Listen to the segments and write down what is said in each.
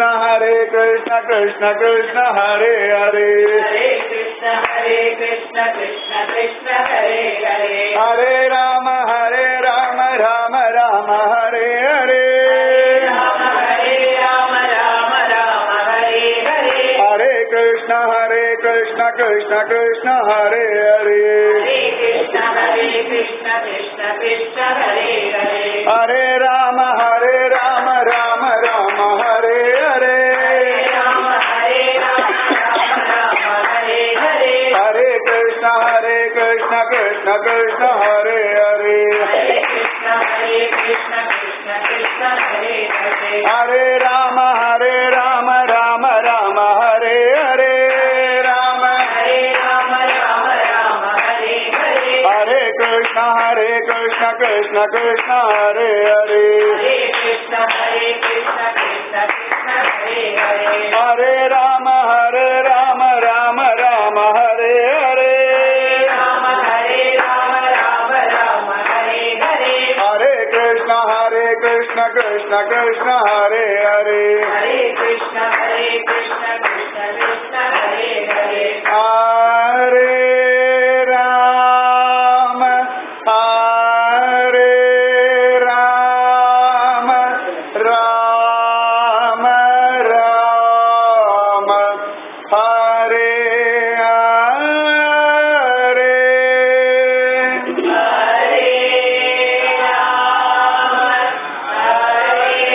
कृष्ण हरे कृष्ण कृष्ण कृष्ण हरे हरे हरे कृष्ण हरे कृष्ण कृष्ण कृष्ण हरे हरे हरे राम हरे राम राम राम हरे हरे राम हरे राम राम राम हरे हरे हरे कृष्ण हरे कृष्ण कृष्ण कृष्ण हरे हरे हरे कृष्ण हरे कृष्ण कृष्ण कृष्ण हरे हरे हरे राम हरे राम राम राम हरे हरे राम हरे राम राम राम हरे हरे हरे कृष्ण हरे कृष्ण कृष्ण कृष्ण हरे हरे हरे कृष्ण हरे कृष्ण कृष्ण कृष्ण हरे हरे हरे राम हरे राम राम राम हरे हरे राम हरे राम राम राम हरे हरे हरे कृष्ण हरे कृष्ण कृष्ण कृष्ण हरे हरे हरे कृष्ण हरे कृष्ण कृष्ण कृष्ण हरे हरे हरे राम हरे राम राम राम हरे हरे राम हरे राम राम राम हरे हरे हरे कृष्ण हरे कृष्ण कृष्ण कृष्ण हरे हरे हरे कृष्ण हरे कृष्ण कृष्ण कृष्ण हरे हरे हरे राम हरे राम राम राम हरे हरे हरे राम हरे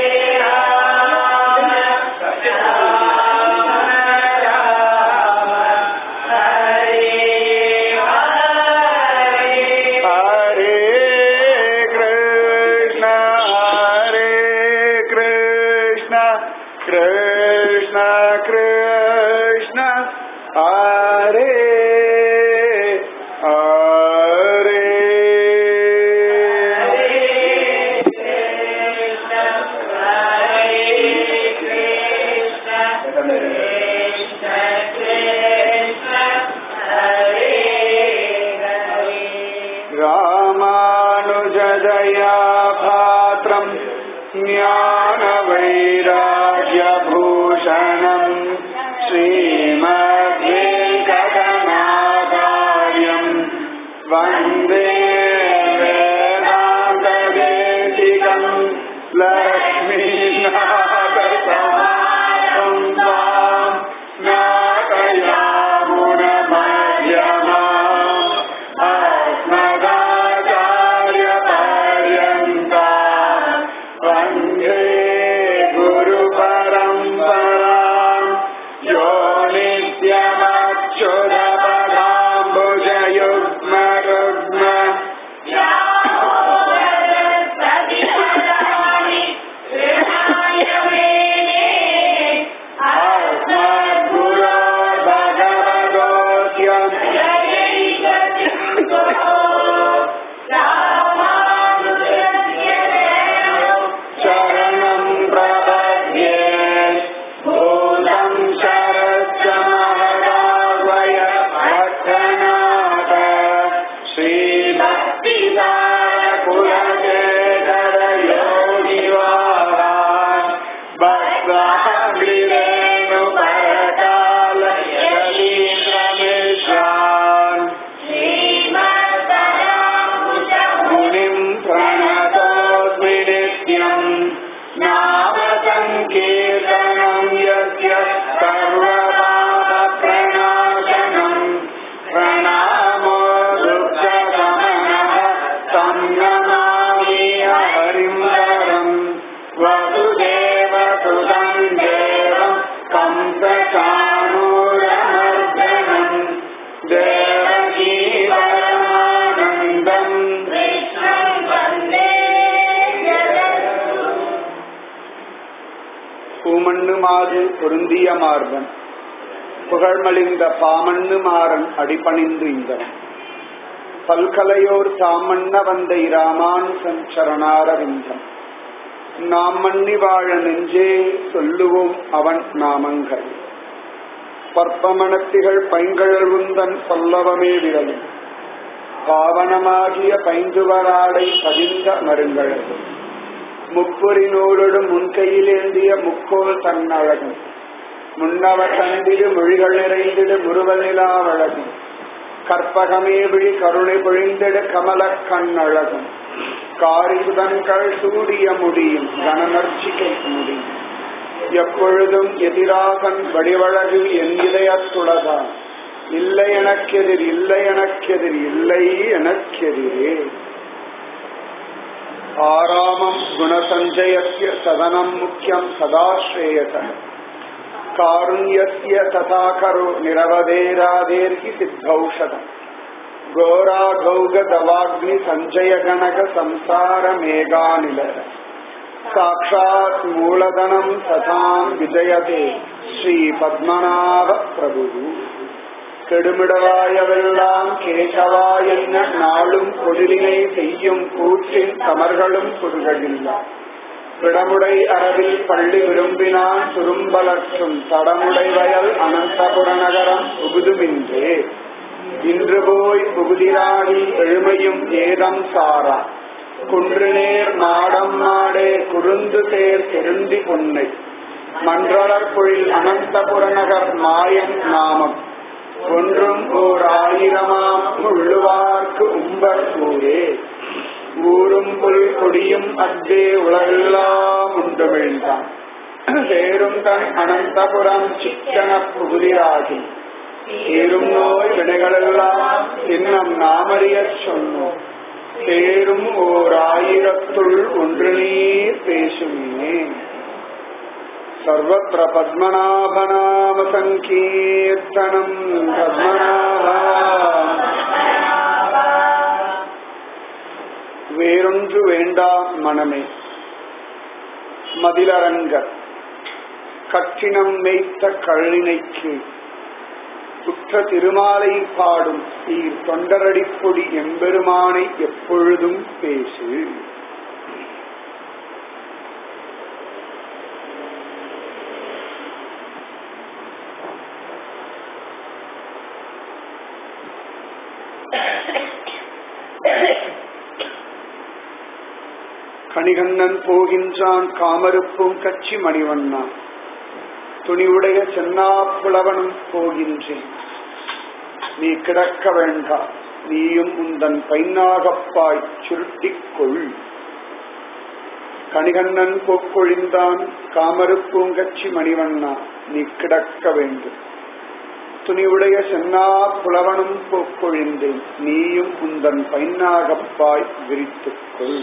राम राम राम हरे हरे हरे कृष्ण हरे कृष्ण कृष्ण कृष्ण हरे हरे रामानुजदया पात्रम् ज्ञानवैराग्यभूषणम् श्रीमद्वेङ्कटनाकार्यम् वन्दे वेदान्तदेशिकम् लक्ष्मीनाथसमारम्भाम् नाटयामुनमध्यमाम् अस्मदाचार्यपर्यन्ता वन्दे गुरुपरम्पराम् यो नित्यमक्षुरपदाम्बुजयुग्मरुग्म शरणम् प्रपद्ये भूतम् शरश्च महदावय भट्टनाथ श्रीभक्तिसारकुलशेखर योगिवाहान् भक्ताग्रिरेणुपरकाल यतीन्द्रमिश्रान् मुनिम् प्रणतोऽस्मि नित्यम् नाम सङ्कीर्तनम् यस्य सर्वपापप्रणाशनम् प्रणामो दुःखगमनः तं नमामि हरिम् वरम् वसुदेवसुतं देवम् कंसचाणूरमर्दनम् देवकी परमानन्दम् பூமண்ணு மாது பொருந்திய மார்பன் புகழ்மலிந்த பாமண்ணு மாறன் அடிபணிந்து இந்தன் பல்கலையோர் தாமண்ண வந்தை ராமானுசன் சரணாரவிந்தம் நாம் மண்ணி வாழ நெஞ்சே சொல்லுவோம் அவன் நாமங்கள் பற்பமணத்திகள் பைங்கழவுந்தன் பல்லவமே விரலும் பாவனமாகிய பைந்துவராடை பதிந்த மருங்கழகு முப்புரி நூலோடு முன்கையில் ஏந்திய முக்கோல் தன்னழகும் முன்னவ தந்திடு மொழிகள் நிறைந்திடு முருவல் நிலாவழகும் கற்பகமே விழி கருணை பொழிந்திடு கமல கண்ணழகும் காரிசுதன்கள் சூடிய முடியும் கனநர்ச்சிக்கை முடியும் எப்பொழுதும் எதிராகன் வடிவழகு என் இதயத்துளதான் இல்லை எனக்கெதிர் இல்லை எனக்கெதிர் இல்லை எனக்கெதிரே ஆராமம் குணசஞ்சயஸ்ய சதனம் முக்கியம் சதாஸ்ரேயச காருண்யஸ்ய ததா கரு நிரவதேராதேர்கி சித்தௌஷதம் கோராகௌக தவாக்னி சஞ்சய கணக சம்சார மேகாநில சாட்சாத் மூலதனம் சதாம் விஜயதே ஸ்ரீ பத்மநாப பிரபு கெடுமிடவாயவெல்லாம் கேசவா என்ன நாளும் பொருளினை செய்யும் கூற்றின் கமர்களும் குறுகளில்லா பிடமுடை அரவில் பள்ளி விரும்பினான் துரும்பலற்றும் தடமுடை வயல் அனந்தபுர நகரம் புகுதுமின்றே இன்று போய் புகுதிராகி எழுமையும் ஏதம் சாரா குன்று நேர் மாடம் மாடே குறுந்து தேர் திருந்தி பொன்னை மன்றளர் பொழில் அனந்தபுர நகர் மாயன் நாமம் ஒன்றும் ஓர் ஆயிரமாம் உள்ளுவார்க்கு உம்பர் ஊரே ஊரும் புல் கொடியும் அத்தே உலகெல்லாம் உண்டு வீழ்ந்தான் சேரும் தன் அனந்தபுரம் சிக்கன புகுதிராகி ஏறும் நோய் வினைகளெல்லாம் இன்னம் நாமறியச் சொன்னோம் சேரும் ஓர் ஆயிரத்துள் ஒன்று நீர் பேசுமே सर्वत्र पद्मनाभनाम सङ्कीर्तनम् पद्मनाभा வேறொன்று வேண்டாம் மனமே மதிலரங்க கற்றினம் மேய்த்த கழனினைக்கு குற்ற திருமாலை பாடும் சீர் தொண்டரடிப்பொடி எம்பெருமானை எப்பொழுதும் பேசு கணிகண்ணன் போகின்றான் காமருப்பும் கட்சி மணிவண்ணா துணிவுடைய சென்னாப்புலவனும் போகின்றேன் நீ கிடக்க வேண்டாம் நீயும் உந்தன் பைன்னாகப்பாய் சுருட்டிக்கொள் கணிகண்ணன் போக்கொழிந்தான் காமருப்பூங்கச்சி மணிவண்ணா நீ கிடக்க வேண்டும் துணிவுடைய சென்னா புலவனும் போக்கொழிந்தேன் நீயும் உந்தன் பைன்னாகப்பாய் விரித்துக்கொள்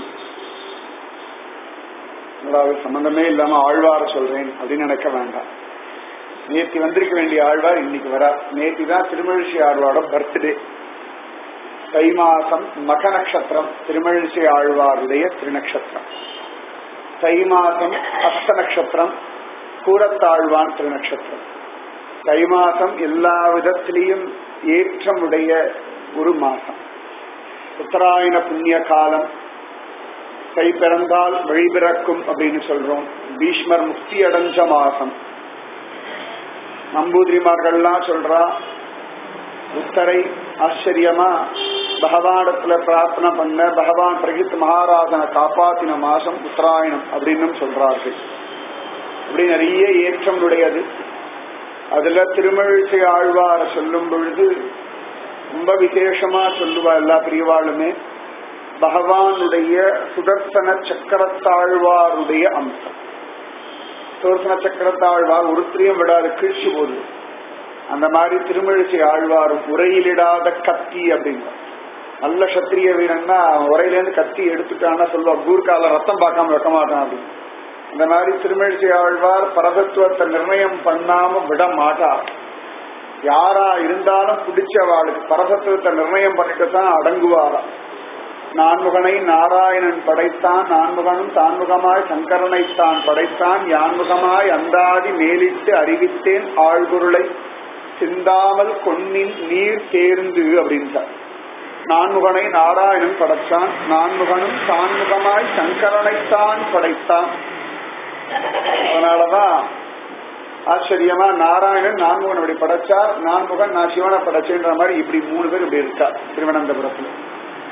அதாவது சம்பந்தமே இல்லாம ஆழ்வார சொல்றேன் அப்படின்னு நினைக்க வேண்டாம் நேத்தி வந்திருக்க வேண்டிய ஆழ்வார் இன்னைக்கு வரா நேத்தி தான் திருமழிசை ஆழ்வாரோட பர்த்டே தை மாசம் மக நட்சத்திரம் திருமழிசை ஆழ்வாருடைய திருநக்ஷத்திரம் தை மாசம் அஸ்த நட்சத்திரம் கூரத்தாழ்வான் திருநக்ஷத்திரம் தை மாசம் எல்லா விதத்திலையும் ஏற்றமுடைய ஒரு மாசம் உத்தராயண புண்ணிய காலம் கை பிறந்தால் வழி பிறக்கும் அப்படின்னு சொல்றோம் பீஷ்மர் முக்தி அடைஞ்ச மாசம் நம்பூதிரிமார்கள்லாம் சொல்றா உத்தரை ஆச்சரியமா பகவானத்துல பிரார்த்தனை பண்ண பகவான் பிரகித் மகாராஜனை காப்பாத்தின மாசம் உத்தராயணம் அப்படின்னு சொல்றார்கள் இப்படி நிறைய ஏற்றம் உடையது அதுல திருமழிசை ஆழ்வார சொல்லும் பொழுது ரொம்ப விசேஷமா சொல்லுவா எல்லா பிரிவாளுமே பகவானுடைய சுதர்சன சக்கரத்தாழ்வாருடைய அம்சம் சுதர்சன சக்கரத்தாழ்வார் ஒருத்தரையும் விடாது கிழிச்சு போது அந்த மாதிரி திருமழிசை ஆழ்வாரும் உரையிலிடாத கத்தி அப்படிங்கிற நல்ல சத்திரிய வீரன்னா உரையிலேருந்து கத்தி எடுத்துட்டான்னா சொல்லுவா கூர்கால ரத்தம் பார்க்காம வைக்க மாட்டான் அப்படின்னு இந்த மாதிரி திருமழிசை ஆழ்வார் பரதத்துவத்தை நிர்ணயம் பண்ணாம விட மாட்டார் யாரா இருந்தாலும் பிடிச்சவாளுக்கு பரதத்துவத்தை நிர்ணயம் பண்ணிட்டு தான் அடங்குவாராம் நான்முகனை நாராயணன் படைத்தான் நான்முகனும் தான்முகமாய் சங்கரனை தான் படைத்தான் யான்முகமாய் அந்தாதி மேலிட்டு அறிவித்தேன் ஆழ்குருளை சிந்தாமல் கொன்னின் நீர் தேர்ந்து அப்படின்ட்டார் நான்முகனை நாராயணன் படைத்தான் நான்முகனும் தான்முகமாய் சங்கரனைத்தான் படைத்தான் அதனாலதான் ஆச்சரியமா நாராயணன் நான்முகன் அப்படி படைச்சார் நான்முகன் நான் சிவனை படைச்சேன்ற மாதிரி இப்படி மூணு பேர் இப்படி இருக்கா திருவனந்தபுரத்துல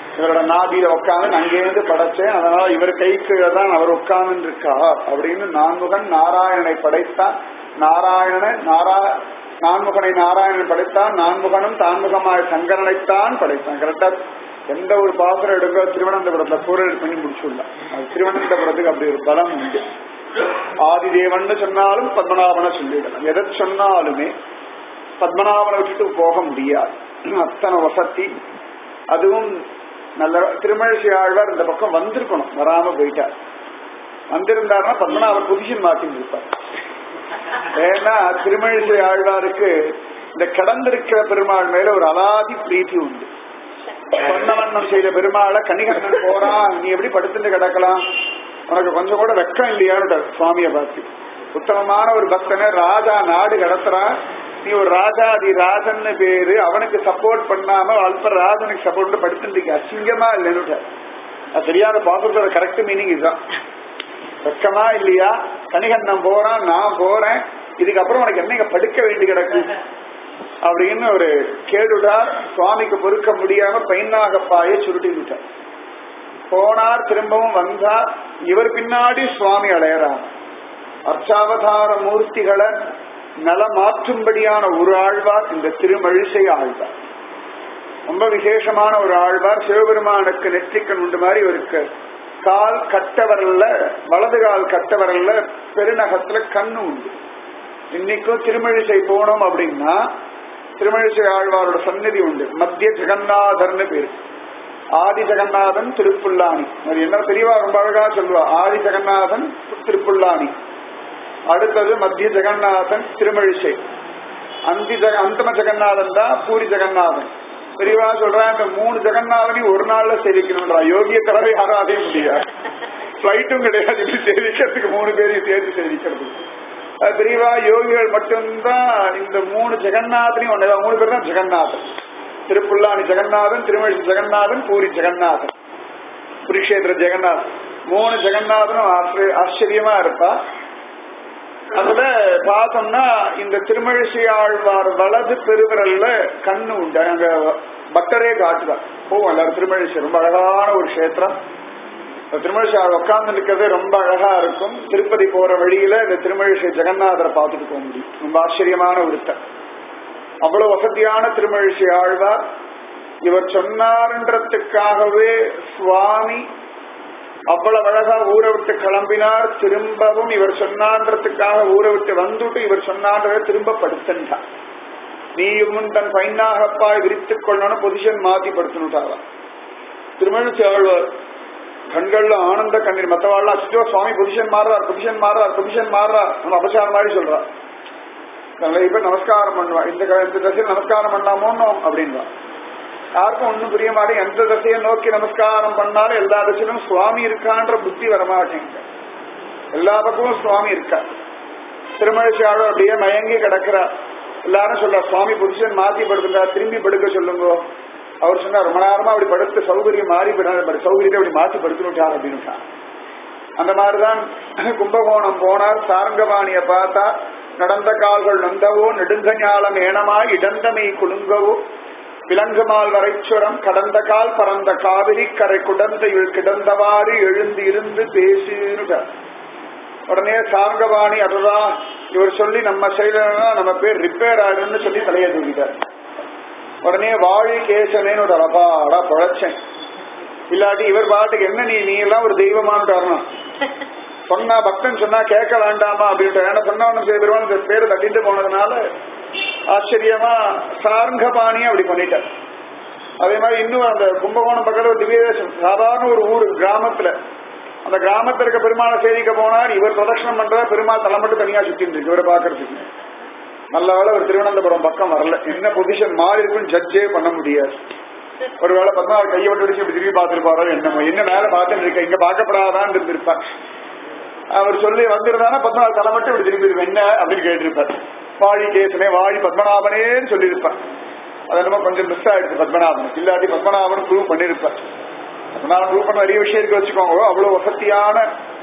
இவரோட நாதியில உட்காந்து அங்கேருந்து படைச்சேன் அதனால இவர் கை கீழே தான் அவர் உட்கார்ந்து இருக்கார் அப்படின்னு நான்முகன் நாராயணனை படைத்தான் நாராயணனை நாரா நான்முகனை நாராயணன் படைத்தான் நான்முகனும் தான்முகமாய் சங்கரனைத்தான் படைத்தான் கரெக்டா எந்த ஒரு பாசுரம் எடுக்க திருவனந்தபுரத்துல சூழல் பண்ணி முடிச்சுடலாம் அது திருவனந்தபுரத்துக்கு அப்படி ஒரு பலம் உண்டு ஆதிதேவன் சொன்னாலும் பத்மநாபனை சொல்லிடலாம் எதை சொன்னாலுமே பத்மநாபனை விட்டுட்டு போக முடியாது அத்தனை வசதி அதுவும் நல்ல திருமழிசை ஆழ்வார் இந்த பக்கம் வந்திருக்கணும் வராம போயிட்டார் வந்திருந்தாருன்னா பத்மநாபர் பொசிஷன் மாத்தி இருப்பார் ஏன்னா திருமழிசை ஆழ்வாருக்கு இந்த கடந்திருக்கிற பெருமாள் மேல ஒரு அலாதி பிரீத்தி உண்டு சொன்னவண்ணம் செய்த பெருமாளை கணிகண்ணன் போறான் நீ எப்படி படுத்துட்டு கிடக்கலாம் உனக்கு கொஞ்சம் கூட வெக்கம் இல்லையான்னு சுவாமியை பார்த்து உத்தமமான ஒரு பக்தனை ராஜா நாடு கடத்துறான் நீ ஒரு ராஜாதி ராஜன்னு பேரு அவனுக்கு சப்போர்ட் பண்ணாம அல்ப ராஜனுக்கு சப்போர்ட் படுத்துட்டு அசிங்கமா இல்லைன்னு அது தெரியாத பாசுறதோட கரெக்ட் மீனிங் இதுதான் வெக்கமா இல்லையா கணிகண்ணன் போறான் நான் போறேன் இதுக்கப்புறம் உனக்கு என்ன படுக்க வேண்டி கிடக்கு அப்படின்னு ஒரு கேடுடார் சுவாமிக்கு பொறுக்க முடியாம பைனாகப்பாய சுருட்டி விட்டார் போனார் திரும்பவும் வந்தார் இவர் பின்னாடி சுவாமி அடையறார் அர்ச்சாவதார மூர்த்திகளை நல மாற்றும்படியான ஒரு ஆழ்வார் இந்த திருமழிசை ஆழ்வார் ரொம்ப விசேஷமான ஒரு ஆழ்வார் சிவபெருமானுக்கு நெற்றிக்கண் உண்டு மாதிரி இவருக்கு கால் கட்டவரல்ல வலது கால் கட்டவரல்ல பெருநகத்துல கண்ணு உண்டு இன்னைக்கும் திருமழிசை போனோம் அப்படின்னா திருமழிசை ஆழ்வாரோட சந்நிதி உண்டு மத்திய ஜெகநாதர்னு பேரு ஆதி ஜெகநாதன் திருப்புல்லாணி அது என்ன தெரியவா ரொம்ப அழகா சொல்லுவா ஆதி ஜெகநாதன் திருப்புல்லாணி அடுத்தது மத்திய ஜெகநாதன் திருமழிசை அந்தி ஜெக அந்தம ஜெகநாதன் தான் பூரி ஜெகநாதன் பெரியவா சொல்றா இந்த மூணு ஜெகநாதனையும் ஒரு நாள்ல சேவிக்கணும்ன்றா யோகிய தடவை யாராதே முடியாது பிளைட்டும் கிடையாது இப்படி சேவிக்கிறதுக்கு மூணு பேரையும் சேர்த்து சேவிக்கிறது அது பெரியவா யோகிகள் மட்டும்தான் இந்த மூணு ஜெகநாதனையும் ஒன்னு மூணு பேர் தான் ஜெகநாதன் திருப்புல்லாணி ஜெகநாதன் திருமழிசை ஜெகநாதன் பூரி ஜெகநாதன் குருஷேத்திர ஜெகநாதன் மூணு ஜெகநாதனும் ஆச்சரிய- ஆச்சரியமா இருப்பா அதுல பார்த்தோம்னா இந்த திருமழிசை ஆழ்வார் வலது பெருவிரல்ல கண்ணு உண்டு அங்க பக்தரே காட்டுவார் போவோம் எல்லாரும் திருமழிசை ரொம்ப அழகான ஒரு கஷேத்திரம் இந்த திருமழிசை ஆள் உட்கார்ந்து இருக்கிறதே ரொம்ப அழகா இருக்கும் திருப்பதி போற வழியில இந்த திருமழிசை ஜெகநாதரை பார்த்துட்டு போக முடியும் ரொம்ப ஆச்சரியமான ஒருத்தர் அவ்வளவு வசதியான திருமழிசை ஆழ்வார் இவர் சொன்னார்ன்றதுக்காகவே சுவாமி அவ்வளவு அழகா ஊரை விட்டு கிளம்பினார் திரும்பவும் இவர் சொன்னான்றதுக்காக ஊரை விட்டு வந்துட்டு இவர் சொன்னான்றதை திரும்ப படுத்துட்டார் நீயும் தன் பைனாகப்பாய் விரித்துக் கொள்ளணும் பொசிஷன் மாத்தி படுத்துனுட்டாரா திருமழிசை ஆழ்வார் கண்கள்ல ஆனந்த கண்ணீர் மத்தவாள்லாம் அச்சோ சுவாமி பொசிஷன் மாறுறார் பொசிஷன் மாறுறார் பொசிஷன் மாறுறார் நம்ம அபசாரம் மாதிரி சொல்றா நிறைய பேர் நமஸ்காரம் பண்ணுவா இந்த க- இந்த தசையில் நமஸ்காரம் பண்ணலாமோன்னு அப்படின்வா யாருக்கும் ஒண்ணும் புரிய மாட்டேங்க எந்த தசையை நோக்கி நமஸ்காரம் பண்ணாலும் எல்லா தசையிலும் சுவாமி இருக்கான்ற புத்தி வரமாட்டேங்க எல்லா பக்கமும் சுவாமி இருக்கா திருமழிச்சாலும் அப்படியே மயங்கி கிடக்கிறா எல்லாரும் சொல்றா சுவாமி பொசிஷன் மாத்தி படுத்துங்க திரும்பி படுக்க சொல்லுங்க அவர் சொன்னார் ரொம்ப நேரமா அப்படி படுத்து சௌகரியம் மாறி போயிடாது சௌகரியத்தை அப்படி மாத்தி படுத்துனுட்டார் அப்படின்னு அந்த மாதிரிதான் கும்பகோணம் போனார் சாரங்கபாணிய பார்த்தா நடந்த கால்கள் நொந்தவோ நெடுங்கஞாலம் ஏனமாய் இடந்தமை குலுங்கவோ விலங்குமால் வரைச்சுரம் கடந்த கால் பறந்த காவிரி கரை குடந்தையில் கிடந்தவாறு எழுந்து இருந்து பேசினுட்டார் உடனே சாரங்கபாணி அதுதான் இவர் சொல்லி நம்ம செய்யலன்னா நம்ம பேர் ரிப்பேர் ஆயிடும்னு சொல்லி தலையை தூக்கிட்டார் உடனே வாழி கேசனேன்னு ஒரு அபாடா பழச்சேன் இல்லாட்டி இவர் பாட்டுக்கு என்ன நீ நீ எல்லாம் ஒரு தெய்வமான்னு வரணும் சொன்னா பக்தன் சொன்னா கேட்க வேண்டாமா அப்படின்ட்டு ஏன்னா சொன்னவனும் செய்திருவான் இந்த பேரை தட்டிட்டு போனதுனால ஆச்சரியமா சார்ங்கபாணி அப்படி பண்ணிட்டார் அதே மாதிரி இன்னும் அந்த கும்பகோணம் பக்கத்துல ஒரு திவ்யதேசம் சாதாரண ஒரு ஊர் கிராமத்துல அந்த கிராமத்துல இருக்க பெருமாளை சேவிக்க போனார் இவர் பிரதட்சணம் பண்ற பெருமாள் தலை மட்டும் தனியா சுத்திட்டு இருக்கு இவரை பாக்குறதுக்கு நல்ல வேளை ஒரு திருவனந்தபுரம் பக்கம் வரல என்ன பொசிஷன் மாறி இருக்குன்னு ஜட்ஜே பண்ண முடியாது ஒருவேளை பத்மநாபர் கையை விட்டு அடிச்சு இப்படி திரும்பி பார்த்திருப்பாரோ என்னமோ என்ன மேல பார்த்துட்டு இருக்க இங்க பார்க்கப்படாதான்னு இருந்திருப்பார் அவர் சொல்லி வந்திருந்தானா பத்மநாபர் தலை மட்டும் இப்படி திரும்பி இருக்கு. என்ன அப்படின்னு கேட்டிருப்பார் வாழி கேசனே வாழி பத்மநாபனேன்னு சொல்லியிருப்பார் அது என்னமோ கொஞ்சம் மிஸ் ஆயிடுச்சு பத்மநாபன் இல்லாட்டி பத்மநாபன் ப்ரூவ் பண்ணிருப்பார் பத்மநாபன் ப்ரூவ் பண்ண நிறைய விஷயம் இருக்கு வச்சுக்கோங்க அவ்வளவு வசதியான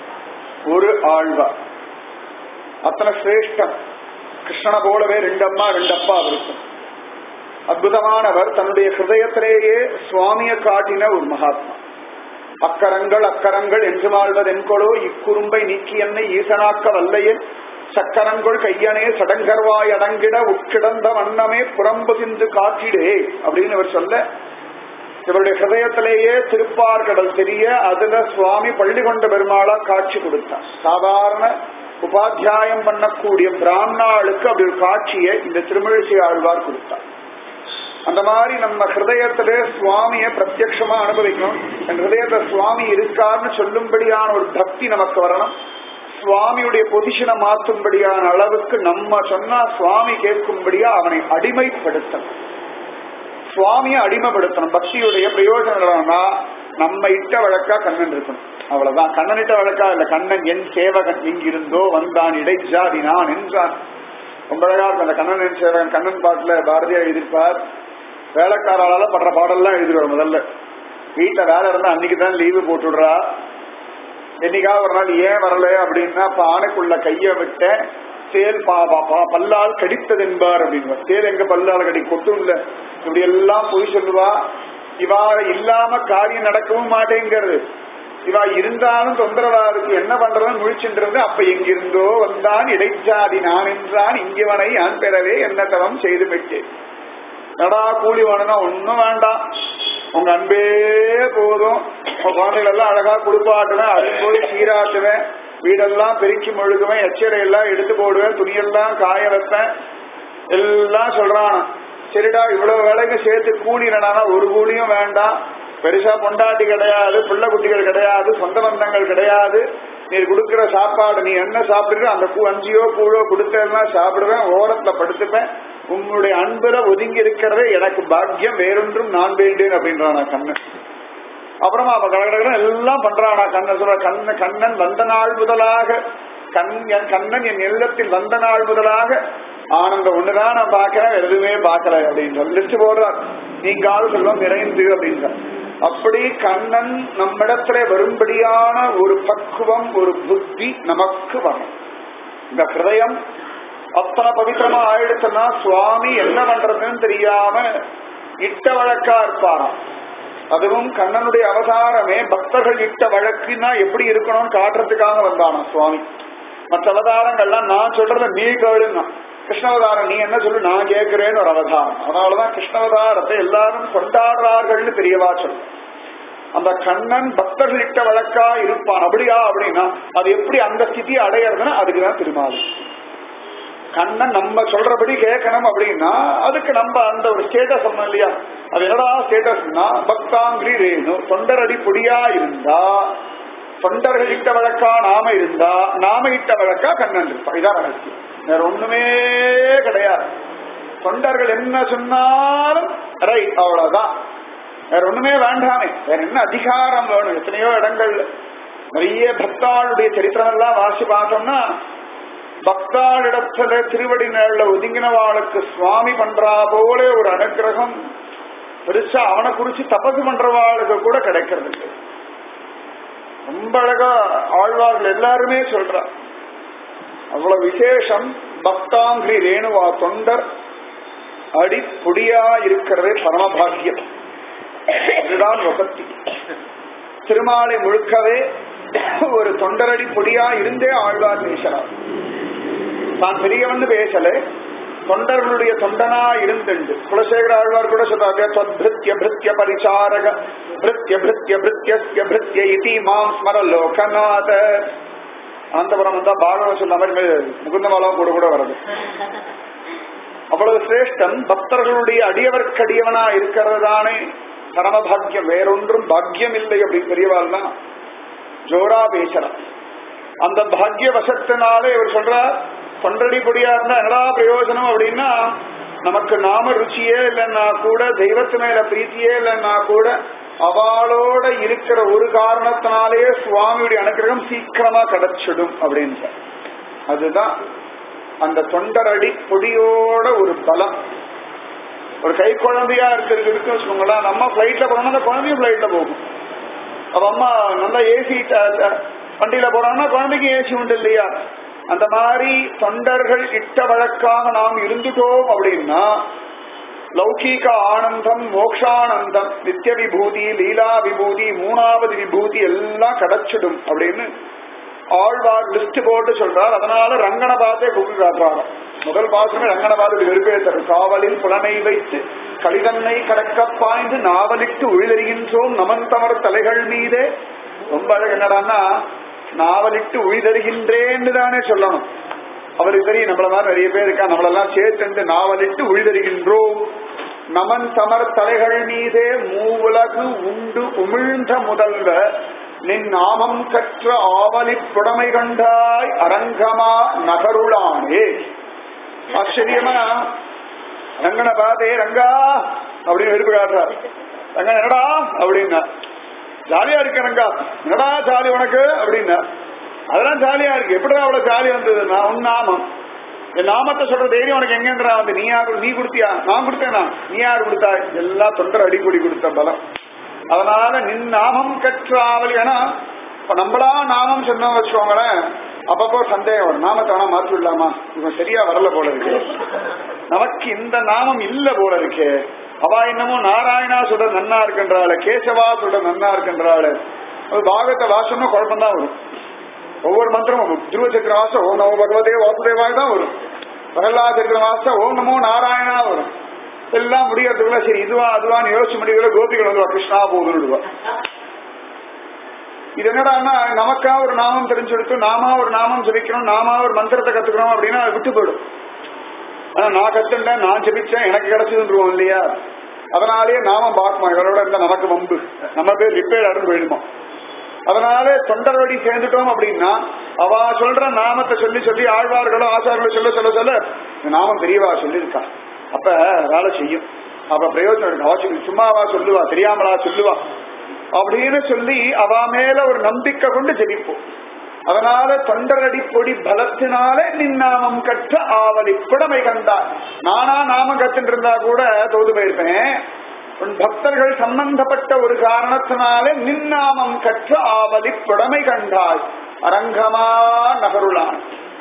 ஒரு ஆழ்வார் அத்தனை சிரேஷ்டம் கிருஷ்ணனை போலவே ரெண்டு அம்மா ரெண்டு அப்பா இருக்கும் அற்புதமானவர் தன்னுடைய ஹிருதயத்திலேயே சுவாமிய காட்டின ஒரு மகாத்மா அக்கரங்கள் அக்கரங்கள் என்று மாழ்வதென்கொளோ இக்குறும்பை நீக்கி என்னை ஈசனாக்க வல்லையன் சக்கரங்கள் கையனே சடங்கர்வாய் அடங்கிட உட்கிடந்த வண்ணமே புறம்பு சிந்து காட்டிடே அப்படின்னு இவர் சொல்ல இவருடைய ஹிருதயத்திலேயே திருப்பார்கடல் தெரிய அதுல சுவாமி பள்ளி கொண்ட பெருமாளா காட்சி கொடுத்தார் சாதாரண உபாத்தியாயம் பண்ணக்கூடிய பிராமணாளுக்கு அப்படி ஒரு காட்சியை இந்த திருமழிசை ஆழ்வார் கொடுத்தார் அந்த மாதிரி நம்ம ஹிருதயத்திலே சுவாமிய பிரத்யட்சமா அனுபவிக்கணும் என் ஹிருதயத்துல சுவாமி இருக்காருன்னு சொல்லும்படியான ஒரு பக்தி நமக்கு வரணும் சுவாமியுடைய பொசிஷனை மாற்றும்படியான அளவுக்கு நம்ம சொன்னா சுவாமி கேட்கும்படியா அவனை அடிமைப்படுத்தணும் சுவாமியை அடிமைப்படுத்தணும் பக்தியுடைய பிரயோஜனம் என்னன்னா நம்ம இட்ட வழக்கா கண்ணன் இருக்கணும் அவ்வளவுதான் கண்ணன் இட்ட வழக்கா இல்ல கண்ணன் என் சேவகன் இங்கிருந்தோ வந்தான் இடைச்சாதி நான் என்றான் ரொம்ப அழகா இருக்கும் அந்த கண்ணன் என் சேவகன் கண்ணன் பாட்டுல பாரதியார் எழுதியிருப்பார் வேலைக்காரால படுற பாடல்லாம் எழுதிடுவார் முதல்ல வீட்டுல வேலை இருந்தா அன்னைக்கு தான் லீவு போட்டுடுறா என்னைக்காவது ஒரு நாள் ஏன் வரல அப்படின்னா பானைக்குள்ள கைய விட்ட சேல் பா பா- பா- பல்லால் கடித்தது என்பார் அப்படின்னு சேல் எங்க பல்லால் கடி கொட்டும் இல்ல இப்படி எல்லாம் பொய் சொல்லுவா இவா இல்லாம காரியம் நடக்கவும் மாட்டேங்கிறது இவா இருந்தாலும் தொந்தரவா இருக்கு என்ன பண்றதுன்னு முழிச்சுன்றது அப்ப எங்கிருந்தோ வந்தான் இடைச்சாதி நான் என்றான் இங்கவனை யான் பெறவே என்ன தவம் செய்து விட்டேன் நடா கூலி வேணும்னா ஒண்ணும் வேண்டாம் உங்க அன்பே போதும் உங்க குழந்தைகள் எல்லாம் அழகா குளிப்பாட்டுவேன் அது போய் சீராட்டுவேன் வீடெல்லாம் பெருக்கி முழுகுவேன் எச்சரை எல்லாம் எடுத்து போடுவேன் துணியெல்லாம் காய வைப்பேன் எல்லாம் சொல்றான் சரிடா இவ்வளவு வேலைக்கு சேர்த்து கூலி என்னடானா ஒரு கூலியும் வேண்டாம் பெருசா பொண்டாட்டி கிடையாது பிள்ளை குட்டிகள் கிடையாது சொந்த பந்தங்கள் கிடையாது நீ கொடுக்கிற சாப்பாடு நீ என்ன சாப்பிடுற அந்த கூ அஞ்சியோ கூழோ கொடுத்தா சாப்பிடுவேன் ஓரத்துல படுத்துப்பேன் உங்களுடைய அன்புல ஒதுங்கி இருக்கிறதே எனக்கு பாக்கியம் வேறொன்றும் நான் வேண்டேன் அப்படின்றானா கண்ணன் அப்புறமா அவ கடகடகடன் எல்லாம் பண்றானா கண்ணன் சொல்ற கண்ண கண்ணன் வந்த நாள் முதலாக கண் என் கண்ணன் என் இல்லத்தில் வந்த நாள் முதலாக ஆனந்தம் ஒண்ணுதான் நான் பார்க்கிறேன் வேற எதுவுமே பார்க்கல அப்படின்னு சொல்லி லிஸ்ட் போடுறார் நீங்காவது செல்வம் நிறைந்து அப்படின்றார் அப்படி கண்ணன் நம்மிடத்துல வரும்படியான ஒரு பக்குவம் ஒரு புத்தி நமக்கு வரும் இந்த ஹிருதயம் அத்தனை பவித்திரமா ஆயிடுச்சுன்னா சுவாமி என்ன பண்றதுன்னு தெரியாம இட்ட வழக்கா இருப்பாராம் அதுவும் கண்ணனுடைய அவதாரமே பக்தர்கள் இட்ட வழக்குன்னா எப்படி இருக்கணும்னு காட்டுறதுக்காக வந்தானா சுவாமி மற்ற அவதாரங்கள்லாம் நான் சொல்றத நீ கேளுங்க கிருஷ்ணவதாரம் நீ என்ன சொல்லு நான் கேட்கிறேன்னு ஒரு அவதாரம் அதனாலதான் கிருஷ்ணவதாரத்தை எல்லாரும் கொண்டாடுறார்கள்னு பெரியவா சொல்லு அந்த கண்ணன் பக்தர்கள் இட்ட வழக்கா இருப்பான் அப்படியா அப்படின்னா அது எப்படி அந்த ஸ்திதியை அடையிறதுன்னா அதுக்குதான் திருமாவளி கண்ணன் நம்ம சொல்றபடி கேட்கணும் அப்படின்னா அதுக்கு நம்ம அந்த ஒரு ஸ்டேட்டஸ் சொன்னோம் இல்லையா அது என்னடா ஸ்டேட்டஸ்னா பக்தாங்கிரி ரேணு தொண்டரடி பொடியா இருந்தா தொண்டர்கள் இட்ட வழக்கா நாம இருந்தா நாம இட்ட வழக்கா கண்ணன் இருப்பா இதான் ரகசியம் வேற ஒண்ணுமே கிடையாது தொண்டர்கள் என்ன சொன்னாலும் ரைட் அவ்வளவுதான் வேற ஒண்ணுமே வேண்டாமே வேற என்ன அதிகாரம் வேணும் எத்தனையோ இடங்கள்ல நிறைய பக்தாளுடைய சரித்திரம் எல்லாம் வாசி பார்த்தோம்னா பக்தாளிடத்துல திருவடி நேரில் ஒதுங்கினவாளுக்கு சுவாமி பண்றா போல ஒரு அனுகிரகம் பெருசா அவனை குறிச்சு தபசு பண்றவாளுக்கு கூட கிடைக்கிறது இல்லை ரொம்ப அழகா ஆழ்வார்கள் எல்லாருமே சொல்றா அவ்வளவு விசேஷம் பக்தாங்கிரி ரேணுவா தொண்டர் அடி பொடியா இருக்கிறதே பரமபாகியம் இதுதான் வசத்தி திருமாலை முழுக்கவே ஒரு தொண்டரடி பொடியா இருந்தே ஆழ்வார் பேசுறார் தான் பெரியவன் பேசல தொண்டர்களுடைய தொண்டனா இருந்துண்டு குலசேகர ஆழ்வார் கூட சொல்றாங்க தொத்பிருத்திய பிருத்திய பரிசாரக பிருத்திய பிருத்திய பிருத்திய பிருத்திய இதி மாம் ஸ்மர லோகநாத அனந்தபுரம் வந்தா பாகவம் சொன்ன மாதிரி முகுந்தமாலாம் கூட கூட வருது அவ்வளவு சிரேஷ்டன் பக்தர்களுடைய அடியவர்க்கடியவனா இருக்கிறது தானே பரமபாக்கியம் வேறொன்றும் பாக்கியம் இல்லை அப்படின்னு பெரியவாள் தான் ஜோரா பேசுறான் அந்த பாக்கிய வசத்தினாலே இவர் சொல்றார் தொண்டடி பொடியா இருந்தா என்னடா பிரயோஜனம் அப்படின்னா நமக்கு நாம ருச்சியே இல்லைன்னா கூட தெய்வத்து மேல பிரீத்தியே இல்லைன்னா கூட அவளோட இருக்கிற ஒரு காரணத்தினாலேயே சுவாமியுடைய அனுகிரகம் சீக்கிரமா கிடைச்சிடும் அப்படின்னு அதுதான் அந்த தொண்டரடி பொடியோட ஒரு பலம் ஒரு கை குழந்தையா இருக்கிறது இருக்கு வச்சுக்கோங்களேன் நம்ம பிளைட்ல போனோம்னா அந்த குழந்தையும் பிளைட்ல போகும் அவ அம்மா நல்லா ஏசி வண்டியில போறாங்கன்னா குழந்தைக்கு ஏசி உண்டு இல்லையா அந்த மாதிரி தொண்டர்கள் இட்ட வழக்காக நாம் இருந்துட்டோம் அப்படின்னா லௌகீக ஆனந்தம் மோக்ஷானந்தம் நித்திய விபூதி லீலா விபூதி மூணாவது விபூதி எல்லாம் கிடைச்சிடும் அப்படின்னு ஆழ்வார் லிஸ்ட் போட்டு சொல்றார் அதனால ரங்கனபாத்தை புக்கு காட்டுறாங்க முதல் பாசமே ரங்கனபாத வெறுப்பேத்தர் காவலில் புலனை வைத்து கலிதன்னை கடக்க பாய்ந்து நாவலிட்டு உழிதறிகின்றோம் நமன் தமர் தலைகள் மீதே ரொம்ப அழகு என்னடான்னா நாவலிட்டு உழிதருகின்றேன்னு தானே சொல்லணும் அவருக்கு தெரியும் நம்மள மாதிரி நிறைய பேர் இருக்கா நம்மளெல்லாம் சேர்த்து நாவலிட்டு உழிதருகின்றோம் நமன் தமர் தலைகள் மீதே மூவுலகு உண்டு உமிழ்ந்த முதல்வ நின் நாமம் கற்ற ஆவலி புடமை கண்டாய் அரங்கமா நகருளானே ஆச்சரியமா ரங்கன பாதே ரங்கா அப்படின்னு விருப்ப காட்டுறார் ரங்கா என்னடா அப்படின்னா ஜாலியா இருக்கு ரங்கா என்னடா ஜாலி உனக்கு அப்படின்னா அதெல்லாம் ஜாலியா இருக்கு எப்படிதான் அவ்வளவு ஜாலி வந்ததுன்னா உன் நாமம் என் நாமத்தை சொல்ற தைரியம் உனக்கு எங்கன்றா வந்து நீ யாரு நீ கொடுத்தியா நான் கொடுத்தேனா நீ யாரு கொடுத்தா எல்லாம் தொண்டர் அடிக்கொடி கொடுத்த பலம் அதனால நின் நாமம் கற்ற ஆவல் ஏன்னா இப்ப நம்மளா நாமம் சொன்னோம் வச்சுக்கோங்களேன் அப்பப்போ சந்தேகம் வரும் நாமத்தை வேணா மாற்றி விடலாமா இவன் சரியா வரல போல இருக்கு நமக்கு இந்த நாமம் இல்ல போல இருக்கே அவா என்னமோ நாராயணா சுட நன்னா இருக்கின்றாள் கேசவா சுட நன்னா இருக்கின்றாள் அது பாகத்தை வாசம்னா குழப்பம்தான் வரும் ஒவ்வொரு மந்திரமும் துருவ சக்கர வாசம் ஓம் நமோ பகவதே வாசுதேவாய் தான் வரும் பிரகலா சக்கர வாசம் ஓம் நமோ நாராயணா வரும் எல்லாம் முடியறதுக்குள்ள சரி இதுவா அதுவான்னு யோசிச்சு முடியல கோபிகள் வந்து கிருஷ்ணா போதுடுவா இது என்னடான்னா நமக்கா ஒரு நாமம் தெரிஞ்செடுத்து நாமா ஒரு நாமம் ஜபிக்கணும் நாமா ஒரு மந்திரத்தை கத்துக்கணும் அப்படின்னா அது விட்டு போயிடும் ஆனா நான் கத்துட்டேன் நான் ஜபிச்சேன் எனக்கு கிடைச்சதுன்றோம் இல்லையா அதனாலேயே நாமம் பார்க்கணும் இவரோட இருந்தா நமக்கு வம்பு நம்ம பேர் ரிப்பேர் அருந்து போயிடுமா அதனால தொண்டர் வழி சேர்ந்துட்டோம் அப்படின்னா அவ சொல்ற நாமத்தை சொல்லி சொல்லி ஆழ்வார்களோ ஆச்சாரங்களோ சொல்ல சொல்ல சொல்ல இந்த நாமம் பெரியவா சொல்லியிருக்கா அப்ப வேலை செய்யும் அப்ப பிரயோஜனம் இருக்கு அவ சொல்லி சும்மாவா சொல்லுவா தெரியாமலா சொல்லுவா அப்படின்னு சொல்லி அவ மேல ஒரு நம்பிக்கை கொண்டு ஜெபிப்போம் அதனால தொண்டரடி பொடி பலத்தினாலே நின்னாமம் கற்ற ஆவலி புடமை கண்டார் நானா நாமம் கத்துட்டு இருந்தா கூட தோது போயிருப்பேன் உன் பக்தர்கள் சம்பந்தப்பட்ட ஒரு காரணத்தினாலே நின்னாமம் கற்ற ஆவலி புடமை கண்டாய் அரங்கமா நகருளான்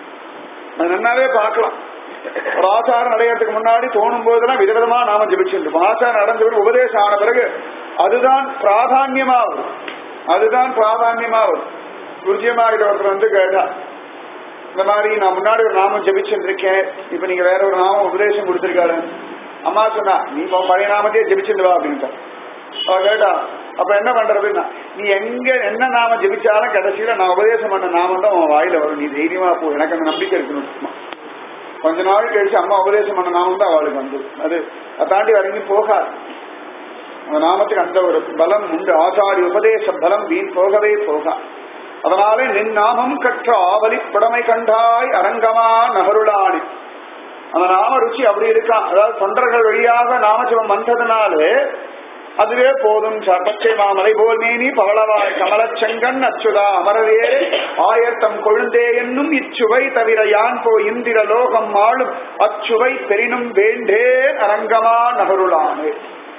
அது நன்னாவே பார்க்கலாம் ஒரு ஆச்சாரம் அடையறதுக்கு முன்னாடி தோணும் போதெல்லாம் விதவிதமா நாம ஜபிச்சுருப்போம் ஆச்சாரம் அடைஞ்ச பிறகு உபதேசம் ஆன பிறகு அதுதான் பிராதான்யமா வரும் அதுதான் பிராதான்யமா வரும் குருஜியமாகிட்ட ஒருத்தர் வந்து கேட்டா இந்த மாதிரி நான் முன்னாடி ஒரு நாமம் ஜபிச்சுட்டு இருக்கேன் இப்ப நீங்க வேற ஒரு நாமம் உபதேசம் கொடுத்திருக்காரு அம்மா சொன்னா நீ உன் பழைய நாமத்தையே ஜபிச்சுட்டு வா அப்படின்ட்டா அவ கேட்டா அப்ப என்ன பண்றதுன்னா நீ எங்க என்ன நாம ஜபிச்சாலும் கடைசியில நான் உபதேசம் பண்ண நாமம் தான் உன் வாயில வரும் நீ தைரியமா போ எனக்கு அந்த நம்பிக்கை இருக்கணும் சும்மா. கொஞ்ச நாள் கழிச்சு அம்மா உபதேசம் பண்ண நாமம் தான் அவளுக்கு வந்து அது அதை தாண்டி வரைக்கும் போகாது அந்த நாமத்துக்கு அந்த ஒரு பலம் உண்டு ஆச்சாரி உபதேச பலம் வீண் போகவே போகா அதனாலே நின் நாமம் கற்ற ஆவலி புடமை கண்டாய் அரங்கமா நகருளானி அந்த நாம ருச்சி அப்படி இருக்கான் அதாவது தொண்டர்கள் வழியாக நாமஜபம் வந்ததுனாலே அதுவே போதும் சார் பச்சை மாமலை போல் மேனி பவளவாய் கமலச்செங்கன் அச்சுதா அமரவேரே ஆயர்த்தம் கொழுந்தே என்னும் இச்சுவை தவிர யான் போ இந்திர லோகம் ஆளும் அச்சுவை பெரினும் வேண்டே அரங்கமா நகருளானே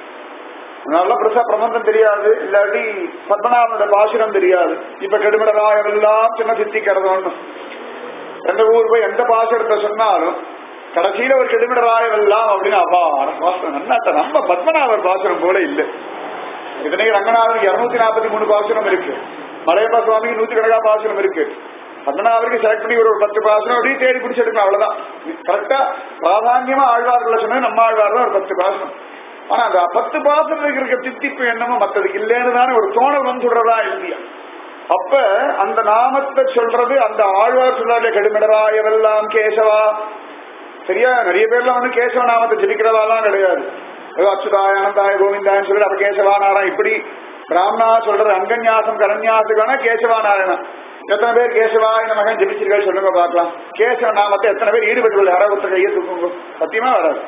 நல்ல பிரசா பிரபந்தம் தெரியாது இல்லாட்டி பத்மநாபனோட பாசுரம் தெரியாது இப்ப கெடுமடராயம் எல்லாம் சின்ன சித்தி கிடந்தோன்னு எந்த ஊர் போய் எந்த பாசுரத்தை சொன்னாலும் கடைசியில ஒரு கெடுமிடராயம் எல்லாம் அப்படின்னு அப்பா பாசுரம் நன்னாத்த நம்ம பத்மநாபர் பாசுரம் போல இல்ல இதனை ரங்கநாதனுக்கு இருநூத்தி நாற்பத்தி மூணு பாசுரம் இருக்கு மலையப்பா சுவாமிக்கு நூத்தி கணக்கா பாசுரம் இருக்கு பத்மநாபருக்கு செலக்ட் பண்ணி ஒரு பத்து பாசுரம் அப்படியே தேடி பிடிச்செடுக்கலாம் அவ்வளவுதான் கரெக்டா பிராதான்யமா ஆழ்வார்களை சொன்னது நம்ம ஆழ்வார் தான் ஒரு பத்து பாசுரம் ஆனா அந்த பத்து பாசத்துக்கு இருக்க தித்திப்பு என்னமோ மத்ததுக்கு இல்லைன்னு தானே ஒரு தோணல் வந்துடுறதா இல்லையா அப்ப அந்த நாமத்தை சொல்றது அந்த ஆழ்வார் சொல்லாத கடுமிடராயவெல்லாம் கேசவா சரியா நிறைய பேர்லாம் வந்து கேசவ நாமத்தை ஜெபிக்கிறதாலாம் கிடையாது ஏதோ அச்சுதாய அனந்தாய கோவிந்தாயன்னு சொல்லி அப்ப கேசவா நாராயணன் இப்படி பிராமணா சொல்றது அங்கன்யாசம் கரன்யாசுக்கான கேசவா நாராயணன் எத்தனை பேர் கேசவாய மகன் ஜெபிச்சிருக்காரு சொல்லுங்க பார்க்கலாம் கேசவ நாமத்தை எத்தனை பேர் ஈடுபட்டு யாராவது ஒருத்தர் கையை தூக்குங்க சத்தியமா வராது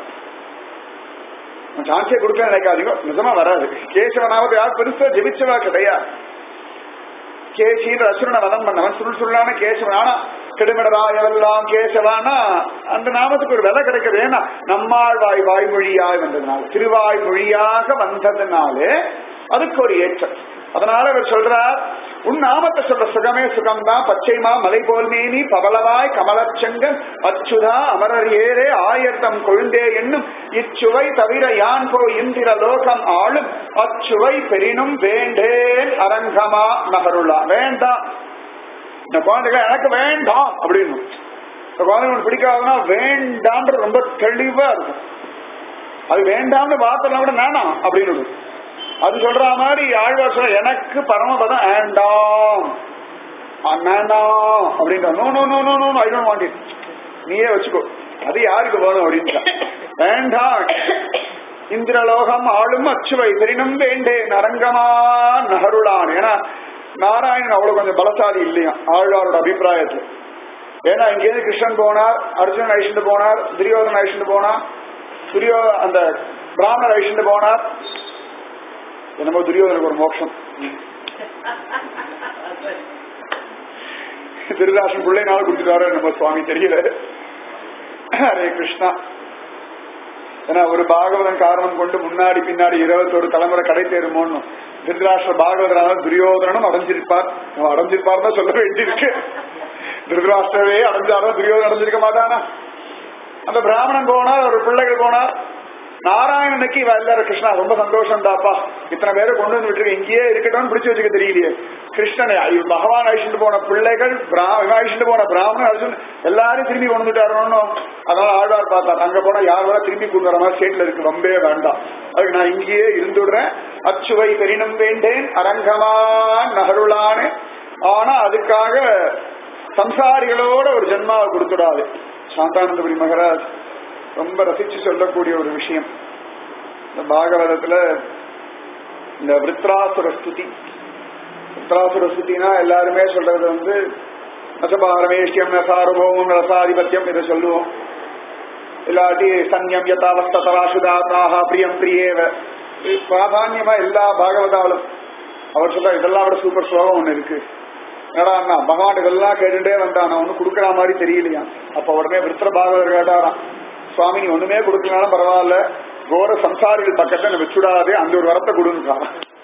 சான்ஸே கொடுக்க நினைக்காதீங்க நிஜமா வராது கேசவ நாமத்தை யார் பெருசா ஜெபிச்சவா கிடையாது கேசின்னு அசுரனை வதம் பண்ணவன் சுருள் சுருளான கேசவன் ஆனா கெடுமிடராயவெல்லாம் கேசவானா அந்த நாமத்துக்கு ஒரு விலை கிடைக்கிறது ஏன்னா நம்மால் வாய் வாய்மொழியாய் வந்ததுனால திருவாய் மொழியாக வந்ததுனாலே அதுக்கு ஒரு ஏற்றம் அதனால அவர் சொல்றார் உன் நாமத்தை சொல்ற சுகமே சுகம்தான் பச்சைமா மலை போல் மேனி பவளவாய் கமலச்செங்கன் அச்சுதா அமரர் ஏரே ஆயர்தம் கொழுந்தே என்னும் இச்சுவை தவிர யான் போ இந்திர லோகம் ஆளும் அச்சுவை பெரினும் வேண்டேன் அரங்கமா நகருளா வேண்டாம் இந்த குழந்தைகள் எனக்கு வேண்டாம் அப்படின்னு இந்த குழந்தைங்களுக்கு பிடிக்காதுன்னா வேண்டாம்ன்றது ரொம்ப தெளிவா இருக்கும் அது வேண்டாம்னு வார்த்தை கூட வேணாம் அப்படின்னு அது சொல்ற மாதிரி ஆழ்வார் சொல்ற எனக்கு பரமபதம் வேண்டாம் வேண்டாம் அப்படின்ற no no no no no I don't want it நீயே வச்சுக்கோ அது யாருக்கு வேணும் அப்படின்ட்டா வேண்டாம் இந்திரலோகம் ஆளும் அச்சுவை பெரினும் வேண்டேன் அரங்கமா நகருளான் ஏன்னா நாராயணன் அவ்வளவு கொஞ்சம் பலசாலி இல்லையா ஆழ்வாரோட அபிப்பிராயத்துல ஏன்னா இங்கேருந்து கிருஷ்ணன் போனார் அர்ஜுனன் அழிச்சுட்டு போனார் துரியோதன் அழிச்சுட்டு போனார் துரியோ அந்த பிராமணர் அழிச்சுட்டு போனார் என்னமோ துரியோதனுக்கு ஒரு மோட்சம் திருதாசன் பிள்ளைனால கொடுத்துட்டாரோ நம்ம சுவாமி தெரியல ஹரே கிருஷ்ணா ஏன்னா ஒரு பாகவதன் காரணம் கொண்டு முன்னாடி பின்னாடி இருபத்தொரு தலைமுறை கடை தேருமோன்னு திருதராஷ்டிர பாகவதனால துரியோதனும் அடைஞ்சிருப்பார் அவன் அடைஞ்சிருப்பார் தான் சொல்ல வேண்டியிருக்கு திருதராஷ்டிரவே அடைஞ்சாரோ துரியோதன் அடைஞ்சிருக்க மாட்டானா அந்த பிராமணன் போனார் ஒரு பிள்ளைகள் போனார் நாராயணனுக்கு இவ எல்லாரும் கிருஷ்ணா ரொம்ப சந்தோஷம் தாப்பா இத்தனை பேரை கொண்டு வந்து விட்டுருக்கு இங்கேயே இருக்கட்டும்னு பிடிச்சு வச்சுக்க தெரியலையே கிருஷ்ணனை ஐயோ, பகவான் அழிச்சுட்டு போன பிள்ளைகள் பிரா- இவன் அழிச்சுட்டு போன பிராமணன் அர்ஜுன் எல்லாரும் திரும்பி கொண்டு வந்துட்டாரோன்னு அதனால ஆழ்வார் பார்த்தார் அங்க போனா யார் வர திரும்பி கொண்டு வர மாதிரி ஸ்டேட்ல இருக்கு ரொம்பவே வேண்டாம் அதுக்கு நான் இங்கேயே இருந்துடுறேன் அச்சுவை பெரினும் வேண்டேன் அரங்கமான் நகருளானே ஆனா அதுக்காக சம்சாரிகளோட ஒரு ஜென்மாவை கொடுத்துடாது சாந்தானந்தபுரி மகராஜ் ரொம்ப ரசிச்சு சொல்லக்கூடிய ஒரு விஷயம் இந்த பாகவதத்துல இந்த விருத்ராசுர ஸ்துதி விருத்ராசுர ஸ்துதினா எல்லாருமே சொல்றது வந்து நசபாரமேஷ்யம் நசாரபோமம் ரசாதிபத்தியம் இதை சொல்லுவோம் இல்லாட்டி சன்யம் யதாவஸ்தராசுதாத்மாக பிரியம் பிரியேவ இது பிராதான்யமா எல்லா பாகவதாலும் அவர் சொல்ற இதெல்லாம் விட சூப்பர் ஸ்லோகம் ஒண்ணு இருக்கு என்னடா அண்ணா பகவான் இதெல்லாம் கேட்டுட்டே வந்தான் நான் ஒன்னும் கொடுக்கற மாதிரி தெரியலையா அப்ப உடனே விருத்திர பாகவதர் கேட்டாராம் சுவாமி நீ ஒண்ணுமே கொடுக்கலனாலும் பரவாயில்ல கோர சம்சாரிகள் பக்கத்தை என்ன வச்சுடாதே அந்த ஒரு வரத்தை கொடுன்னு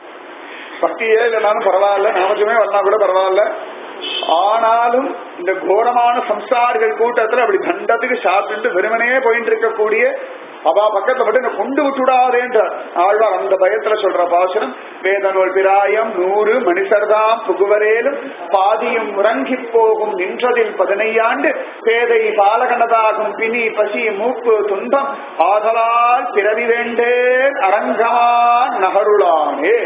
பக்தியே இல்லைனாலும் பரவாயில்ல நாமஜமே வரனா கூட பரவாயில்ல ஆனாலும் இந்த கோரமான சம்சாரிகள் கூட்டத்துல அப்படி தண்டத்துக்கு சாப்பிட்டு வெறுமனே போயிட்டு இருக்கக்கூடிய அவா பக்கத்துல மட்டும் என்ன கொண்டு விட்டுடாதேன்ற ஆழ்வார் அந்த பயத்துல சொல்ற பாசனம் வேதனோல் பிராயம் நூறு மனுஷர்தாம் புகுவரேலும் பாதியும் உறங்கி போகும் நின்றதில் பதினையாண்டு பேதை பாலகனதாகும் பிணி பசி மூப்பு துன்பம் ஆதலால் பிறவி வேண்டேன் அரங்கமான் நகருளானே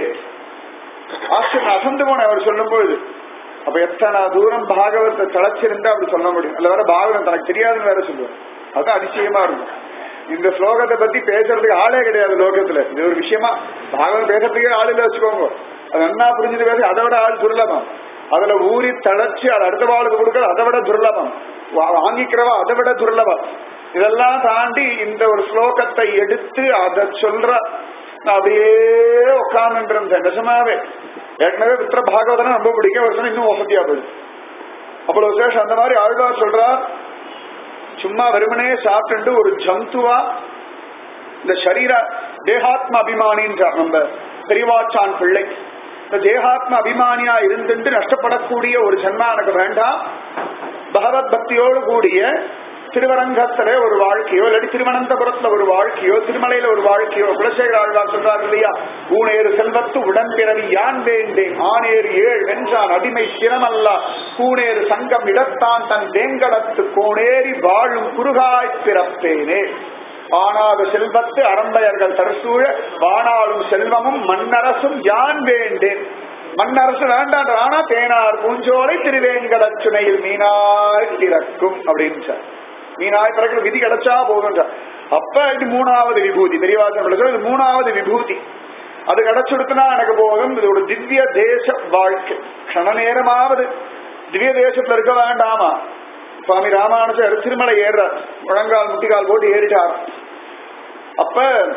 ஆச்சரியம் அசந்து போன அவர் சொல்லும் பொழுது அப்ப எத்தனை தூரம் பாகவத்தை தளச்சிருந்தா அப்படி சொல்ல முடியும் அல்ல வேற பாகவதம் தனக்கு தெரியாதுன்னு வேற சொல்லுவார் அதுதான் அதிசயமா இருக்கும் இந்த ஸ்லோகத்தை பத்தி பேசுறதுக்கு ஆளே கிடையாது லோகத்துல இது ஒரு விஷயமா பாகவதம் பேசுறதுக்கே ஆள் இல்ல வச்சுக்கோங்க அது என்ன புரிஞ்சுட்டு பேச அதை விட ஆள் துர்லபம் அதுல ஊறி தளச்சு அது அடுத்த வாழ்க்கை கொடுக்கறது அதை விட துர்லபம் வா- வாங்கிக்கிறவா அதை விட துர்லபம் இதெல்லாம் தாண்டி இந்த ஒரு ஸ்லோகத்தை எடுத்து அதை சொல்ற நான் அப்படியே உட்கார்ந்து இருந்தேன் நிஜமாவே ஏற்கனவே வித்திர பாகவதனை ரொம்ப பிடிக்கும் ஒரு சமயம் இன்னும் வசதியா போயிடுது அவ்வளவு விசேஷம் அந்த மாதிரி ஆழ்வார் சொல்றார் சும்மா வெறுமனே சாப்பிட்டு ஒரு ஜந்துவா இந்த சரீர தேகாத்ம அபிமானின்றார் நம்ம பெரியவாச்சான் பிள்ளை இந்த தேகாத்ம அபிமானியா இருந்துட்டு நஷ்டப்படக்கூடிய ஒரு ஜன்மா எனக்கு வேண்டாம் பகவத் பக்தியோடு கூடிய திருவரங்கத்திலே ஒரு வாழ்க்கையோ இல்லாட்டி திருவனந்தபுரத்துல ஒரு வாழ்க்கையோ திருமலையில ஒரு வாழ்க்கையோ குலசேகர ஆழ்வார் சொல்றார் இல்லையா ஊனேறு செல்வத்து உடன்பிறவி யான் வேண்டேன் ஆனேறு ஏழ் வென்றான் அடிமை சிரமல்ல கூனேறு சங்கம் இடத்தான் தன் வேங்கடத்து கோணேறி வாழும் குறுகாய் பிறப்பேனே ஆனாத செல்வத்து அரம்பையர்கள் தரசூழ வானாளும் செல்வமும் மண்ணரசும் யான் வேண்டேன் மண்ணரசு வேண்டான்ற ஆனா தேனார் பூஞ்சோலை திருவேங்கடச் சுனையில் மீனாய் திறக்கும் அப்படின்னு சார் மீனாய் திறக்கிற விதி கிடைச்சா போதும் அப்ப இது மூணாவது விபூதி பெரியவாசன் இது மூணாவது விபூதி அது கிடைச்சுடுத்துனா எனக்கு போதும் இது ஒரு திவ்ய தேச வாழ்க்கை கண நேரமாவது திவ்ய தேசத்துல இருக்க வேண்டாமா சுவாமி ராமானுஜர் திருமலை ஏறுறார் முழங்கால் முட்டிக்கால் போட்டு ஏறிட்டார் அப்ப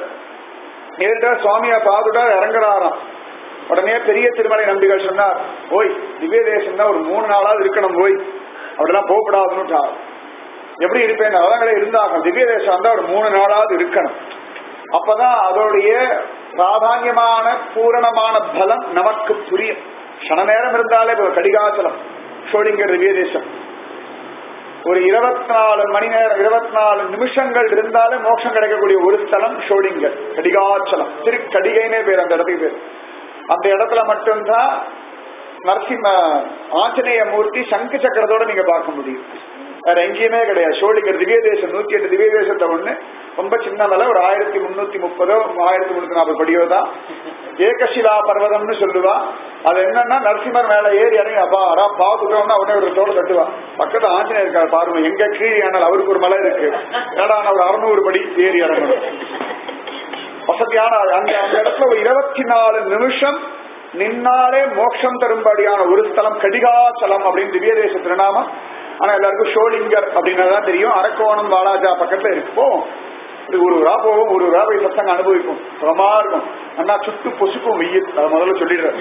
ஏறிட்டார் சுவாமியா பாதுட்டார் இறங்குறாராம் உடனே பெரிய திருமலை நம்பிகள் சொன்னார் ஓய் திவ்ய தேசம்னா ஒரு மூணு நாளாவது இருக்கணும் ஓய் அப்படிலாம் போகப்படாதுன்னு எப்படி இருப்பேன் அவங்களே இருந்தாங்க திவ்ய தேசம் வந்து ஒரு மூணு நாளாவது இருக்கணும் அப்பதான் அதோடைய பிராதான்யமான பூரணமான பலம் நமக்கு புரியும் கண நேரம் இருந்தாலே இப்போ கடிகாச்சலம் ஷோடிங்கர் திவ்ய தேசம் ஒரு இருபத்தி நாலு மணி நேரம் இருபத்தி நாலு நிமிஷங்கள் இருந்தாலே மோட்சம் கிடைக்கக்கூடிய ஒரு ஸ்தலம் ஷோடிங்கர் கடிகாச்சலம் திரு கடிகைனே பேர் அந்த இடத்துக்கு பேர் அந்த இடத்துல மட்டும்தான் நரசிம்ம ஆஞ்சநேய மூர்த்தி சங்கு சக்கரத்தோட நீங்க பார்க்க முடியும் வேற எங்கேயுமே கிடையாது ஷோலிங்கர் திவ்ய தேசம் நூத்தி எட்டு திவ்ய தேசத்தை ஒண்ணு ரொம்ப சின்ன மலை ஒரு ஆயிரத்தி முன்னூத்தி முப்பதோ ஆயிரத்தி முன்னூத்தி நாற்பது படியோ தான் ஏகசிலா பர்வதம்னு சொல்லுவா அது என்னன்னா நரசிம்மர் மேல ஏறி இறங்கி அப்பா அரா பாத்துட்டோம்னா உடனே ஒரு தோடு கட்டுவா பக்கத்துல ஆஞ்சநேயர் இருக்கார் பாருங்க எங்க கீழே ஆனால் அவருக்கு ஒரு மலை இருக்கு ஏடா ஒரு அறுநூறு படி ஏறி இறங்கணும் வசதியான அந்த அந்த இடத்துல ஒரு இருபத்தி நாலு நிமிஷம் நின்னாலே மோட்சம் தரும்படியான ஒரு ஸ்தலம் கடிகாச்சலம் அப்படின்னு திவ்ய தேச திருநாமம் ஆனா எல்லாருக்கும் ஷோலிங்கர் அப்படின்னதான் தெரியும் அரக்கோணம் வாலாஜா பக்கத்துல இருக்கு போவோம் இது ஒரு ஊரா போவோம் ஒரு ஊரா போய் சத்தங்க அனுபவிக்கும் சுகமா இருக்கும் அண்ணா சுட்டு பொசுக்கும் வெயில் அதை முதல்ல சொல்லிடுறேன்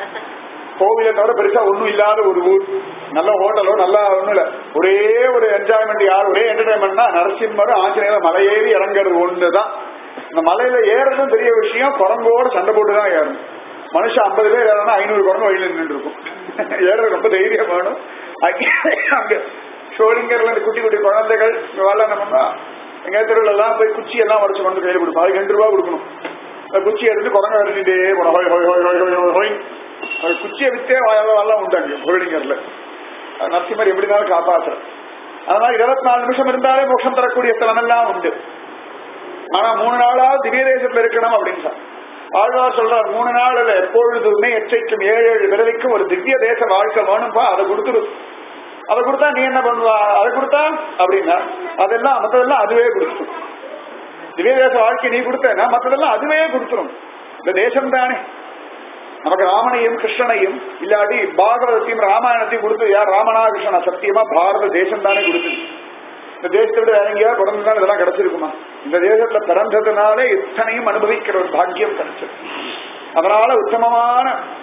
கோவிலை தவிர பெருசா ஒண்ணும் இல்லாத ஒரு ஊர் நல்ல ஹோட்டலோ நல்லா ஒண்ணும் இல்ல ஒரே ஒரு என்ஜாய்மெண்ட் யார் ஒரே என்டர்டைன்மெண்ட்னா நரசிம்மர் ஆஞ்சநேயர் மலையேறி இறங்குறது ஒண்ணுதான் இந்த மலையில ஏறதும் பெரிய விஷயம் குரங்கோட சண்டை போட்டுதான் ஏறணும் மனுஷன் ஐம்பது பேர் ஏறனா ஐநூறு குரங்கு வழியில நின்று இருக்கும் ஏறது ரொம்ப தைரியம் வேணும் அங்க ஷோலிங்கர்ல இந்த குட்டி குட்டி குழந்தைகள் வேலை என்ன பண்ணா எங்க தெருவில் எல்லாம் போய் குச்சி எல்லாம் உடச்சு கொண்டு கையில கொடுப்போம் அதுக்கு ரெண்டு ரூபா கொடுக்கணும் அந்த குச்சி எடுத்து குரங்க வரைஞ்சிட்டே போனோம் ஹோய் ஹோய் ஹோய் ஹோய் ஹோய் ஹோய் அது குச்சியை வித்தே வாயெல்லாம் உண்டாங்க ஷோலிங்கர்ல நரசிம்மர் எப்படினாலும் காப்பாற்றுறேன் அதனால இருபத்தி நாலு நிமிஷம் இருந்தாலே மோட்சம் தரக்கூடிய ஸ்தலம் எல்லாம் உண்டு ஆனா மூணு நாளாவது திவ்ய தேசத்துல இருக்கணும் அப்படின்னு சார் ஆழ்வார் சொல்றார் மூணு நாள்ல எப்பொழுதுமே எச்சைக்கும் ஏழு ஏழு பிறவிக்கும் ஒரு திவ்ய தேச வாழ்க்கை வேணும்பா அதை கொடுத்துரு அதை கொடுத்தா நீ என்ன பண்ணுவா அதை கொடுத்தா அப்படின்னா அதெல்லாம் மற்றதெல்லாம் அதுவே கொடுத்துரும் திவ்ய தேச வாழ்க்கை நீ கொடுத்தனா மற்றதெல்லாம் அதுவே கொடுத்துரும் இந்த தேசம் தானே நமக்கு ராமனையும் கிருஷ்ணனையும் இல்லாட்டி பாகவதத்தையும் ராமாயணத்தையும் கொடுத்து யார் ராமனா கிருஷ்ணனா சத்தியமா பாரத தேசம் தானே கொடுத்துது இந்த தேசத்தை விட வேற எங்கேயாவது பிறந்ததுனால இதெல்லாம் கிடைச்சிருக்குமா இந்த தேசத்துல பிறந்ததுனாலே இத்தனையும் அனுபவிக்கிற ஒரு பாக்கியம் கிடைச்சது அதனால உத்தமமான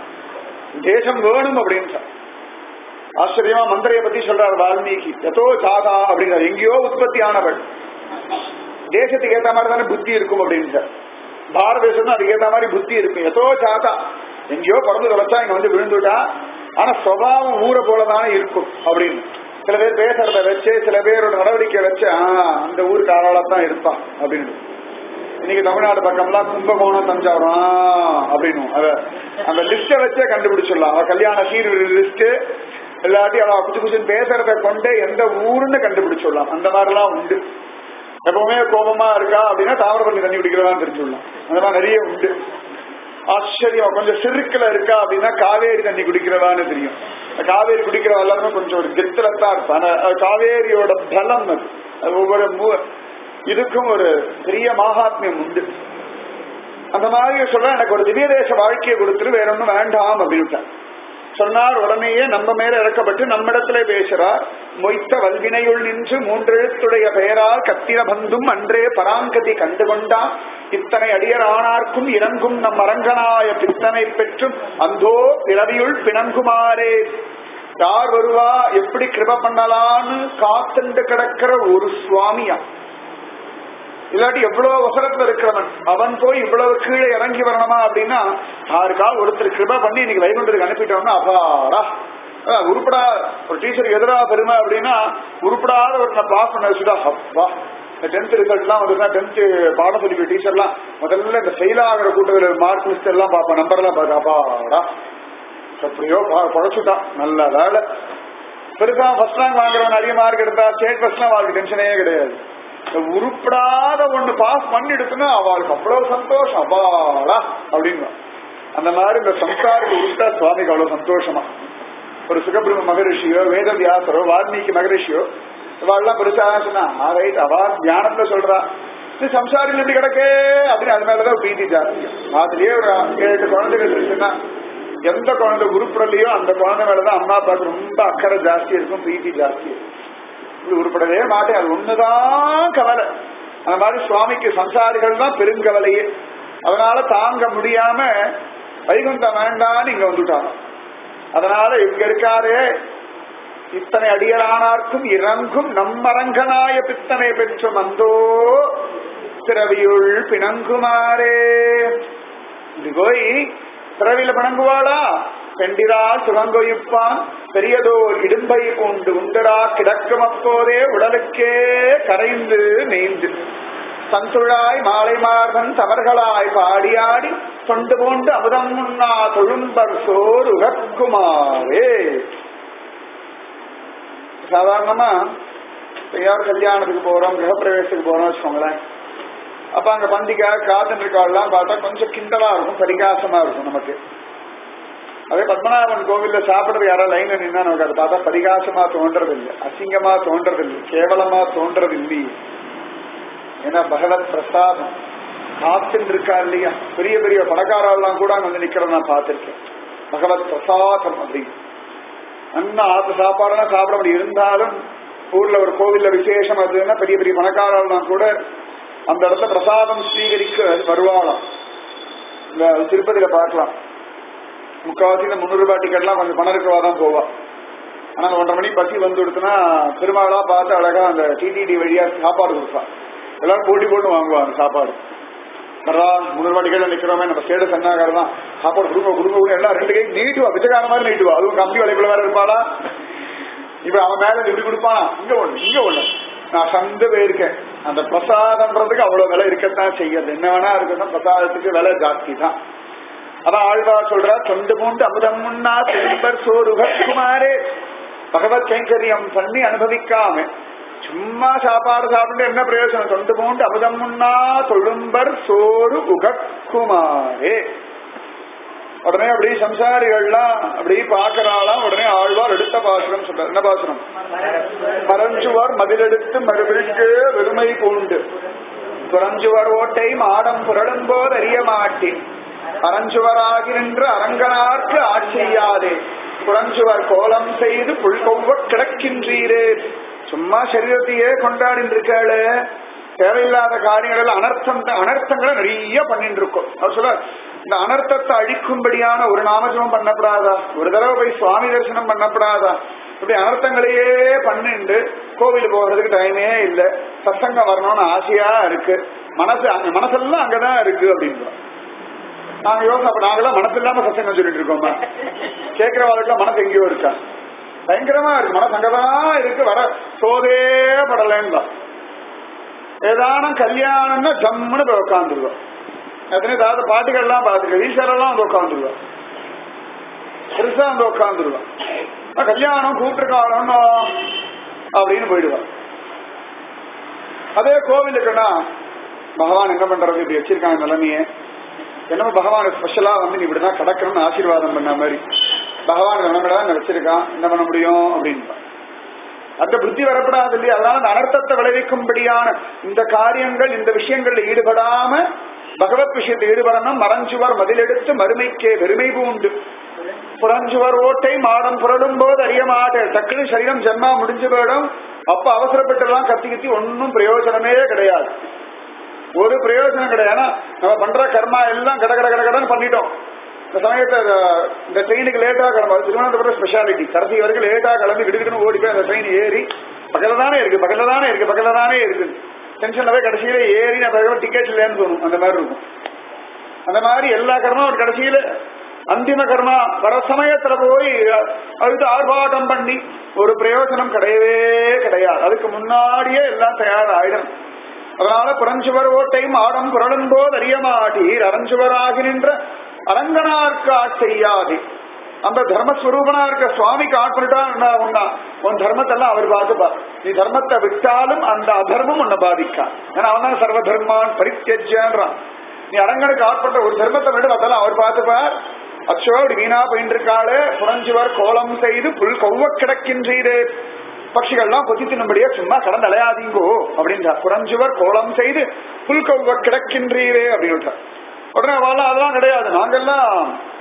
தேசம் வேணும் அப்படின்னு சொன்னார். ஆச்சரியமா மந்திரைய பத்தி சொல்றார் வால்மீகி எதோ சாதா அப்படிங்கிறார் எங்கேயோ உற்பத்தி ஆனவள் தேசத்துக்கு ஏத்த மாதிரி தானே புத்தி இருக்கும் அப்படின்னு சார் பாரத தேசம் அதுக்கு ஏத்த மாதிரி புத்தி இருக்கும் எதோ சாதா எங்கேயோ பிறந்து தொலைச்சா இங்க வந்து விழுந்துட்டா ஆனா சுவாவம் ஊரை போலதானே இருக்கும் அப்படின்னு சில பேர் பேசுறத வச்சு சில பேரோட நடவடிக்கை வச்சு ஆஹ் அந்த ஊருக்கு ஆளாளா தான் இருப்பான் அப்படின்னு இன்னைக்கு தமிழ்நாடு பக்கம்லாம் கும்பகோணம் தஞ்சாவூர் ஆஹ் அப்படின்னு அத அந்த லிஸ்ட வச்சே கண்டுபிடிச்சிடலாம் அவ கல்யாண சீர் லிஸ்ட் எல்லாத்தையும் அவ குச்சு குச்சுன்னு பேசுறத கொண்டே எந்த ஊருன்னு கண்டுபிடிச்சிடலாம் அந்த மாதிரிலாம் உண்டு எப்பவுமே கோபமா இருக்கா அப்படின்னா தாமிரபரணி தண்ணி குடிக்கிறதா தெரிஞ்சுடலாம் அந்த மாதிரி நிறைய உண்டு ஆச்சரியம் கொஞ்சம் சிறுக்குல இருக்கா அப்படின்னா காவேரி தண்ணி குடிக்கிறதான்னு தெரியும் காவேரி குடிக்கிற எல்லாருமே கொஞ்சம் ஒரு கெத்துல தான் இருப்பான் ஆனா, காவேரியோட பலம் அது அது ஒவ்வொரு மூ- இதுக்கும் ஒரு பெரிய மகாத்மியம் உண்டு அந்த மாதிரி சொல்ற எனக்கு ஒரு திவ்ய தேச வாழ்க்கையை கொடுத்துட்டு வேற ஒண்ணும் வேண்டாம் அப்படின்ட்டார் சொன்னார் உடனேயே நம்ம மேல இறக்கப்பட்டு நம்மிடத்திலே பேசுறார் மொய்த்த வல்வினையுள் நின்று மூன்றெழுத்துடைய பெயரால் கத்திர பந்தும் அன்றே பராங்கதி கண்டுகொண்டான் இத்தனை அடியர் ஆனார்க்கும் இறங்கும் நம் அரங்கனாய பித்தனை பெற்றும் அந்தோ பிறவியுள் பிணங்குமாறே யார் வருவா எப்படி கிருப பண்ணலான்னு காத்துண்டு கிடக்கிற ஒரு சுவாமியா இல்லாட்டி எவ்வளவு அவசரத்துல இருக்கிறவன் அவன் போய் இவ்வளவு கீழே இறங்கி வரணுமா அப்படின்னா யாருக்காவது ஒருத்தர் கிருப பண்ணி இன்னைக்கு வைகுண்டருக்கு அனுப்பிட்டோம்னா அப்பாடா அதான் உருப்படா ஒரு டீச்சருக்கு எதிராக பெருமை அப்படின்னா உருப்படாத ஒரு பாஸ் பண்ண வச்சுட்டா அப்பா இந்த டென்த் ரிசல்ட்லாம் வந்துருந்தா டென்த் பாடம் சொல்லிக்கிற டீச்சர்லாம் முதல்ல இந்த ஃபெயில் ஆகிற கூட்டத்தில் மார்க் லிஸ்ட் எல்லாம் பார்ப்பேன் நம்பர் எல்லாம் பார்க்க அப்பாடா எப்படியோ பழச்சுட்டான் நல்ல வேலை பெருசா ஃபர்ஸ்ட் ரேங்க் வாங்குறவன் நிறைய மார்க் எடுத்தா ஸ்டேட் ஃபர்ஸ்ட்லாம் அவளுக்கு டென்ஷனே கிடையாது இந்த உருப்படாத ஒண்ணு பாஸ் பண்ணிடுச்சுன்னா அவளுக்கு அவ்வளவு சந்தோஷம் அப்பாடா அப்படின்னு அந்த மாதிரி இந்த சம்சாரிக்கு உருட்டா சுவாமிக்கு அவ்வளவு சந்தோஷமா ஒரு சுகபிரம மகரிஷியோ வேத வியாசரோ வால்மீகி மகரிஷியோ இவாள்லாம் பெருசா சொன்னா ஆ ரைட் அவா தியானத்துல சொல்றா இது சம்சாரிகள் எப்படி கிடக்கே அப்படின்னு அது மேலதான் பிரீத்தி ஜாஸ்தி அதுலயே ஒரு ஏழு எட்டு குழந்தைகள் இருக்குன்னா எந்த குழந்தை உருப்படலையோ அந்த குழந்தை மேலதான் அம்மா அப்பாவுக்கு ரொம்ப அக்கறை ஜாஸ்தி இருக்கும் பிரீத்தி ஜாஸ்தி இருக்கும் இப்படி உருப்படவே மாட்டேன் அது ஒண்ணுதான் கவலை அந்த மாதிரி சுவாமிக்கு சம்சாரிகள் தான் பெருங்கவலையே அதனால தாங்க முடியாம வைகுண்டம் வேண்டான்னு இங்க வந்துட்டாங்க அதனால இங்க இருக்காரே இத்தனை அடியலானார்க்கும் இறங்கும் நம்மரங்கனாய பித்தனை பெற்றும் அந்தோ பிறவியுள் பிணங்குமாறே இது போய் பிறவியில பிணங்குவாளா பெண்டிரா சுரங்கொயிப்பான் பெரியதோர் இடும்பை கொண்டு உண்டரா கிடக்கும் அப்போதே உடலுக்கே கரைந்து மேய்ந்து சந்துழாய் மாலை மார்பன் தவர்களாய் பாடியாடி தொண்டு போண்டு அமுதம் முன்னா தொழும்பர் சோர் உகக்குமாரே சாதாரணமா இப்ப யார் கல்யாணத்துக்கு போறோம் கிரகப்பிரவேசத்துக்கு போறோம் வச்சுக்கோங்களேன் அப்ப அங்க பந்திக்காக காத்துட்டு இருக்காள்லாம் பார்த்தா கொஞ்சம் கிண்டலா இருக்கும் பரிகாசமா இருக்கும் நமக்கு அதே பத்மநாபன் கோவில்ல சாப்பிடுறது யாரோ லைன்ல நின்னா நமக்கு அதை பார்த்தா பரிகாசமா தோன்றது இல்லை அசிங்கமா தோன்றது இல்லை கேவலமா தோன்றது இல்லையே ஏன்னா பகவத் பிரசாதம் காத்துன்னு இருக்கா இல்லையா பெரிய பெரிய பணக்காரெல்லாம் கூட அங்க வந்து நிக்கிறத நான் பார்த்திருக்கேன் பகவத் பிரசாதம் அப்படின்னு அண்ணா ஆத்து சாப்பாடுனா சாப்பிட முடியும் இருந்தாலும் ஊர்ல ஒரு கோவில்ல விசேஷம் அதுன்னா பெரிய பெரிய பணக்காரெல்லாம் கூட அந்த இடத்துல பிரசாதம் ஸ்வீகரிக்க வருவாளாம் இந்த திருப்பதியில பார்க்கலாம் முக்காவாசி இந்த முந்நூறு ரூபாய் டிக்கெட்லாம் கொஞ்சம் பணம் இருக்கவா தான் போவா ஆனா அந்த ஒன்றரை மணி பசி வந்து கொடுத்தனா பெருமாளா பார்த்து அழகா அந்த டிடிடி வழியா சாப்பாடு கொடுப்பா எல்லாரும் போட்டி போட்டு வாங்குவாங்க சாப்பாடு வரா முந்நூறு ரூபாய் டிக்கெட்ல நிக்கிறோமே நம்ம ஸ்டேட்டஸ் என்ன தான் சாப்பாடு கொடுங்க கொடுங்க கொடுங்க எல்லாம் ரெண்டு கை நீட்டுவா பிச்சைக்கார மாதிரி நீட்டுவா அதுவும் கம்பி வலைக்குள்ள வேற இருப்பாளா இப்ப அவன் மேல இப்படி கொடுப்பானா இங்க ஒண்ணு இங்க ஒண்ணு நான் சந்து போயிருக்கேன் அந்த பிரசாதம்ன்றதுக்கு அவ்வளவு விலை இருக்கத்தான் செய்யறது என்ன வேணா இருக்கட்டும் பிரசாதத்துக்கு விலை ஜாஸ்தி தான் அதான் ஆழ்வா சொல்றா தொண்டு பூண்டு அமுதம் முன்னா திரும்பர் சோறுகுமாரே பகவத் கைங்கரியம் பண்ணி அனுபவிக்காம சும்மா சாப்பாடு சாப்பிட்டு என்ன பிரயோஜனம் தொண்டு பூண்டு அமுதம் முன்னா தொழும்பர் சோறு உகக்குமாரே உடனே அப்படி சம்சாரிகள்லாம் அப்படி பாக்குறாளாம் உடனே ஆழ்வார் எடுத்த பாசுரம் சொல்றார் என்ன பாசுரம் மறைஞ்சுவார் மதிலெடுத்து மறுபிற்கு வெறுமை பூண்டு துறஞ்சுவர் ஓட்டை மாடம் புரளும் போது அறிய மாட்டேன் அறஞ்சுவராகி நின்று அரங்கனார்க்கு ஆட்சியாதே புறஞ்சுவர் கோலம் செய்து புல்கொவ்வ கிடக்கின்றீரே சும்மா சரீரத்தையே கொண்டாடிட்டு இருக்காளு தேவையில்லாத காரியங்கள் அனர்த்தம் அனர்த்தங்களை நிறைய பண்ணிட்டு இருக்கோம் அவர் சொல்ல இந்த அனர்த்தத்தை அழிக்கும்படியான ஒரு நாமஜபம் பண்ணப்படாதா ஒரு தடவை போய் சுவாமி தரிசனம் பண்ணப்படாதா இப்படி அனர்த்தங்களையே பண்ணிண்டு கோவில் போகிறதுக்கு டைமே இல்லை சத்சங்கம் வரணும்னு ஆசையா இருக்கு மனசு அங்க மனசெல்லாம் அங்கதான் இருக்கு அப்படின்றோம் நாங்க யோசனை அப்ப நாங்களாம் மனசு இல்லாம சத்சங்கம் சொல்லிட்டு இருக்கோமா கேட்கிறவாளுக்குலாம் மனசு எங்கேயோ இருக்கா பயங்கரமா இருக்கு மனசு அங்கதான் இருக்கு வர சோதே படலன்னு ஏதானும் கல்யாணம்னா ஜம்முன்னு போய் உட்காந்துருவோம் எத்தனை ஏதாவது பாட்டுகள்லாம் பார்த்துக்க ஈஸ்வரெல்லாம் வந்து உட்காந்துருவோம் பெருசா வந்து உட்காந்துருவோம் கல்யாணம் கூப்பிட்டுருக்காளோ அப்படின்னு போயிடுவான் அதே கோவிலுக்குன்னா பகவான் என்ன பண்றது இப்படி வச்சிருக்காங்க நிலைமையே என்னமோ பகவான் ஸ்பெஷலா வந்து நீ இப்படிதான் கடக்கணும்னு ஆசீர்வாதம் பண்ண மாதிரி பகவான் நிலைமையில தான் வச்சிருக்கான் என்ன பண்ண முடியும் அப்படின்னு அந்த புத்தி வரப்படாது இல்லையா அதனால அந்த அனர்த்தத்தை விளைவிக்கும்படியான இந்த காரியங்கள் இந்த விஷயங்கள்ல ஈடுபடாம பகவத் விஷயத்தை ஈடுபடணும் மறைஞ்சுவர் மதிலெடுத்து மறுமைக்கே வெறுமை பூண்டு புறஞ்சுவர் ஓட்டை மாடம் புரடும் போது அறிய மாட்டேன் டக்குனு சரீரம் ஜென்மா முடிஞ்சு போயிடும் அப்ப அவசரப்பட்டுலாம் கத்தி கத்தி ஒன்னும் பிரயோஜனமே கிடையாது ஒரு பிரயோஜனம் கிடையாது ஏன்னா நம்ம பண்ற கர்மா எல்லாம் கட கட கட கடன்னு பண்ணிட்டோம் இந்த சமயத்தை இந்த ட்ரெயினுக்கு லேட்டா கிளம்ப திருவனந்தபுரம் ஸ்பெஷாலிட்டி கடைசி வரைக்கும் லேட்டா கிளம்பி விடுவிக்கணும் ஓடி போய் அந்த ட்ரெயின் ஏறி பக்கத்துல தானே இருக்கு பக்கத்துல தானே இருக்கு பக்கத்துல தானே இருக்கு டென்ஷன்ல போய் கடைசியில ஏறி நான் பிறகு டிக்கெட் இல்லைன்னு தோணும் அந்த மாதிரி இருக்கும் அந்த மாதிரி எல்லா கர்மா ஒரு கடைசியில அந்திம கர்மா வர சமயத்துல போய் அதுக்கு ஆர்ப்பாட்டம் பண்ணி ஒரு பிரயோஜனம் கிடையவே கிடையாது அதுக்கு முன்னாடியே எல்லாம் தயாராயிடும் அதனால புறஞ்சுவர் ஓட்டையும் ஆடம் புரளும் போது அறியமாட்டீர் அரஞ்சுவராகி நின்ற அரங்கனார்க்கு ஆட்செய்யாது அந்த தர்மஸ்வரூபனா இருக்க சுவாமிக்கு ஆட்பட்டா என்ன ஆகும்னா உன் தர்மத்தெல்லாம் அவர் பார்த்துப்பார் நீ தர்மத்தை விட்டாலும் அந்த அதர்மம் உன்னை பாதிக்கா ஏன்னா அவன் தான் சர்வ தர்மான் பரித்தேஜான்றான் நீ அரங்கனுக்கு ஆட்பட்ட ஒரு தர்மத்தை விட அதெல்லாம் அவர் பார்த்துப்பார் அச்சோ அப்படி வீணா போயிட்டு இருக்காளே புரஞ்சுவர் கோலம் செய்து புல் கொவ்வ கிடக்கின்றீரே பட்சிகள்லாம் கொத்தி தின்னும்படியா சும்மா கடந்து அலையாதீங்கோ அப்படின்றார் புரஞ்சுவர் கோலம் செய்து புல் கொவ்வ கிடக்கின்றீரே அப்படின்னு உடனே வாழ அதெல்லாம் கிடையாது நாங்கெல்லாம்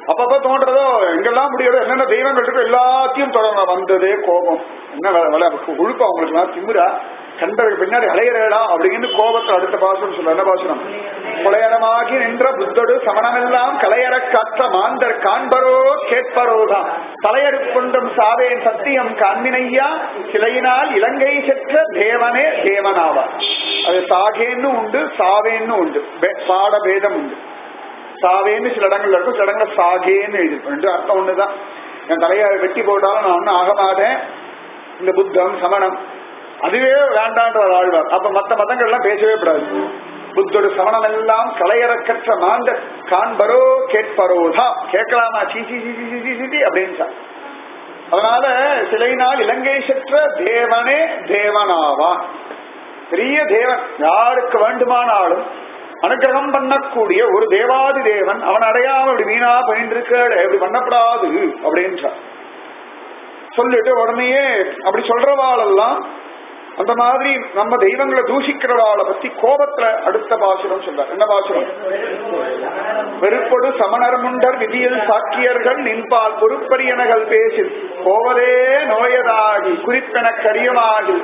அப்பப்ப தோன்றதோ எங்கெல்லாம் முடியாதோ என்னென்ன தெய்வங்கள் இருக்கோ எல்லாத்தையும் தொடர வந்ததே கோபம் என்ன வேலை வேலை ஒழுப்பா உங்களுக்கு எல்லாம் திமிரா கண்டதுக்கு பின்னாடி அலையிறடா அப்படின்னு கோபத்தை அடுத்த பாசனம் சொல்ல என்ன பாசனம் கொலையரமாகி நின்ற புத்தடு சமணமெல்லாம் கலையற காற்ற மாந்தர் காண்பரோ கேட்பரோதான் தலையெடுப்புண்டும் சாவேன் சத்தியம் காண்மினையா சிலையினால் இலங்கை செற்ற தேவனே தேவனாவார் அது சாகேன்னு உண்டு சாவேன்னு உண்டு பே- பாட பேதம் உண்டு சாவேன்னு சில இடங்கள்ல இருக்கும் சில இடங்கள்ல சாகேன்னு எழுதிருக்கும் ரெண்டு அர்த்தம் ஒண்ணுதான் என் தலையை வெட்டி போட்டாலும் நான் ஒன்னும் ஆக மாட்டேன் இந்த புத்தம் சமணம் அதுவே வேண்டான்ற ஒரு ஆழ்வார் அப்ப மத்த மதங்கள் எல்லாம் பேசவே கூடாது புத்தோட சமணம் எல்லாம் கலையறக்கற்ற மாந்த காண்பரோ கேட்பரோதா கேட்கலாமா சீ சீ சீ சீ சீ சீ அப்படின்னு சார் அதனால சிலையினால் இலங்கை செற்ற தேவனே தேவனாவான் பெரிய தேவன் யாருக்கு வேண்டுமானாலும் அனுகிரகம் பண்ணக்கூடிய ஒரு தேவாதி தேவன் அவன் அடையாம இப்படி வீணா பயின்றிருக்க இப்படி பண்ணப்படாது அப்படின்றார் சொல்லிட்டு உடனேயே அப்படி சொல்றவாளெல்லாம் அந்த மாதிரி நம்ம தெய்வங்களை தூஷிக்கிறவாளை பத்தி கோபத்துல அடுத்த பாசுரம் சொல்றார் என்ன பாசுரம் வெறுப்பொடு சமணர் முண்டர் விதியில் சாக்கியர்கள் நின்பால் பொறுப்பரியனகள் பேசி போவதே நோயதாகி குறிப்பென கரியமாகி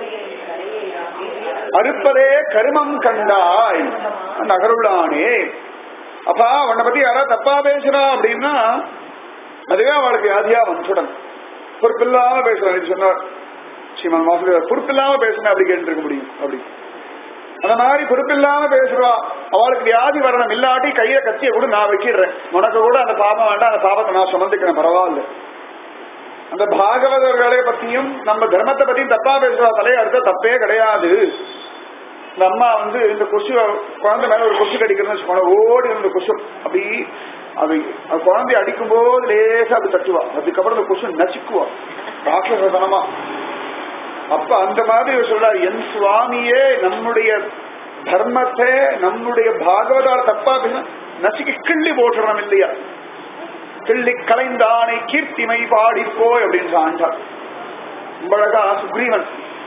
அறுப்பதே கருமம் கண்டாய் நகருளானே அப்பா உன்னை பத்தி யாராவது தப்பா பேசுறா அப்படின்னா அதுவே அவளுக்கு வியாதியா வந்துடன் பொறுப்பில்லாம பேசுறான் சொன்னார் ஸ்ரீமன் வாசுதேவர் பொறுப்பில்லாம பேசுனா அப்படி கேட்டு முடியும் அப்படி அந்த மாதிரி பொறுப்பில்லாம பேசுறா அவளுக்கு வியாதி வரணும் இல்லாட்டி கையில கத்திய கூட நான் வைக்கிடுறேன் உனக்கு கூட அந்த பாபம் வேண்டாம் அந்த பாபத்தை நான் சுமந்துக்கிறேன் பரவாயில்ல அந்த பாகவதர்களை பத்தியும் நம்ம தர்மத்தை பத்தியும் தப்பா பேசுறா தலையை அடுத்த தப்பே கிடையாது இந்த அம்மா வந்து இந்த கொசு குழந்தை மேல ஒரு கொசு கடிக்கிறதுன்னு வச்சுக்கோங்க ஓடி இந்த கொசு அப்படி அது அது குழந்தை அடிக்கும் போது லேசா அப்படி தட்டுவா அதுக்கப்புறம் இந்த கொசு நசுக்குவா ராட்சசதனமா அப்ப அந்த மாதிரி இவர் சொல்றாரு என் சுவாமியே நம்முடைய தர்மத்தை நம்முடைய பாகவதால் தப்பா பேசினா நசுக்கி கிள்ளி போட்டுறோம் இல்லையா கிள்ளி கலைந்தானை கீர்த்திமை பாடிப்போய் அப்படின்னு ஆண்டார் ரொம்ப அழகா சுக்ரீவன்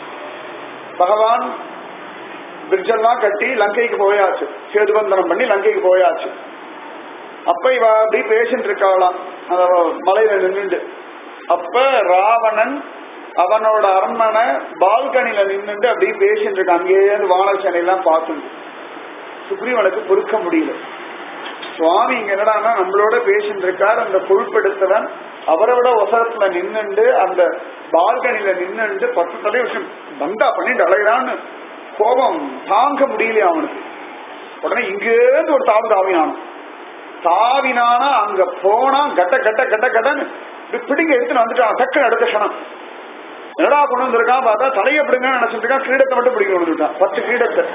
பகவான் பிரிட்ஜெல்லாம் கட்டி லங்கைக்கு போயாச்சு சேதுபந்தனம் பண்ணி லங்கைக்கு போயாச்சு அப்ப இவ அப்படி பேசிட்டு இருக்காளாம் அந்த மலையில நின்னுண்டு அப்ப ராவணன் அவனோட அரண்மனை பால்கனில நின்னுட்டு அப்படி பேசிட்டு இருக்கான் அங்கேயே வானசேனை எல்லாம் பார்த்துட்டு சுக்ரீவனுக்கு பொறுக்க முடியல சுவாமி இங்க என்னடான்னா நம்மளோட பேசிட்டு இருக்கார் அந்த பொறுப்பெடுத்தவன் அவரை விட ஒசரத்துல நின்னுண்டு அந்த பால்கனில நின்னுண்டு பத்து தலை விஷயம் பந்தா பண்ணிட்டு அழகிறான்னு கோபம் தாங்க முடியலையா அவனுக்கு உடனே இங்கேருந்து ஒரு தாவு தாவினான் தாவினானா அங்க போனா கட்ட கட்ட கட்ட கட்டன்னு இப்படி பிடிங்க எடுத்துன்னு வந்துட்டான் டக்குன்னு அடுத்த க்ஷணம் என்னடா கொண்டு வந்திருக்கான் பார்த்தா தலையை பிடிங்கன்னு நினைச்சிட்டு இருக்கான் கிரீடத்தை மட்டும் பிடிக்க வந்துட்டான் பத்து கிரீடத்தை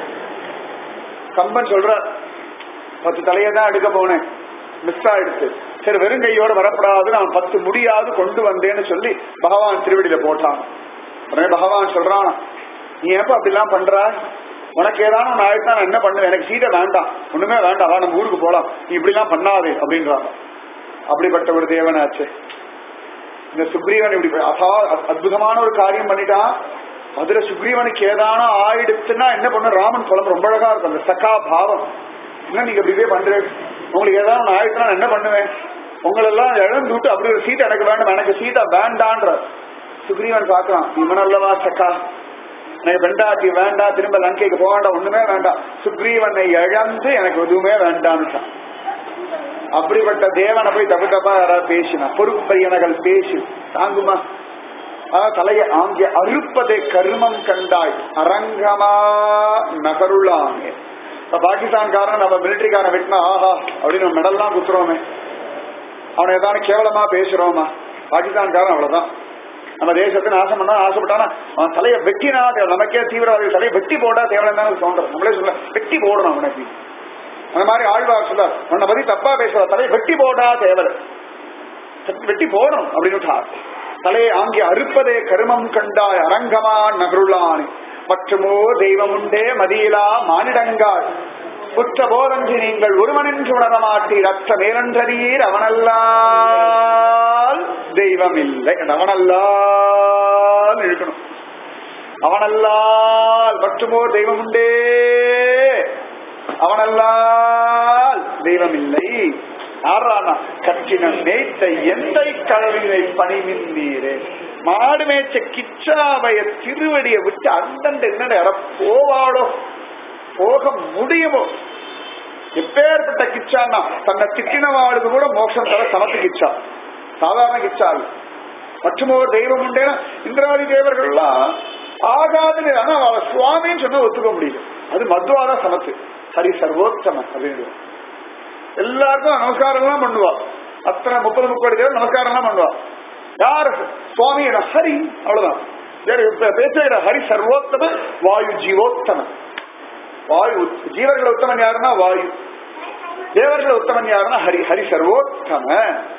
கம்பன் சொல்ற பத்து தலையை தான் எடுக்க போனேன் மிஸ் ஆயிடுச்சு சரி வெறும் கையோட வரப்படாது நான் பத்து முடியாது கொண்டு வந்தேன்னு சொல்லி பகவான் திருவடியில போட்டான் உடனே பகவான் சொல்றான் நீ எப்ப அப்படிலாம் பண்ற உனக்கு ஏதாவது ஒன்று ஆயிடுச்சா நான் என்ன பண்ணுவேன் எனக்கு சீட்டை வேண்டாம் ஒண்ணுமே வேண்டாம் வா நம்ம ஊருக்கு போலாம் நீ இப்படிலாம் பண்ணாதே அப்படின்றாங்க அப்படிப்பட்ட ஒரு தேவனாச்சு இந்த சுக்ரீவன் இப்படி அசா அற்புதமான ஒரு காரியம் பண்ணிட்டான் அதுல சுக்ரீவனுக்கு ஏதான ஆயிடுச்சுன்னா என்ன பண்ண ராமன் குழம்பு ரொம்ப அழகா இருக்கும் அந்த சகா பாவம் என்ன நீங்க இப்படிவே பண்றேன் உங்களுக்கு ஏதாவது ஒன்று ஆயிடுச்சுன்னா நான் என்ன பண்ணுவேன் உங்களெல்லாம் இழந்து விட்டு அப்படி ஒரு சீட் எனக்கு வேண்டாம் எனக்கு சீட்டா வேண்டான்ற சுக்ரீவன் பாக்குறான் இவன் அல்லவா சக்கா எனக்கு பெண்டாட்டி வேண்டாம் திரும்ப லங்கைக்கு போக வேண்டாம் ஒண்ணுமே வேண்டாம் சுக்ரீவனை இழந்து எனக்கு எதுவுமே வேண்டாம்னுட்டான் அப்படிப்பட்ட தேவனை போய் தப்பு தப்பா யாராவது பேசினா பொறுப்பையனகள் பேசி தாங்குமா ஆஹ் தலையை ஆங்கிய அறுப்பதை கர்மம் கண்டாய் அரங்கமா நகருளாமே இப்ப பாகிஸ்தான்காரன் நம்ம மிலிட்டரிக்காரன் வெட்டினா ஆஹா அப்படின்னு மெடல்லாம் குத்துறோமே அவனை ஏதாவது கேவலமா பேசுறோமா பாகிஸ்தான்காரன் அவ்வளவுதான் நம்ம தேசத்தை நாசம் பண்ணா ஆசைப்பட்டானா அவன் தலையை வெட்டினா தேவை நமக்கே தீவிரவாதிகள் தலையை வெட்டி போட்டா தேவையான தானே தோன்றது நம்மளே சொல்ல வெட்டி போடணும் அவனுக்கு அந்த மாதிரி ஆழ்வார் சொல்ல உன்னை பத்தி தப்பா பேசுற தலையை வெட்டி போடா தேவை வெட்டி போடணும் அப்படின்னு தலையை ஆங்கி அறுப்பதே கருமம் கண்டாய் அரங்கமா நகருளானே மற்றுமோ தெய்வம் உண்டே மதியிலா மானிடங்காள் குற்ற போதன்றி நீங்கள் ஒருவனின்று உணர மாட்டீர் அற்ற மேலன்றீர் அவனல்லால் தெய்வம் இல்லை அவனல்லால் இழுக்கணும் அவனல்லால் மற்றுமோ தெய்வம் உண்டே அவனல்லால் தெய்வம் இல்லை யாரானா கற்றினம் மேய்த்த எந்த கழவினை பணிமின் நீரே மாடு மேய்ச்ச கிச்சாவைய திருவடியை விட்டு அந்தண்ட என்ன இட போவாளோ போக முடியுமோ எப்பேற்பட்ட கிச்சான்னா தன்னை திட்டினவாளுக்கு கூட மோட்சம் தர சமத்து கிச்சா சாதாரண கிச்சா இல்ல மற்றும் ஒரு தெய்வம் உண்டேனா இந்திராதி தேவர்கள்லாம் ஆகாதுன்னு ஆனா அவ சுவாமின்னு சொன்னா ஒத்துக்க முடியல அது மத்வாத சமத்து ஹரி சர்வோத்தம அப்படின்னு எல்லாருக்கும் நமஸ்காரம் எல்லாம் பண்ணுவா அத்தனை முப்பது முப்பது தேவர் நமஸ்காரம் எல்லாம் பண்ணுவா யாரு சுவாமி ஹரி அவ்வளவுதான் வேற இப்ப பேசுகிற ஹரி சர்வோத்தம வாயு ஜீவோத்தம வாயு உத்- ஜீவர்கள் உத்தமன் யாருன்னா வாயு தேவர்கள் உத்தமன் யாருன்னா ஹரி ஹரி சர்வோத்தம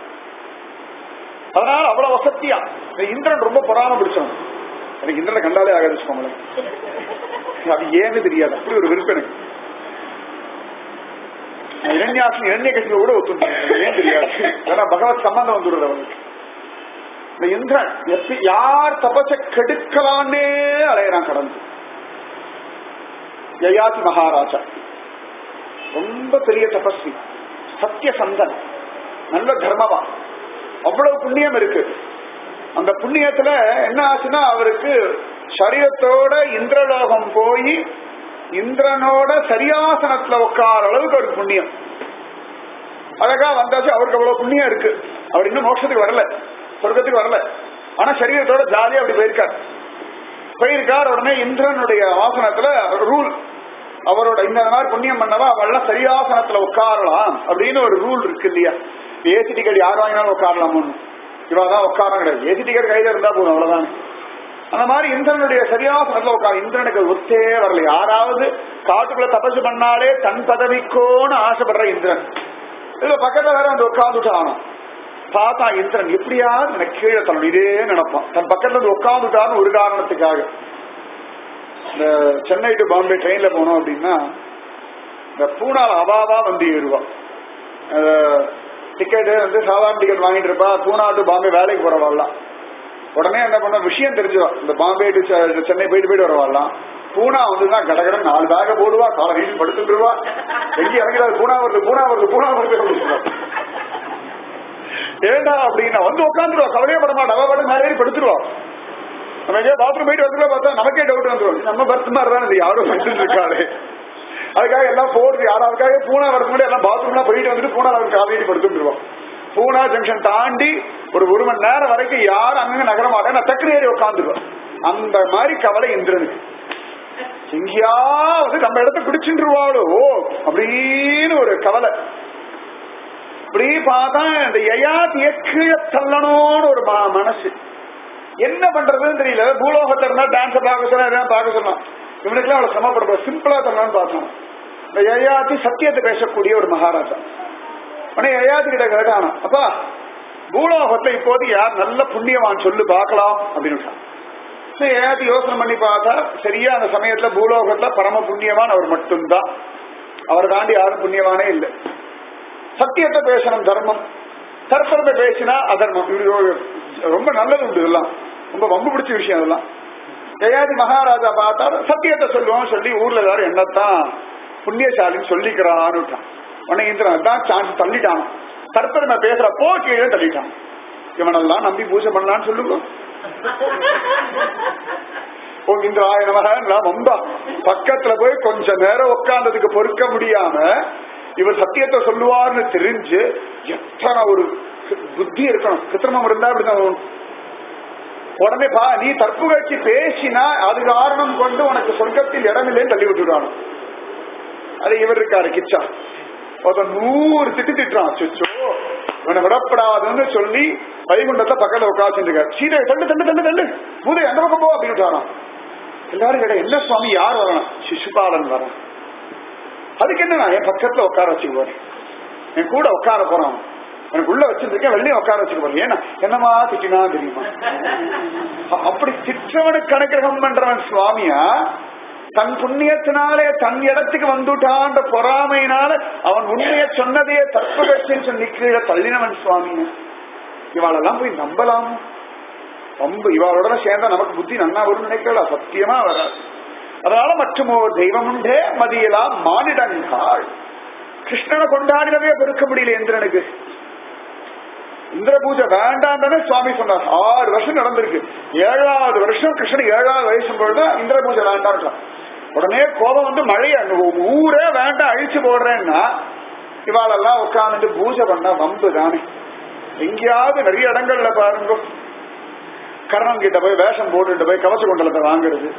அதனால அவ்வளவு வசத்தியா இந்த இந்திரன் ரொம்ப பொறாம பிடிச்சவன் எனக்கு இந்திரனை கண்டாலே ஆகாது வச்சுக்கோங்களேன் அது ஏன்னு தெரியாது அப்படி ஒரு விருப்பம் எனக்கு நான் இரண்யாசன் இரண்ய கட்சியில கூட ஒத்துந்தேன் ஏன் தெரியாது ஏன்னா பகவத் சம்பந்தம் வந்துடுறது அவனுக்கு இந்த இந்திரன் எப்ப யார் தபச கெடுக்கலான்னே அலையறான் கடந்து யயாதி மகாராஜா ரொம்ப பெரிய தபஸ்வி சத்திய சந்தன் நல்ல தர்மவா அவ்வளவு புண்ணியம் இருக்கு அந்த புண்ணியத்துல என்ன ஆச்சுன்னா அவருக்கு சரீரத்தோட இந்திரலோகம் போய் இந்திரனோட சரியாசனத்துல உட்கார அளவுக்கு ஒரு புண்ணியம் அழகா வந்தாச்சு அவருக்கு அவ்வளவு புண்ணியம் இருக்கு அவர் இன்னும் மோட்சத்துக்கு வரல சொர்க்கத்துக்கு வரல ஆனா சரீரத்தோட ஜாலியா அப்படி போயிருக்கார் போயிருக்கார் உடனே இந்திரனுடைய ஆசனத்துல ரூல் அவரோட இந்த மாதிரி புண்ணியம் பண்ணவா அவள்லாம் சரியாசனத்துல உட்காரலாம் அப்படின்னு ஒரு ரூல் இருக்கு இல்லையா ஏசி டிக்கெட் யார் வாங்கினாலும் உட்காரலாம் ஒண்ணு இவாதான் உட்காரம் கிடையாது ஏசி டிக்கெட் கையில இருந்தா போதும் அவ்வளவுதான் அந்த மாதிரி இந்திரனுடைய சரியாசனத்துல உட்கார் இந்திரனுக்கு ஒத்தே வரல யாராவது காட்டுக்குள்ள தபசு பண்ணாலே தன் பதவிக்கோன்னு ஆசைப்படுற இந்திரன் இதுல பக்கத்துல வேற வந்து உட்காந்துட்டானோ பார்த்தா இந்திரன் எப்படியாவது எனக்கு கீழே தள்ளணும் இதே நினைப்பான் தன் பக்கத்துல இருந்து உட்காந்துட்டான்னு ஒரு காரணத்துக்காக இந்த சென்னை டு பாம்பே ட்ரெயின்ல போனோம் அப்படின்னா இந்த பூனால அவாவா வந்து ஏறுவா டிக்கெட்டு வந்து சாதாரண டிக்கெட் வாங்கிட்டு இருப்பா பூனா டு பாம்பே வேலைக்கு போறவாள்லாம் உடனே என்ன பண்ண விஷயம் தெரிஞ்சுவா இந்த பாம்பே டு செ- சென்னை போயிட்டு போயிட்டு வரவாள்லாம் பூனா வந்துதான் கடகட நாலு பேக போடுவா காலை வீட்டில் படுத்துருவா எங்க இறங்கிறாரு பூனா வருது பூனா வருது பூனா வருது அப்படின்னு சொல்லுவா. ஏண்டா அப்படின்னா வந்து உட்காந்துருவா கவலையே பட மாட்டா அவ பாட்டு மேலே ஏறி படுத்துருவா நம்ம எங்கேயோ பாத்ரூம் போயிட்டு வந்து பார்த்தா நமக்கே டவுட் வந்துடும் நம்ம பர்த் மாதிரி தான் இது யாரும் வந்துட்டு இருக்காரு அதுக்காக எல்லாம் போடுது யாராவதுக்காக பூனா வரது முன்னாடி எல்லாம் பாத்ரூம்லாம் போயிட்டு வந்துட்டு பூனா அவர் காவேரி படுத்துட்டுருவோம் பூனா ஜங்ஷன் தாண்டி ஒரு ஒரு மணி நேரம் வரைக்கும் யாரும் அங்கங்க நகர மாட்டேன் நான் டக்குனு ஏறி உட்காந்துருவேன் அந்த மாதிரி கவலை இந்திரனுக்கு எங்கேயாவது நம்ம இடத்த பிடிச்சுருவாளோ அப்படின்னு ஒரு கவலை இப்படி பார்த்தா இந்த யயாத்திய கீழே தள்ளணும்னு ஒரு ம- மனசு என்ன பண்றதுன்னு தெரியல பூலோகத்துல இருந்தா டான்ஸ் பார்க்க சொன்னா எதாவது பார்க்க சொன்னான் இவனுக்குலாம் அவ்வளவு சிரமப்படுற சிம்பிளா தரலாம்னு பார்க்கணும் இந்த யயாதி சத்தியத்தை பேசக்கூடிய ஒரு மகாராஜா உடனே யயாதி கிட்ட கேட்டானா அப்பா பூலோகத்துல இப்போது யார் நல்ல புண்ணியவான் சொல்லு பார்க்கலாம் அப்படின்னு விட்டான். சரி, யயாதி யோசனை பண்ணி பார்த்தா சரியா அந்த சமயத்துல பூலோகத்துல பரம புண்ணியவான் அவர் மட்டும்தான் அவர் தாண்டி யாரும் புண்ணியவானே இல்லை சத்தியத்தை பேசணும் தர்மம் தர்ப்பணத்தை பேசினா அதர்மம் இது ஒரு- ரொம்ப நல்லது உண்டு இதெல்லாம் ரொம்ப வம்பு பிடிச்ச விஷயம் இதெல்லாம் ஜெயாதி மகாராஜா பார்த்தா சத்தியத்தை சொல்லுவோம் சொல்லி ஊர்ல எல்லாரும் என்னத்தான் புண்ணியசாலின்னு சொல்லிக்கிறான்னு விட்டான் உடனே இந்திரன் அதான் சான்ஸ் தள்ளிட்டான் தர்ப்பணமை பேசுறப்போ கீழே தள்ளிட்டான் இவனெல்லாம் நம்பி பூஜை பண்ணலான்னு சொல்லுங்க ஓ இந்த ஆயிரம் வம்பா பக்கத்துல போய் கொஞ்ச நேரம் உட்கார்ந்ததுக்கு பொறுக்க முடியாம இவர் சத்தியத்தை சொல்லுவார்னு தெரிஞ்சு எத்தனை ஒரு புத்தி இருக்கணும் கிருத்திரமம் இருந்தா அப்படிதான் வரும். உடனே பா நீ தற்புகழ்ச்சி பேசினா அது காரணம் கொண்டு உனக்கு சொர்க்கத்தில் இடமில்லைன்னு தள்ளி விட்டுடுவானு அது இவர் இருக்காரு கிச்சா ஒருத்தன் நூறு திட்டு திட்டுறான் சுச்சோ இவனை விடப்படாதுன்னு சொல்லி வைகுண்டத்துல பக்கத்துல உட்காந்துட்டு இருக்காரு சீதை தள்ளு தள்ளு தள்ளு தள்ளு பூதை அந்த பக்கம் போ அப்படின்னு விட்டாராம் எல்லாரும் கேட்ட என்ன சுவாமி யார் வரணும் சிசுபாலன் வரான் அதுக்கு என்ன நான் என் பக்கத்துல உட்கார வச்சுக்க போறேன் என் கூட உட்கார போறான் எனக்கு உள்ள வச்சிருக்கேன் வெள்ளையும் உட்கார வச்சுக்க போறேன் ஏன்னா என்னமா திட்டினா தெரியுமா அ- அப்படி திட்டவனுக்கு அனுகிரகம் பண்றவன் சுவாமியா தன் புண்ணியத்தினாலே தன் இடத்துக்கு வந்துட்டான்ற பொறாமையினால அவன் உண்மையை சொன்னதே தற்பகட்சின்னு சொல்லி கீழே தள்ளினவன் சுவாமியா இவாளெல்லாம் போய் நம்பலாமா ரொம்ப இவாளோட சேர்ந்தா நமக்கு புத்தி நன்னா வரும்னு நினைக்கல சத்தியமா வராது அதனால மற்றுமோ தெய்வம் உண்டே மதியலாம் மானிடங்காள் கிருஷ்ணனை கொண்டாடினதே பொறுக்க முடியல இந்திரனுக்கு இந்திர பூஜை வேண்டாம் தானே சுவாமி சொன்னார் ஆறு வருஷம் நடந்திருக்கு ஏழாவது வருஷம் கிருஷ்ணன் ஏழாவது வயசு பொழுது இந்திர பூஜை வேண்டாம் உடனே கோபம் வந்து மழை அங்க ஊரே வேண்டாம் அழிச்சு போடுறேன்னா இவாளெல்லாம் உட்காந்துட்டு பூஜை பண்ணா வம்பு தானே எங்கேயாவது நிறைய இடங்கள்ல பாருங்க கர்ணன் கிட்ட போய் வேஷம் போட்டுட்டு போய் கவச குண்டலத்தை வாங்குறது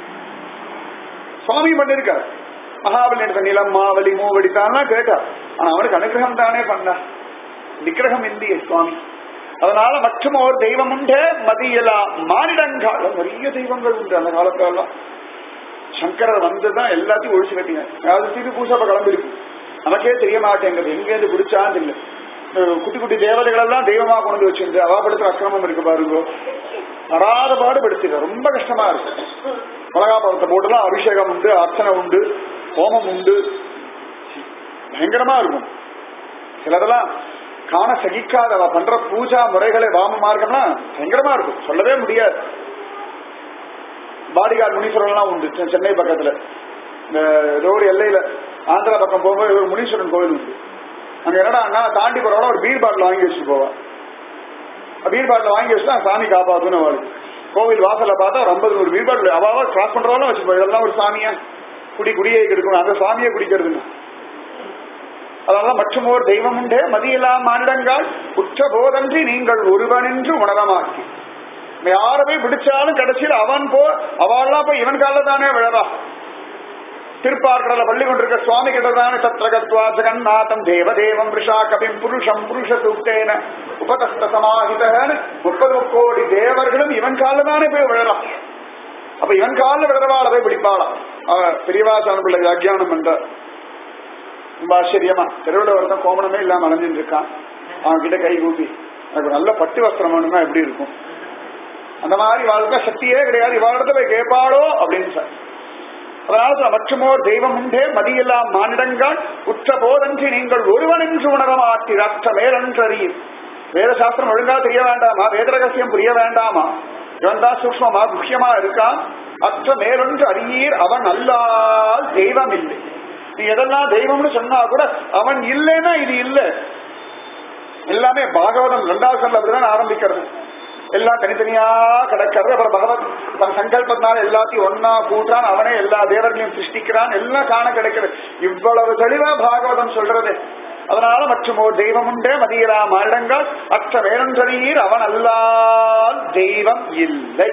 சுவாமி பண்ணிருக்கார் மகாபலி எடுத்த நிலம் மாவலி மூவடி தான் கேட்டார் ஆனா அவனுக்கு அனுகிரகம் தானே பண்ணார் நிகிரகம் இந்திய சுவாமி அதனால மற்றும் ஒரு தெய்வம் உண்டு மதியலா மானிடங்கால நிறைய தெய்வங்கள் உண்டு அந்த காலத்திலெல்லாம் சங்கரர் வந்துதான் எல்லாத்தையும் ஒழிச்சு கட்டிங்க அதாவது திரு பூசப்ப கிளம்பிருக்கு நமக்கே தெரிய மாட்டேங்குது எங்கேருந்து பிடிச்சான்னு இல்லை குட்டி குட்டி தேவதைகள் எல்லாம் தெய்வமா கொண்டு வச்சிருந்து அவாபடுத்துற அக்கிரமம் இருக்கு பாருங்க வராத பாடுபடுத்துங்க ரொம்ப கஷ்டமா இருக்கு மிளகாபுரத்தை போட்டுலாம் அபிஷேகம் உண்டு அர்ச்சனை உண்டு ஹோமம் உண்டு பயங்கரமா இருக்கும் சிலதெல்லாம் காண சகிக்காத அவ பண்ற பூஜா முறைகளை வாம மார்க்கம்னா பயங்கரமா இருக்கும் சொல்லவே முடியாது பாடிகார்டு முனீஸ்வரன்லாம் உண்டு செ- சென்னை பக்கத்துல இந்த ஏதோ ஒரு எல்லையில ஆந்திரா பக்கம் போகும்போது ஒரு முனீஸ்வரன் கோவில் உண்டு அங்க என்னடா தாண்டி போறவங்க ஒரு பீர் பாட்டில் வாங்கி வச்சுட்டு போவா பீர் பாட்டில் வாங்கி வச்சுட்டு சாமி காப்பாத்துன்னு அவளுக்கு கோவில் வாசல்ல பார்த்தா ஒரு ஐம்பது நூறு பீர் பாட்டில் அவாவா கிராஸ் பண்றவங்களும் வச்சுப்போம் இதெல்லாம் ஒரு சாமியா குடி குடியை கெடுக்கணும் அந்த சாமியை குடிக்கிறதுன்னு அதனால மற்றும் ஓர் தெய்வம் உண்டே மதியெல்லாம் மானிடங்கள் உற்ற போதன்றி நீங்கள் ஒருவனென்று உணரமாக்கி யாரை போய் பிடிச்சாலும் கடைசியில் அவன் போ அவள்லாம் போய் இவன் காலில் தானே விழறா திருப்பார்கடல பள்ளி கொண்டிருக்க சுவாமி கிட்டதான தத்ரகத்வா ஜெகநாதம் தேவதேவம் ரிஷா கபிம் புருஷம் புருஷ சூக்தேன உபதஸ்த சமாஹிதன்னு முப்பது முக்கோடி தேவர்களும் இவன் காலில் தானே போய் விழறான் அப்ப இவன் காலில் விழறவாள போய் பிடிப்பாளாம் அவ பெரியவாசான பிள்ளை வியாக்கியானம் என்றார் ரொம்ப ஆச்சரியமா தெருவில் ஒருத்தன் கோமணமே இல்லாம அலைஞ்சிட்டு இருக்கான் அவன் கிட்ட கை கூப்பி எனக்கு ஒரு நல்ல பட்டு வஸ்திரம் வேணும்னா எப்படி இருக்கும் அந்த மாதிரி வாழ்க்கை சக்தியே கிடையாது இவாளிடத்த போய் கேட்பாளோ அப்படின்னு சார் அதனால மற்றுமோர் தெய்வம் உண்டே மதியெல்லாம் மானிடங்கள் உற்ற போதன்றி நீங்கள் ஒருவனென்று உணரமாற்றி அற்ற மேலன்றறியும் வேத சாஸ்திரம் ஒழுங்கா தெரிய வேண்டாமா வேத ரகசியம் புரிய வேண்டாமா இவன் தான் சூக்மமா முக்கியமா இருக்கான் அற்ற மேலொன்று அறியீர் அவன் அல்லால் தெய்வம் இல்லை நீ எதெல்லாம் தெய்வம்னு சொன்னா கூட அவன் இல்லைன்னா இது இல்லை எல்லாமே பாகவதம் ரெண்டாவது சொல்ல அப்படிதான் ஆரம்பிக்கிறது எல்லாம் தனித்தனியா கிடக்கிறது அப்புறம் பகவத் தன் சங்கல்பத்தினால எல்லாத்தையும் ஒன்னா கூட்டான் அவனே எல்லா தேவர்களையும் சிருஷ்டிக்கிறான் எல்லாம் காண கிடைக்கிறது இவ்வளவு தெளிவா பாகவதம் சொல்றது அதனால மற்றும் ஒரு தெய்வம் உண்டே மதியலா மாரிடங்கள் அற்ற வேறொன்றீர் அவன் அல்லால் தெய்வம் இல்லை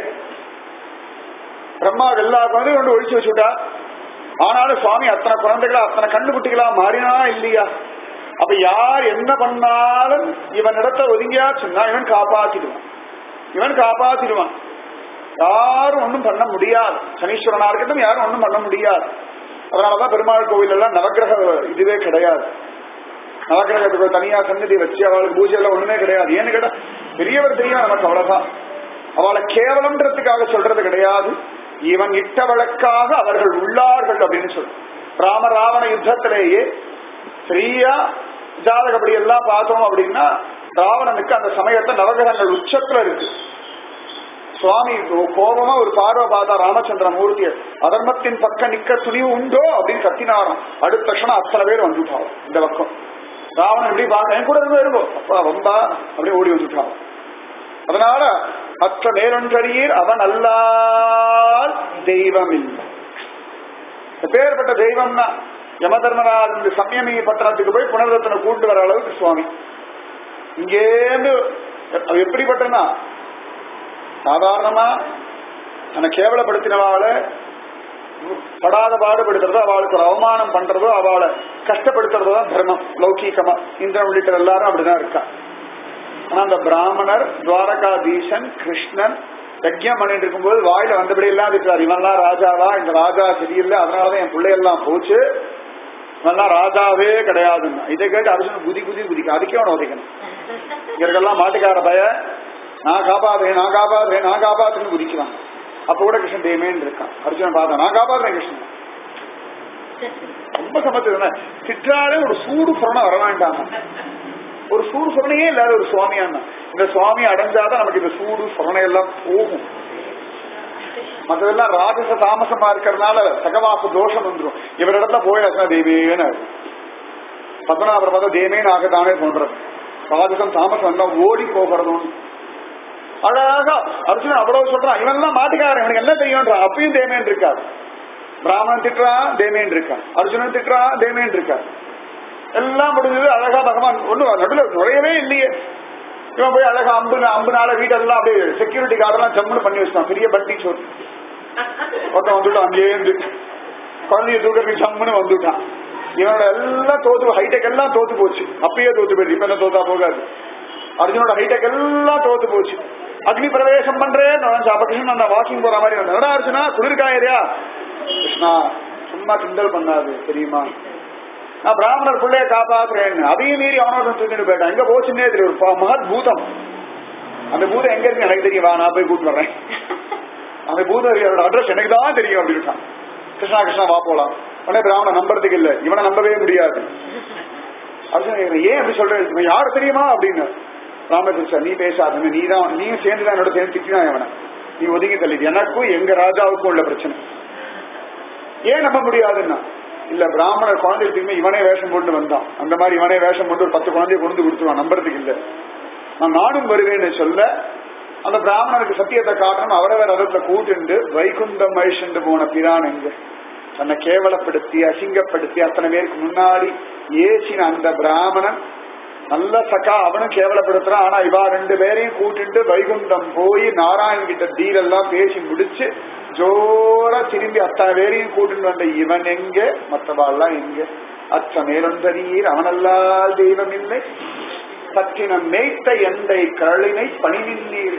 பிரம்மா எல்லா குழந்தையும் கொண்டு ஒழிச்சு வச்சுட்டா ஆனாலும் சுவாமி அத்தனை குழந்தைகளா அத்தனை கண்டுபிட்டிகளா மாறினா இல்லையா அப்ப யார் என்ன பண்ணாலும் இவன் இடத்த ஒதுங்கியா சொன்னா இவன் காப்பாத்திடுவான் இவன் காப்பாத்திடுவான் யாரும் ஒண்ணும் பண்ண முடியாது சனீஸ்வரனா இருக்கட்டும் யாரும் ஒண்ணும் பண்ண முடியாது அதனாலதான் பெருமாள் கோவில் எல்லாம் நவக்கிரக இதுவே கிடையாது நவக்கிரகத்துக்கு தனியா சன்னதி வச்சு அவளுக்கு பூஜை எல்லாம் ஒண்ணுமே கிடையாது ஏன்னு கேட்டா பெரியவர் தெரியும் நமக்கு அவ்வளவுதான் அவளை கேவலம்ன்றதுக்காக சொல்றது கிடையாது இவன் இட்ட வழக்காக அவர்கள் உள்ளார்கள் அப்படின்னு சொல்லு ராம ராவண யுத்தத்திலேயே சரியா ஜாதகப்படி எல்லாம் பார்த்தோம் அப்படின்னா ராவணனுக்கு அந்த சமயத்தை நவகிரகங்கள் உச்சத்துல இருக்கு சுவாமி கோபமா ஒரு பார்வை பார்த்தா ராமச்சந்திர மூர்த்திய அதர்மத்தின் பக்கம் நிக்க துணிவு உண்டோ அப்படின்னு கத்தினாராம் அடுத்த க்ஷணம் அத்தனை பேர் வந்துட்டாங்க இந்த பக்கம் ராவணன் எப்படி பார்க்க என் கூட இருந்து இருக்கும் அப்பா வந்தா அப்படியே ஓடி வந்துட்டான் அதனால மற்ற மேலொன்றறியீர் அவன் அல்லால் தெய்வம் இல்லை பேர்பட்ட தெய்வம்னா யமதர்மராஜ் இந்த சமயமி பட்டணத்துக்கு போய் புனர்தத்தனை கூட்டு வர அளவுக்கு சுவாமி இங்கேருந்து அது எப்படிப்பட்டனா சாதாரணமா தன்னை கேவலப்படுத்தினவாள படாத பாடுபடுத்துறதோ அவளுக்கு ஒரு அவமானம் பண்றதோ அவளை கஷ்டப்படுத்துறதோ தான் தர்மம் லௌகீகமா இந்திரன் உள்ளிட்ட எல்லாரும் அப்படிதான் இருக்கா ஆனா அந்த பிராமணர் துவாரகாதீசன் கிருஷ்ணன் யஜ்யம் பண்ணிட்டு இருக்கும்போது வாயில வந்தபடி எல்லாம் இருக்கிறார் இவன்லாம் ராஜாவா இந்த ராஜா சரியில்லை அதனாலதான் என் பிள்ளையெல்லாம் போச்சு இவன்லாம் ராஜாவே கிடையாதுன்னா இதை கேட்டு அர்ஜுனன் குதி குதி குதிக்க அதுக்கே அவனை உதைக்கணும் இங்க இருக்கலாம் மாட்டுக்கார பய நான் காப்பாத்துறேன் நான் காப்பாத்துறேன் நான் காப்பாத்துறேன்னு குதிக்கிறான் அப்ப கூட கிருஷ்ணன் தெய்வமேன்னு இருக்கான் அர்ஜுனன் பார்த்தா நான் காப்பாத்துறேன் கிருஷ்ணன் ரொம்ப சமத்து சிற்றாலே ஒரு சூடு புறணம் வர வேண்டாம் ஒரு சூடு சுரணையே இல்லாத ஒரு சுவாமியான்னா இந்த சுவாமி அடைஞ்சாதான் நமக்கு இந்த சூடு சுரணை எல்லாம் போகும் மற்றதெல்லாம் ராஜச தாமசமா இருக்கிறதுனால சகவாச தோஷம் வந்துடும் இவரிடத்துல போயாச்சுன்னா தெய்வேன்னு பத்மநாபர் பார்த்தா தேமேன் ஆகத்தானே தோன்றது ராஜசம் தாமசம் எல்லாம் ஓடி போகிறதும் அழகா அர்ஜுனன் அவ்வளவு சொல்றான் இவன் எல்லாம் மாட்டுக்காரன் இவனுக்கு என்ன தெரியும்ன்றான் அப்பயும் தேமேன் இருக்காது பிராமணன் திட்டுறான் தேமேன் இருக்கான் அர்ஜுனன் திட்டுறான் தேமேன் இருக்கான் எல்லாம் முடிஞ்சது அழகா பகவான் ஒண்ணு நடுவில் நுழையவே இல்லையே இவன் போய் அழகா அம்பு அம்புனால வீட்டெல்லாம் அப்படியே செக்யூரிட்டி கார்டெல்லாம் ஜம்முன்னு பண்ணி வச்சுட்டான் பெரிய பட்டி சோறு ஒருத்தன் வந்துட்டான் அங்கேயே இருந்து குழந்தைய தூக்கிறதுக்கு ஜம்முன்னு வந்துட்டான் இவனோட எல்லாம் தோத்து ஹைடெக் எல்லாம் தோத்து போச்சு அப்பயே தோத்து போயிடுச்சு இப்ப என்ன தோத்தா போகாது அர்ஜுனோட ஹைடெக் எல்லாம் தோத்து போச்சு அக்னி பிரவேசம் பண்றேன் அப்ப கிருஷ்ணன் அந்த வாக்கிங் போற மாதிரி வந்தா அர்ஜுனா குளிர்காயரியா கிருஷ்ணா சும்மா கிண்டல் பண்ணாது தெரியுமா நான் பிராமணர் பிள்ளைய காப்பாத்துறேன் அதையும் மீறி அவனோட தூக்கிட்டு போயிட்டான் எங்க போச்சுன்னே தெரியும் ஒரு ப- மகத் பூதம் அந்த பூதம் எங்க இருக்கு எனக்கு தெரியும் வா நான் போய் கூட்டு வர்றேன் அந்த பூதம் அட்ரஸ் எனக்கு தான் தெரியும் அப்படின்னு கிருஷ்ணா கிருஷ்ணா வா போலாம் உடனே பிராமணன் நம்புறதுக்கு இல்ல இவனை நம்பவே முடியாது அர்ஜுன் கேக்குறான், ஏன் அப்படி சொல்ற இவன் யார் தெரியுமா அப்படின்னு ராமகிருஷ்ணா நீ பேசாத நீ தான் நீயும் சேர்ந்து தான் என்னோட சேர்ந்து திட்டினா இவனை நீ ஒதுங்கி தள்ளி எனக்கும் எங்க ராஜாவுக்கும் உள்ள பிரச்சனை ஏன் நம்ப முடியாதுன்னா இல்ல பிராமணர் குழந்தைகளுக்குமே இவனே வேஷம் போட்டு வந்தான் அந்த மாதிரி இவனே வேஷம் போட்டு ஒரு பத்து குழந்தைய கொண்டு கொடுத்துருவான் நம்புறதுக்கு இல்ல நான் நானும் வருவேன்னு சொல்ல அந்த பிராமணனுக்கு சத்தியத்தை காட்டணும் அவரவர் ரதத்துல கூட்டுண்டு வைகுந்தம் அழிச்சுண்டு போன பிரான் எங்க தன்னை கேவலப்படுத்தி அசிங்கப்படுத்தி அத்தனை பேருக்கு முன்னாடி ஏசின அந்த பிராமணன் நல்ல சக்கா அவனும் கேவலப்படுத்துறான் ஆனா இவா ரெண்டு பேரையும் கூட்டிட்டு வைகுண்டம் போய் நாராயணன் கிட்ட டீல் எல்லாம் பேசி முடிச்சு ஜோரா திரும்பி அத்தனை பேரையும் கூட்டிட்டு வந்த இவன் எங்க மற்றவாள்லாம் எங்க அச்ச மேலொந்தரீர் அவனல்லால் தெய்வம் இல்லை பற்றினம் மேய்த்த எந்தை கரளினை பணிநின்றீர்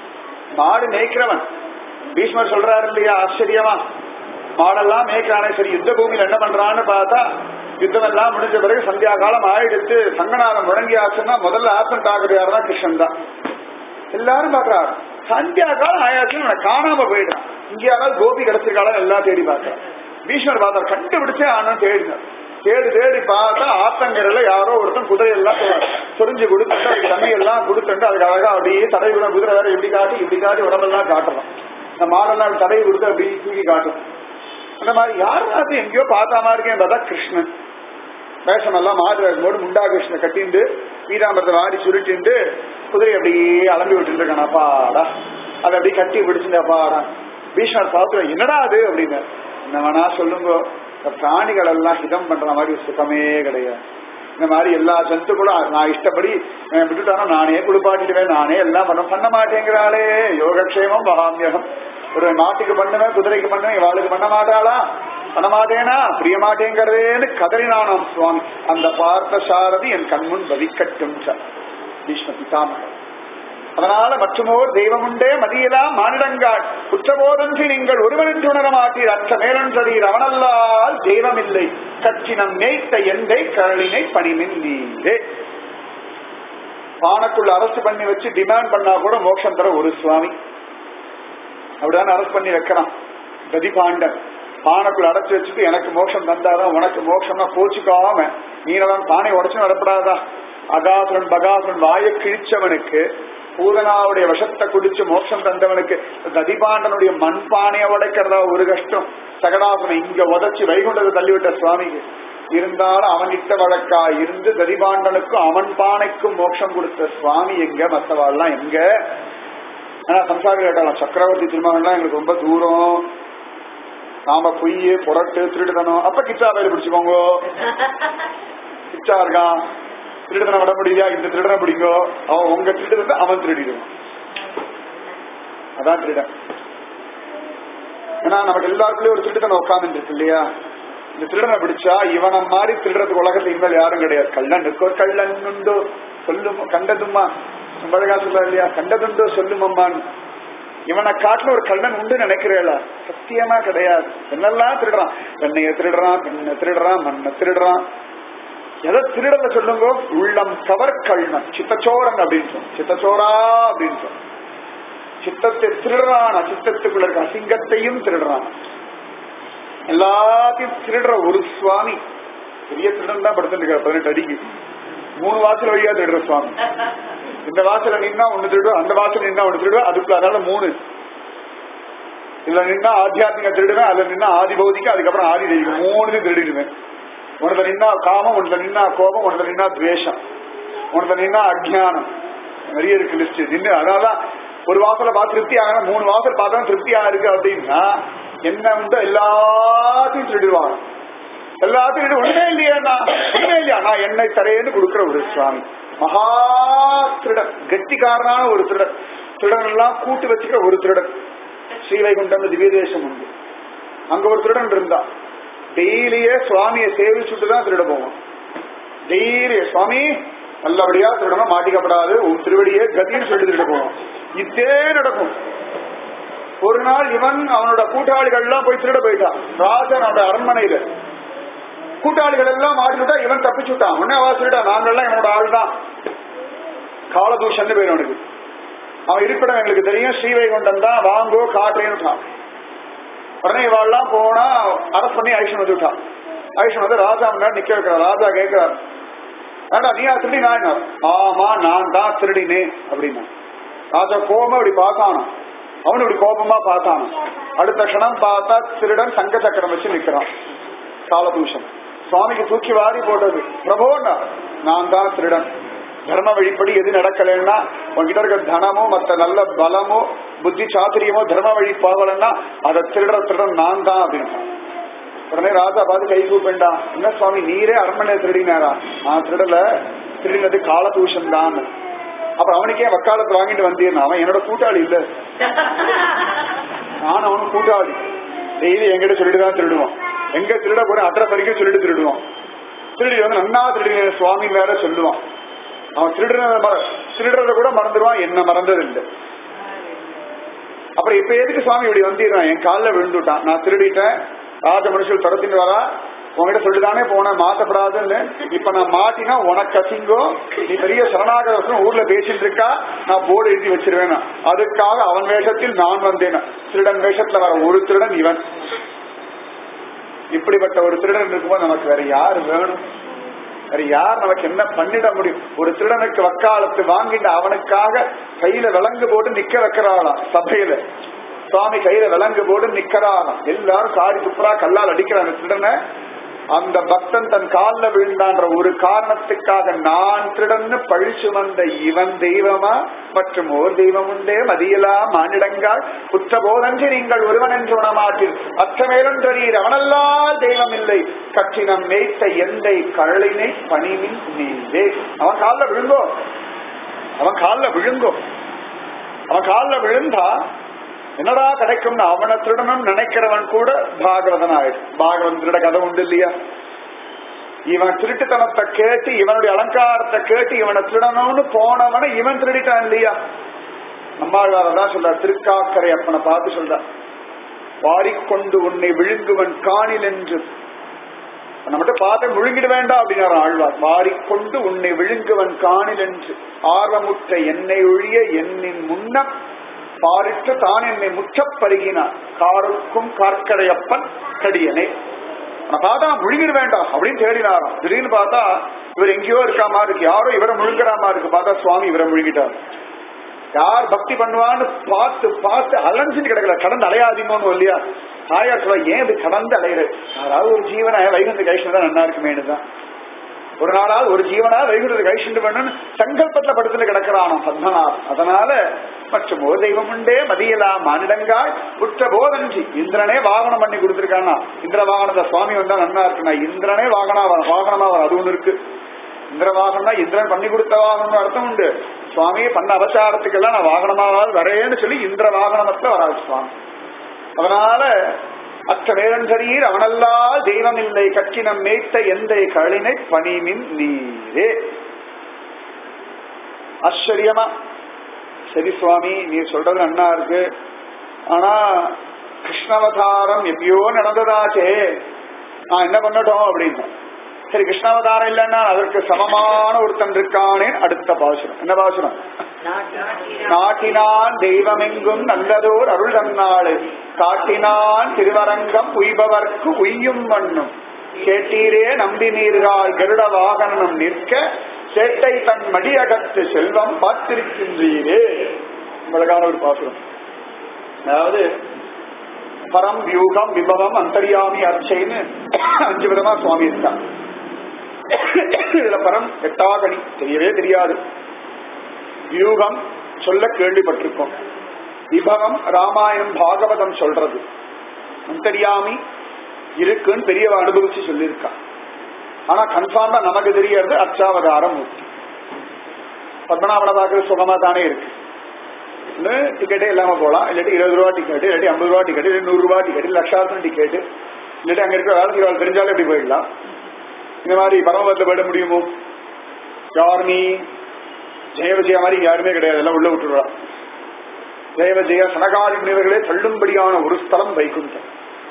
மாடு மேய்க்கிறவன் பீஷ்மர் சொல்றாரு இல்லையா ஆச்சரியமா மாடெல்லாம் மேய்க்கிறானே சரி யுத்த பூமியில என்ன பண்றான்னு பார்த்தா யுத்தம் எல்லாம் முடிஞ்ச பிறகு சந்தியா காலம் ஆயிடுத்து சங்கநாதம் முழங்கியாச்சுன்னா முதல்ல ஆப்சன்ட் ஆகுறது யாருன்னா கிருஷ்ணன் தான் எல்லாரும் பாக்குறாரு சந்தியா காலம் ஆயாச்சுன்னு அவனை காணாம போயிட்டான் இங்க யாராவது கோபி கிடைச்சிருக்காலும் எல்லாம் தேடி பார்க்கறான் பீஷ்மர் பார்த்தார் கண்டுபிடிச்சே ஆனும் தேடினார் தேடி தேடி பார்த்தா ஆத்தங்கரையில யாரோ ஒருத்தன் குதிரை எல்லாம் சொரிஞ்சு கொடுத்துட்டு அதுக்கு தண்ணி எல்லாம் கொடுத்துட்டு அதுக்கு அழகா அப்படியே தடை விட குதிரை வேற இப்படி காட்டி இப்படி காட்டி உடம்பெல்லாம் காட்டுறான் இந்த மாடெல்லாம் அப்படி தடை கொடுத்து அப்படி தூக்கி காட்டும் அந்த மாதிரி யாரும் எங்கேயோ பார்த்தா மாதிரி இருக்கேன் பார்த்தா கிருஷ்ணன் வேஷம் எல்லாம் மாடு வேஷம் போட்டு முண்டா கிருஷ்ணன் கட்டிண்டு பீதாம்பரத்தை வாரி சுருட்டிண்டு குதிரை அப்படியே அலம்பி விட்டுட்டு இருக்கான் அப்பாடா அதை அப்படியே கட்டி பிடிச்சிட்டு அப்பாடா பீஷ்மர் பார்த்து என்னடா அது அப்படின்னு என்ன வேணா சொல்லுங்க இந்த பிராணிகள் எல்லாம் ஹிதம் பண்ற மாதிரி சுகமே கிடையாது இந்த மாதிரி எல்லா ஜந்துக்களும் நான் இஷ்டப்படி அஹ், விட்டுட்டானா நானே குளிப்பாட்டிடுவேன் நானே எல்லாம் பண்ண பண்ண மாட்டேங்கிறாளே யோகக்ஷேமம் மகாமியகம் ஒரு மாட்டுக்கு பண்ணுவேன் குதிரைக்கு பண்ணுவேன் இவாளுக்கு பண்ண மாட்டாளா பண்ண மாட்டேனா பிரிய மாட்டேங்கிறதேன்னு கதறினானாம் சுவாமி அந்த பார்த்த சாரதி என் கண்முன் பவிக்கட்டும் சார் பீஷ்ம பிதாமகர் அதனால மற்றுமோர் தெய்வமுண்டே மதியலா மானிடங்காள் குற்றபோதன்றி நீங்கள் ஒருவனின்றி உணர மாட்டீர் அற்ற மேலன்றீர் அவனல்லால் தெய்வமில்லை கச்சினம் மேய்த்த எந்தை கரளினை பணிமின் நீரே பானக்குள்ள அரசு பண்ணி வச்சு டிமாண்ட் பண்ணா கூட மோட்சம் தர ஒரு சுவாமி அப்படிதான் அரசு பண்ணி வைக்கிறான் கதிபாண்டன் பானைக்குள்ள அடைச்சு வச்சுட்டு எனக்கு மோட்சம் தந்தாதான் உனக்கு மோட்சம்னா கோச்சுக்காம நீனதான் பானை உடைச்சு நடப்படாதா அகாசுரன் பகாசுரன் வாயை கிழிச்சவனுக்கு பூதனாவுடைய விஷத்தை குடிச்சு மோட்சம் தந்தவனுக்கு கதிபாண்டனுடைய மண் பானையை உடைக்கிறதா ஒரு கஷ்டம் சகடாசுரன் இங்க உதச்சி வைகுண்டத்தை தள்ளிவிட்ட சுவாமிக்கு இருந்தாலும் அவன்கிட்ட வழக்கா இருந்து கதிபாண்டனுக்கும் அவன் பானைக்கும் மோட்சம் கொடுத்த சுவாமி எங்க மத்தவாள்லாம் எங்க ஆனா சம்சாரி கேட்டாலும் சக்கரவர்த்தி திருமகன்லாம் எங்களுக்கு ரொம்ப தூரம் நாம பொய் புரட்டு திருடுதனம் அப்ப கிச்சா வேலை பிடிச்சுக்கோங்க கிச்சா இருக்கான் திருடுதனம் விட முடியா இந்த திருடனை பிடிங்கோ அவன் உங்க திருடுதத்தை அவன் திருடிடுவான் அதான் திருடன் ஏன்னா நமக்கு எல்லாருக்குள்ளயும் ஒரு திருடுதனம் உட்கார்ந்து இருக்கு இல்லையா இந்த திருடனை பிடிச்சா இவனை மாதிரி திருடுறதுக்கு உலகத்துல இனிமேல் யாரும் கிடையாது கள்ளனுக்கு ஒரு கள்ளன் உண்டோ சொல்லும் கண்டதும்மா அழகா சொல்ல இல்லையா கண்டதுண்டோ சொல்லுமம்மான்னு இவனை காட்டுல ஒரு கள்ளன் உண்டு நினைக்கிறேளா சத்தியமா கிடையாது என்னெல்லாம் திருடுறான் வெண்ணைய திருடுறான் பெண்ணை திருடுறான் மண்ணை திருடுறான் எதை திருடத சொல்லுங்க உள்ளம் கவர் கள்ளன் சித்தச்சோரன் அப்படின்னு சொல் சித்தச்சோரா அப்படின்னு சொல் சித்தத்தை திருடுறான் சித்தத்துக்குள்ள இருக்க அசிங்கத்தையும் திருடுறான் எல்லாத்தையும் திருடுற ஒரு சுவாமி பெரிய திருடன் தான் படுத்துட்டு இருக்காரு பதினெட்டு அடிக்கு மூணு வாசல் வழியா திருடுற சுவாமி இந்த வாசல நின்னா ஒண்ணு திருடுவேன் அந்த வாசல் நின்னா ஒண்ணு திருடுவேன் அதுக்குள்ள அதனால மூணு இதுல நின்னா ஆத்தியாத்மிக திருடுவேன் அதுல நின்னா ஆதி பௌதிக்கு அதுக்கப்புறம் ஆதி தெய்வம் மூணு திருடிடுவேன் உனக்கு நின்னா காமம் உனக்கு நின்னா கோபம் உனக்கு நின்னா துவேஷம் உனக்கு நின்னா அஜ்ஞானம் நிறைய இருக்கு லிஸ்ட் நின்று அதனாலதான் ஒரு வாசல பார்த்து திருப்தி ஆகணும் மூணு வாசல் பார்த்தா திருப்தியா இருக்கு அப்படின்னா என்ன உண்டோ எல்லாத்தையும் திருடுவாங்க எல்லாத்தையும் திருடு ஒண்ணுமே இல்லையா ஒண்ணுமே இல்லையா நான் என்னை தரேன்னு கொடுக்கிற ஒரு சுவாமி மகா திருடன் கெட்டிக்காரனான ஒரு திருடன் திருடன் எல்லாம் கூட்டு வச்சுக்கிற ஒரு திருடன் ஸ்ரீவைகுண்டம் திவ்ய தேசம் உண்டு அங்க ஒரு திருடன் இருந்தா டெய்லியே சுவாமியை சேவிச்சுட்டு தான் திருட போவோம் டெய்லி சுவாமி நல்லபடியா திருடணும் மாட்டிக்கப்படாது உன் திருவடியே கதின்னு சொல்லி திருட போவோம் இதே நடக்கும் ஒரு நாள் இவன் அவனோட கூட்டாளிகள் எல்லாம் போய் திருட போயிட்டான் ராஜன் அவனோட அரண்மனையில கூட்டாளிகள் எல்லாம் மாட்டிவிட்டா இவன் தப்பிச்சு விட்டான் உடனே அவா சொல்லிட்டான் நாங்கெல்லாம் இவனோட ஆள் தான் காலதூஷன் பேர் அவனுக்கு அவன் இருப்பிடம் எங்களுக்கு தெரியும் ஸ்ரீவைகுண்டம் தான் வாங்கோ காட்டுறேன்னு உடனே இவாள்லாம் போனா அரசு பண்ணி ஐஷன் வந்து விட்டான் ஐஷன் வந்து ராஜா முன்னாடி நிக்க வைக்கிறார் ராஜா கேட்கிறார் ஏண்டா நீயா திருடி நான் ஆமா நான் தான் திருடினேன் அப்படின்னா ராஜா கோபமா இப்படி பார்த்தானோ அவனு இப்படி கோபமா பார்த்தானோ அடுத்த க்ஷணம் பார்த்தா திருடன் சங்க சக்கரம் வச்சு நிக்கிறான் காலதூஷன் சுவாமிக்கு தூக்கி வாரி போட்டது பிரபோன்னா நான் தான் திருடன் தர்ம வழிப்படி எது நடக்கலைன்னா உங்ககிட்ட இருக்க தனமோ மத்த நல்ல பலமோ புத்தி சாத்திரியமோ தர்ம வழி போகலன்னா அதை திருடுற திருடன் நான் தான் அப்படின்னு உடனே ராஜா பார்த்து கை கூப்பிண்டா என்ன சுவாமி நீரே அரண்மனை திருடினாரா நான் திருடல திருடினது காலதூஷன் தான் அப்புறம் அவனுக்கே வக்காலத்து வாங்கிட்டு வந்தீர்னா அவன் என்னோட கூட்டாளி இல்ல நான் அவனும் கூட்டாளி டெய்லி எங்கிட்ட சொல்லிட்டு தான் திருடுவான் எங்க திருட போறேன் அட்ரஸ் வரைக்கும் சொல்லிட்டு திருடுவான் திருடி வந்து நன்னா திருடி சுவாமி வேற சொல்லுவான் அவன் திருடுறத மற திருடுறத கூட மறந்துடுவான் என்ன மறந்தது இல்லை அப்புறம் இப்ப எதுக்கு சுவாமி இப்படி வந்திடுறான் என் காலில் விழுந்துட்டான் நான் திருடிட்டேன் ராஜ மனுஷன் துரத்தின்னு வரா உங்ககிட்ட சொல்லிதானே போனேன் மாத்தப்படாதுன்னு இப்ப நான் மாட்டினா உனக்கு அசிங்கோ நீ பெரிய சரணாகரசன் ஊர்ல பேசிட்டு இருக்கா நான் போர்டு எழுதி வச்சிருவேன் அதுக்காக அவன் வேஷத்தில் நான் வந்தேன் திருடன் வேஷத்துல வர ஒரு திருடன் இவன் இப்படிப்பட்ட ஒரு திருடன் இருக்கும்போது நமக்கு வேற யாரு வேணும் வேற யார் நமக்கு என்ன பண்ணிட முடியும் ஒரு திருடனுக்கு வக்காலத்து வாங்கிட்டு அவனுக்காக கையில விலங்கு போட்டு நிக்க வைக்கிறாளாம் சபையில சுவாமி கையில விலங்கு போட்டு நிக்கிறாராம் எல்லாரும் காரி துப்புரா கல்லால் அடிக்கிறாங்க திருடனை அந்த பக்தன் தன் காலில் விழுந்தான்ற ஒரு காரணத்துக்காக நான் திருடன்னு பழி சுமந்த இவன் தெய்வமா மற்றும் ஓர் தெய்வம் உண்டே மதியலா மானிடங்கால் குற்றபோதன்றி நீங்கள் ஒருவன் என்று உணமாட்டில் அச்சமேலொன்றீர் அவனல்லால் தெய்வம் இல்லை கற்றினம் மேய்த்த எந்தை கழலினை பணிவின் நீவே அவன் காலில் விழுங்கோ அவன் காலில் விழுங்கோ அவன் காலில் விழுந்தா என்னடா கிடைக்கும்னு அவனை திருடணும் நினைக்கிறவன் கூட பாகவதன் ஆயிடும் பாகவன் திருட கதை உண்டு இல்லையா இவன் திருட்டுத்தனத்தை கேட்டு இவனுடைய அலங்காரத்தை கேட்டு இவனை திருடணும்னு போனவனை இவன் திருடிட்டான் இல்லையா நம்மாழ்வார் தான் சொல்றார் திருக்காக்கரை அப்பனை பார்த்து சொல்றார் வாரிக்கொண்டு உன்னை விழுங்குவன் காணில் என்று நம்மகிட்ட பார்த்து முழுங்கிட வேண்டாம் அப்படின்னாரு ஆழ்வார் வாரிக்கொண்டு உன்னை விழுங்குவன் காணில் என்று ஆர்வமுற்ற என்னை ஒழிய என்னின் முன்னம் பாரிட்டு தான் என்னை முற்றப் பருகினார் காருக்கும் கார்க்கடையப்பன் கடியனே நான் பார்த்தா முழுங்கிட வேண்டாம் அப்படின்னு தேடினாராம் திடீர்னு பார்த்தா இவர் எங்கேயோ இருக்கா மாதிரி இருக்கு யாரோ இவரை முழுங்குற மாதிரி இருக்கு பார்த்தா சுவாமி இவரை முழுங்கிட்டார் யார் பக்தி பண்ணுவான்னு பார்த்து பார்த்து அலைஞ்சுட்டு கிடக்கல கடந்து அலையாதீங்கன்னு இல்லையா தாயார் சொல்ல ஏன் இது கடந்து அலையிற யாராவது ஒரு ஜீவனை வைகுந்த கைஷ்ணு தான் நல்லா இருக்குமேனு தான் ஒரு நாளாவது ஒரு ஜீவனா வைகுண்டத்தை கைஷண்டு பண்ணு சங்கல்பத்துல படுத்துல கிடக்கிறானோ பத்மநாத் அதனால மற்றும் ஒரு தெய்வம் உண்டே மதியலா மானிடங்காய் உற்ற போதன்றி இந்திரனே வாகனம் பண்ணி கொடுத்திருக்கானா இந்திர வாகனத்தை சுவாமி வந்தா நன்னா இருக்குண்ணா இந்திரனே வாகனா வாகனமா வரும் அது ஒண்ணு இருக்கு இந்திர வாகனம்னா இந்திரன் பண்ணி கொடுத்த வாகனம் அர்த்தம் உண்டு சுவாமியை பண்ண அவசாரத்துக்கெல்லாம் நான் வாகனமாவது வரேன்னு சொல்லி இந்திர வாகனமத்துல வராது சுவாமி அதனால அற்ற வேறன்றீர் அவனல்லால் தெய்வம் இல்லை கற்றினம் மேய்த்த எந்தை கழினை பணிமின் நீரே ஆச்சரியமா சரி சுவாமி நீ சொல்றது நன்னா இருக்கு ஆனா கிருஷ்ணாவதாரம் எப்பயோ நடந்ததாச்சே நான் என்ன பண்ணட்டும் அப்படின்னு சரி கிருஷ்ணாவதாரம் இல்லைன்னா அதற்கு சமமான ஒருத்தன் இருக்கானே அடுத்த பாசுரம் என்ன பாசுரம் நாட்டினான் தெய்வமெங்கும் நல்லதோர் அருள் தன்னாளு காட்டினான் திருவரங்கம் உய்பவர்க்கு உய்யும் மண்ணும் கேட்டீரே நம்பினீர்கள் கருட வாகனம் நிற்க சேட்டை தன் மடியகத்து செல்வம் பார்த்திருக்கின்றீரே உங்களுக்கான ஒரு பாசுரம் அதாவது பரம் வியூகம் விபவம் அந்தரியாமி அர்ச்சைன்னு அஞ்சு விதமா சுவாமி இருக்கான் இதுல பரம் எட்டாகணி தெரியவே தெரியாது வியூகம் சொல்ல கேள்விப்பட்டிருக்கோம் விபவம் ராமாயணம் பாகவதம் சொல்றது அந்தரியாமி இருக்குன்னு பெரியவ அனுபவிச்சு சொல்லியிருக்கா ஆனா கன்ஃபார்மா நமக்கு தெரியறது அச்சாவதாரம் மூர்த்தி பத்மநாபனை பார்க்கறது சுகமா தானே இருக்கு டிக்கெட்டே இல்லாம போலாம் இல்லாட்டி இருபது ரூபா டிக்கெட் இல்லாட்டி ஐம்பது ரூபா டிக்கெட் இல்லாட்டி நூறு ரூபா டிக்கெட் லட்சாசனம் டிக்கெட் இல்லாட்டி அங்க இருக்கிற வேலை செய்வாள் தெரிஞ்சாலும் எப்படி போயிடலாம் இந்த மாதிரி பரமபதத்தில் போயிட முடியுமோ யார் நீ ஜெய விஜயா மாதிரி இங்க யாருமே கிடையாது எல்லாம் உள்ள விட்டுடுறா ஜெய விஜய சனகாதி முனிவர்களே தள்ளும்படியான ஒரு ஸ்தலம் வைகுண்டம்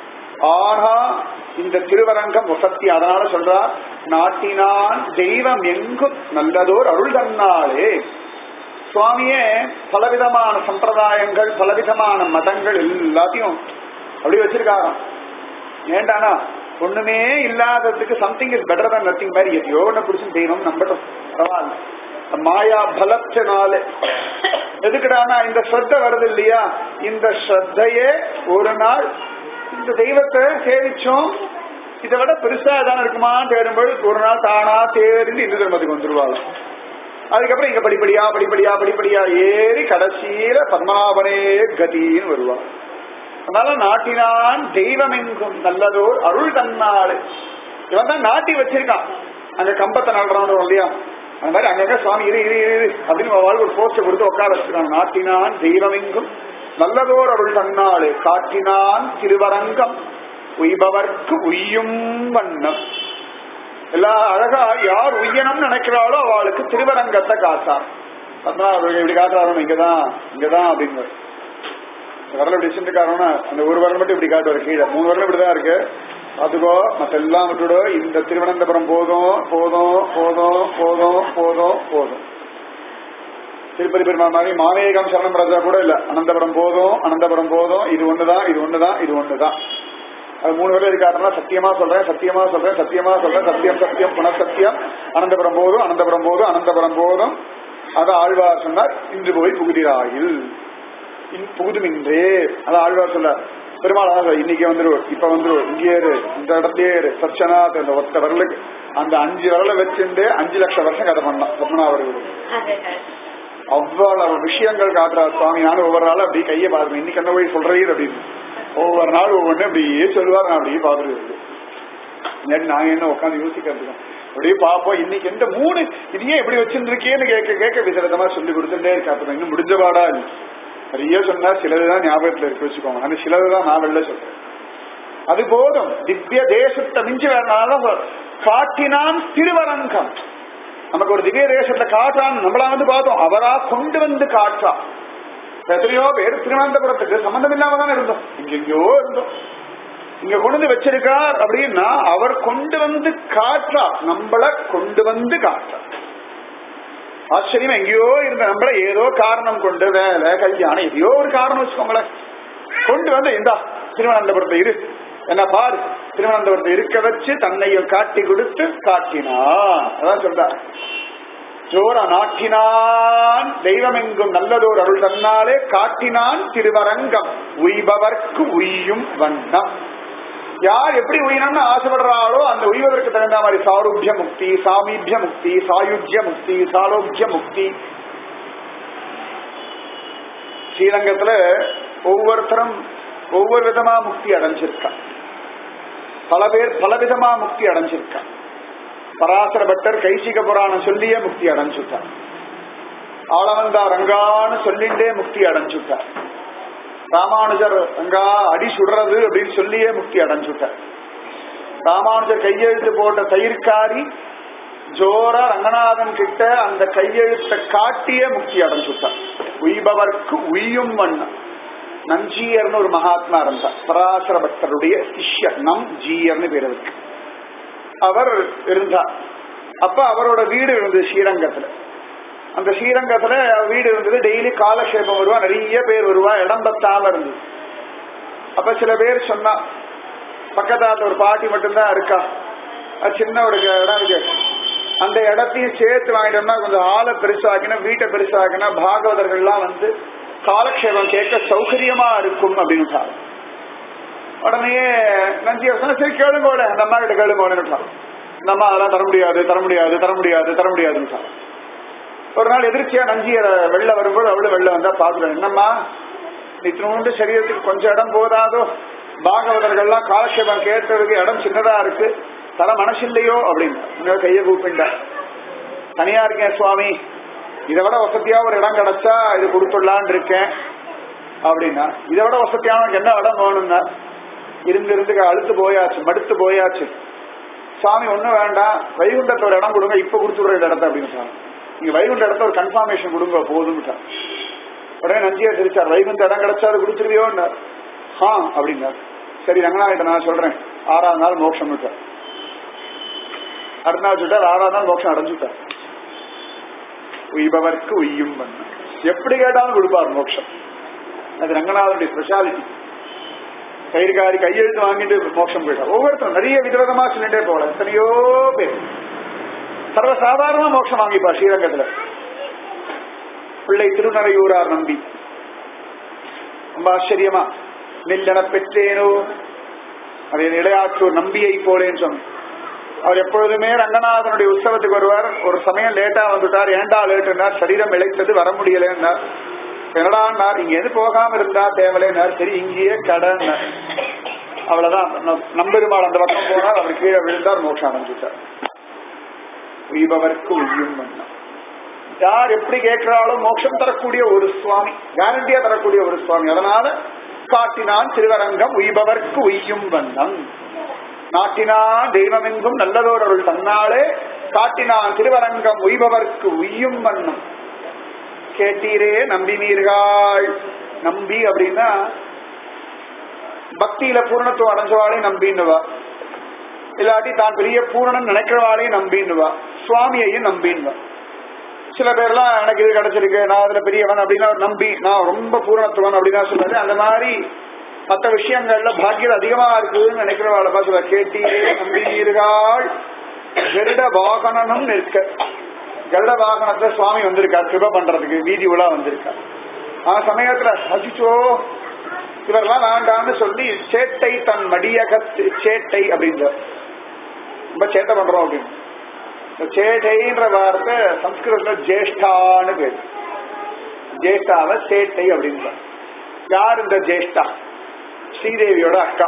ஆனா இந்த திருவரங்கம் வசத்தி அதனால சொல்றா நாட்டினான் தெய்வம் எங்கும் நல்லதோர் அருள் தன்னாலே சுவாமியே பலவிதமான சம்பிரதாயங்கள் பலவிதமான மதங்கள் எல்லாத்தையும் அப்படி வச்சிருக்காராம் ஏண்டானா ஒண்ணுமே இல்லாததுக்கு something is better than nothing மாதிரி எதையோ ஒண்ணு பிடிச்சும் தெய்வம் நம்பட்டும் பரவாயில்ல மாயா பலத்தினால எதுக்குடானா இந்த ஸ்ரத்த வருது இல்லையா இந்த ஸ்ரத்தையே ஒரு நாள் இந்த தெய்வத்தை சேவிச்சோம் இதை விட பெருசா ஏதாவது இருக்குமான்னு தேடும்போது ஒரு நாள் தானா தேர்ந்து இந்து தர்மத்துக்கு வந்துருவாங்க அதுக்கப்புறம் இங்க படிப்படியா படிப்படியா படிப்படியா ஏறி கடைசியில பத்மநாபனே கதின்னு வருவா அதனால நாட்டினான் தெய்வம் எங்கும் நல்லதோர் அருள் தன்னாடு இவன் தான் நாட்டி வச்சிருக்கான் அங்க கம்பத்தை நடுறான் இல்லையா அந்த மாதிரி அங்கங்க சுவாமி இரு இரு இரு அப்படின்னு வாழ்வு ஒரு போஸ்ட் கொடுத்து உட்கார வச்சிருக்கான் நாட்டினான் தெய்வம் எங்கும் நல்லதோர் அருள் தன்னாடு காட்டினான் திருவரங்கம் உய்பவர்க்கு உய்யும் வண்ணம் எல்லா அழகா யார் உய்யணும்னு நினைக்கிறாளோ அவளுக்கு திருவரங்கத்தை காத்தார் அதான் இப்படி காட்டுறாரு இங்கதான் இங்கதான் அப்படின்னு வரல இப்படி செஞ்சுக்காரோன்னா அந்த ஒரு வரல மட்டும் இப்படி காட்டுவார் கீழே மூணு வரல இப்படிதான் இருக்கு அதுக்கோ மத்த எல்லாம் விட்டுடோ இந்த திருவனந்தபுரம் போதும் போதும் போதும் போதும் போதும் போதும் திருப்பதி பெருமாள் மாதிரி மாவேகம் சரணம் ராஜா கூட இல்ல அனந்தபுரம் போதும் அனந்தபுரம் போதும் இது ஒண்ணுதான் இது ஒண்ணுதான் இது ஒண்ணுதான் அது மூணு பேர் இருக்காருன்னா சத்தியமா சொல்றேன் சத்தியமா சொல்றேன் சத்தியமா சொல்றேன் சத்தியம் சத்தியம் புனசத்தியம் அனந்தபுரம் போதும் அனந்தபுரம் போதும் அனந்தபுரம் போதும் அது ஆழ்வார் சொன்னார் இன்று போய் புகுதிராயில் புகுதுமின்றே அது ஆழ்வார் சொன்னார் பெருமாள் அழகா இன்னைக்கு வந்துருவோம் இப்ப வந்துருவோம் இங்கே இரு இந்த இடத்தையே இரு சச்சனாத் அந்த ஒத்த வரலுக்கு அந்த அஞ்சு வரல வச்சுட்டு அஞ்சு லட்சம் வருஷம் கதை பண்ணலாம் பத்மநாபர்களுக்கு அவ்வளவு விஷயங்கள் காட்டுறார் சுவாமி நானும் ஒவ்வொரு நாளும் அப்படியே கையை பாருங்க இன்னைக்கு என்ன போய் சொல்றீர் அப்படின்னு ஒவ்வொரு நாள் ஒவ்வொன்று அப்படியே சொல்லுவார் நான் அப்படியே பாத்துருக்கு இல்லாட்டி நாங்க என்ன உட்காந்து யோசிக்கிறது அப்படியே பார்ப்போம் இன்னைக்கு எந்த மூணு இதையே எப்படி வச்சுருக்கேன்னு கேட்க கேட்க விசரதமா சொல்லி கொடுத்துட்டே இருக்கா இன்னும் முடிஞ்சபாடா இல்லை நிறைய சொன்னா சிலதுதான் ஞாபகத்துல இருக்கு வச்சுக்கோங்க அந்த சிலதுதான் நான் வெளில சொல்றேன் அது போதும் திவ்ய தேசத்தை மிஞ்சி வேணாலும் காட்டினான் திருவரங்கம் நமக்கு ஒரு திவ்ய தேசத்தை காட்டான் நம்மளா வந்து பார்த்தோம் அவரா கொண்டு வந்து காட்டா எத்தனையோ பேர் திருவனந்தபுரத்துக்கு சம்பந்தம் இல்லாம தானே இருந்தோம் எங்கெங்கயோ இருந்தோம் இங்க கொண்டு வந்து வச்சிருக்கார் அப்படின்னா அவர் கொண்டு வந்து காட்டா நம்மள கொண்டு வந்து காட்டா ஆச்சரியம் எங்கேயோ இருந்த நம்மள ஏதோ காரணம் கொண்டு வேலை கல்யாணம் எதையோ ஒரு காரணம் வச்சுக்கோங்களேன் கொண்டு வந்து இந்தா திருவனந்தபுரத்தை இரு என்ன பாரு திருவனந்தபுரத்தை இருக்க வச்சு தன்னையும் காட்டி கொடுத்து காட்டினான் அதான் சொல்ற ஜோர நாட்டினான் தெய்வம் எங்கும் நல்லதோர் அருள் தன்னாலே காட்டினான் திருவரங்கம் உய்பவர்க்கு உய்யும் வண்ணம் யார் எப்படி உயிரம்னு ஆசைப்படுறாளோ அந்த உய்வதற்கு தகுந்த மாதிரி சாருபிய முக்தி சாமீபிய முக்தி சாயுஜ்ய முக்தி சாலோக்கிய முக்தி ஸ்ரீரங்கத்துல ஒவ்வொருத்தரும் ஒவ்வொரு விதமா முக்தி அடைஞ்சிருக்கா பல பேர் பல விதமா முக்தி அடைஞ்சிருக்கா பராசர பட்டர் கைசிக புராணம் சொல்லியே முக்தி அடைஞ்சுட்டார் ஆளவந்தா ரங்கான்னு சொல்லிண்டே முக்தி அடைஞ்சுட்டார் ராமானுஜர் அங்கா அடி சுடுறது அப்படின்னு சொல்லியே முக்தி அடைஞ்சுட்டார் ராமானுஜர் கையெழுத்து போட்ட தயிர்காரி ஜோரா ரங்கநாதன் கிட்ட அந்த கையெழுத்தை காட்டியே முக்தி அடைஞ்சுட்டார் உய்பவர்க்கு உய்யும் வண்ணம் நஞ்சீயர்னு ஒரு மகாத்மா இருந்தார் பராசர பக்தருடைய சிஷ்யர் நம் ஜீயர்னு பேர் இருக்கு அவர் இருந்தார் அப்ப அவரோட வீடு இருந்தது ஸ்ரீரங்கத்துல அந்த ஸ்ரீரங்கத்துல வீடு இருந்தது டெய்லி காலக்ஷேபம் வருவா நிறைய பேர் வருவா இடம் பத்தாம இருந்தது அப்ப சில பேர் சொன்னா பக்கத்தாத்துல ஒரு பாட்டி மட்டும்தான் இருக்கா அது சின்ன ஒரு இடம் இருக்கு அந்த இடத்தையும் சேர்த்து வாங்கிட்டோம்னா கொஞ்சம் ஆளை பெருசாக்கினா வீட்டை பெருசாக்கினா பாகவதர்கள்லாம் வந்து காலக்ஷேபம் கேட்க சௌகரியமா இருக்கும் அப்படின்னு உடனே நஞ்சி சொன்ன சரி கேளுங்கோட அந்த அம்மா கிட்ட கேளுங்கோட நம்ம அதெல்லாம் தர முடியாது தர முடியாது தர முடியாது தர முடியாதுன்னு சொன்னான். ஒரு நாள் எதிர்ச்சியா நஞ்சியரை வெளில வரும்போது அவளு வெளில வந்தா பாக்குறேன் என்னம்மா இத்தினோண்டு சரீரத்துக்கு கொஞ்சம் இடம் போதாதோ பாகவதர்கள்லாம் காலக்ஷேபம் கேட்டதுக்கு இடம் சின்னதா இருக்கு தர மனசில்லையோ அப்படின்னு உங்க கையை கூப்பிண்டா தனியா இருக்கேன் சுவாமி இதை விட வசதியா ஒரு இடம் கிடைச்சா இது கொடுத்துடலான் இருக்கேன் அப்படின்னா இதை விட வசதியான என்ன இடம் வேணும்னா இருந்து இருந்து அழுத்து போயாச்சு மடுத்து போயாச்சு சுவாமி ஒண்ணும் வேண்டாம் வைகுண்டத்தை ஒரு இடம் கொடுங்க இப்ப கொடுத்துடுற இந்த இடத்த அப்படின்னு சொன்னாங்க நீங்க வைகுண்ட இடத்த ஒரு கன்ஃபார்மேஷன் கொடுங்க போதும்ட்டார் உடனே நஞ்சியா சிரிச்சார் வைகுண்ட இடம் கிடைச்சா அது கொடுத்துருவியோன்னார் ஆ அப்படின்னார் சரி ரங்கநாதன் நான் சொல்றேன் ஆறாவது நாள் மோட்சம் விட்டார் அடுத்த நாள் சொல்லிட்டார் ஆறாவது நாள் மோட்சம் அடைஞ்சுட்டார் உய்பவர்க்கு உய்யும் பண்ண எப்படி கேட்டாலும் கொடுப்பார் மோட்சம் அது ரங்கநாதனுடைய ஸ்பெஷாலிட்டி கயிறுகாரி கையெழுத்து வாங்கிட்டு மோட்சம் போயிட்டார் ஒவ்வொருத்தரும் நிறைய விதவிதமா சொல்லிட்டே போகல எத்தனையோ பேர் சர்வசாதாரணமா மோட்சம் வாங்கிப்பா ஸ்ரீரங்கத்துல பிள்ளை திருநறையூரார் நம்பி ரொம்ப ஆச்சரியமா நெல்லென பெற்றேனோ அதே இளையாற்றூர் நம்பியை போலேன்னு சொன்னேன் அவர் எப்பொழுதுமே ரங்கநாதனுடைய உற்சவத்துக்கு வருவார் ஒரு சமயம் லேட்டா வந்துட்டார் ஏண்டா லேட்டுனார் சரீரம் இழைத்தது வர முடியலன்னார் என்னடான்னார் இங்க எது போகாம இருந்தா தேவலைன்னார் சரி இங்கேயே கடன்னார் அவ்வளவுதான் நம்- நம்பெருமாள் அந்த பக்கம் போனார் அவர் கீழே விழுந்தார் மோட்சம் அடைஞ்சிட்டார் உய்பவர்க்கு உய்யும் வண்ணம் யார் எப்படி கேட்கிறாலும் மோட்சம் தரக்கூடிய ஒரு சுவாமி கேரண்டியா தரக்கூடிய ஒரு சுவாமி அதனால காட்டினான் திருவரங்கம் உய்பவர்க்கு உய்யும் வண்ணம் நாட்டினான் தெய்வமெங்கும் நல்லதோர் அருள் தன்னாலே காட்டினான் திருவரங்கம் உய்பவர்க்கு உய்யும் வண்ணம் கேட்டீரே நம்பினீர்கள் நம்பி அப்படின்னா பக்தியில பூரணத்துவம் அடைஞ்சவாளே நம்பின்னுவா இல்லாட்டி தான் பெரிய பூரணன் நினைக்கிறவாளே நம்பின்னுவா சுவாமியையும் நம்பின்னுவா சில பேர்லாம் எனக்கு இது கிடைச்சிருக்கு நான் அதுல பெரியவன் அப்படின்னா நம்பி நான் ரொம்ப பூரணத்துவன் அப்படின்னா சொல்றாரு அந்த மாதிரி மற்ற விஷயங்கள்ல பாக்கியம் அதிகமா இருக்குதுன்னு நினைக்கிறவாள பார்த்து கேட்டீரே நம்பினீர்கள் கருட வாகனனும் நிற்க கருட வாகனத்துல சுவாமி வந்திருக்கார் கிருப பண்றதுக்கு வீதி உலா வந்திருக்கார் ஆ சமயத்துல அஜிச்சோ இவரெல்லாம் வேண்டாம்னு சொல்லி சேட்டை தன் மடியகத்து சேட்டை அப்படின்றார் ரொம்ப சேட்டை பண்றோம் அப்படின்னு இந்த சேட்டைன்ற வார்த்தை சம்ஸ்கிருதத்துல ஜேஷ்டான்னு பேரு ஜேஷ்டாவ சேட்டை அப்படின்னு யார் இந்த ஜேஷ்டா ஸ்ரீதேவியோட அக்கா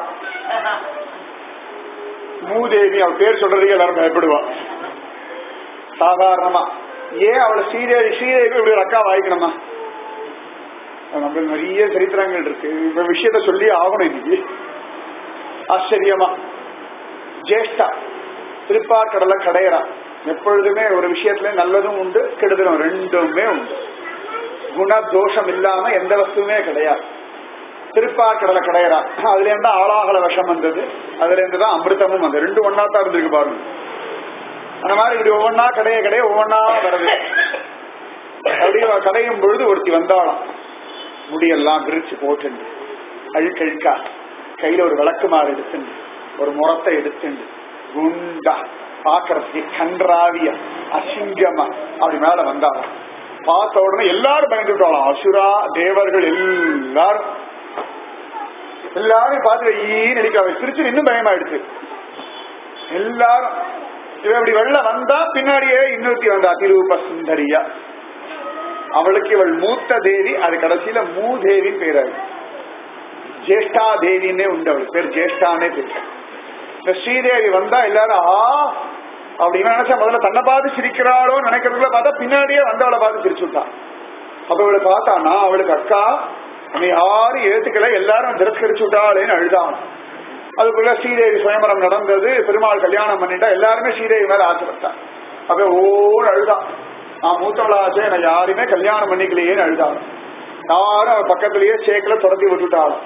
மூதேவி அவள் பேர் சொல்றதுக்கு எல்லாரும் பயப்படுவா சாதாரணமா ஏன் அவளை ஸ்ரீதேவி ஸ்ரீதேவி இப்படி ஒரு அக்கா வாய்க்கணுமா நம்ம நிறைய சரித்திரங்கள் இருக்கு இந்த விஷயத்த சொல்லி ஆகணும் இன்னைக்கு ஆச்சரியமா ஜேஷ்டா திருப்பார்கடல கடையறா எப்பொழுதுமே ஒரு விஷயத்துல நல்லதும் உண்டு கெடுதலும் ரெண்டுமே உண்டு குண தோஷம் இல்லாம எந்த வஸ்துவுமே கிடையாது திருப்பார்கடலை கடையறா அதுல இருந்து ஆளாகல விஷம் வந்தது அதுல இருந்து தான் அமிர்தமும் வந்தது ரெண்டு ஒன்னா தான் இருந்திருக்கு பாருங்க அந்த மாதிரி இப்படி ஒவ்வொன்னா கடைய கடைய ஒவ்வொன்னா வருது அப்படியே கடையும் பொழுது ஒருத்தி வந்தாளாம் முடியெல்லாம் விரிச்சு போட்டுண்டு அழுக்கழுக்கா கையில ஒரு விளக்குமாறு எடுத்துண்டு ஒரு முறத்தை எடுத்துண்டு குண்டா பாக்குறதுக்கு கன்றாவிய அசிங்கமா அப்படி மேல வந்தாளாம் பார்த்த உடனே எல்லாரும் பயந்துட்டாளாம் அசுரா தேவர்கள் எல்லாரும் எல்லாரும் பார்த்து ஈ நடிக்க திருச்சி இன்னும் பயமாயிடுச்சு எல்லாரும் இவ இப்படி வெளில வந்தா பின்னாடியே இன்னொருத்தி வந்தா திருவுப சுந்தரியா அவளுக்கு இவள் மூத்த தேவி அது கடைசியில மூதேவின்னு பேராது ஜேஷ்டா தேவின்னே உண்டு அவளுக்கு பேர் ஜேஷ்டானே பேர் இந்த ஸ்ரீதேவி வந்தா எல்லாரும் ஆ அப்படின்னு நினைச்சா முதல்ல தன்னை பார்த்து சிரிக்கிறாளோ நினைக்கிறதுல பார்த்தா பின்னாடியே வந்து அவளை பார்த்து சிரிச்சு விட்டான் அப்ப இவளை பார்த்தானா அவளுக்கு அக்கா என்னை யாரும் ஏத்துக்கல எல்லாரும் திரஸ்கரிச்சு விட்டாளேன்னு அழுதான் அதுக்குள்ள ஸ்ரீதேவி சுயம்பரம் நடந்தது பெருமாள் கல்யாணம் பண்ணிட்டா எல்லாருமே ஸ்ரீதேவி மேல ஆசைப்பட்டான் அப்ப ஓடு அழுதான் நான் மூத்தவளாச்சே என்னை யாருமே கல்யாணம் பண்ணிக்கலையேன்னு அழுதாள் யாரும் அவ பக்கத்திலேயே சேக்கல துரத்தி விட்டுட்டாளாம்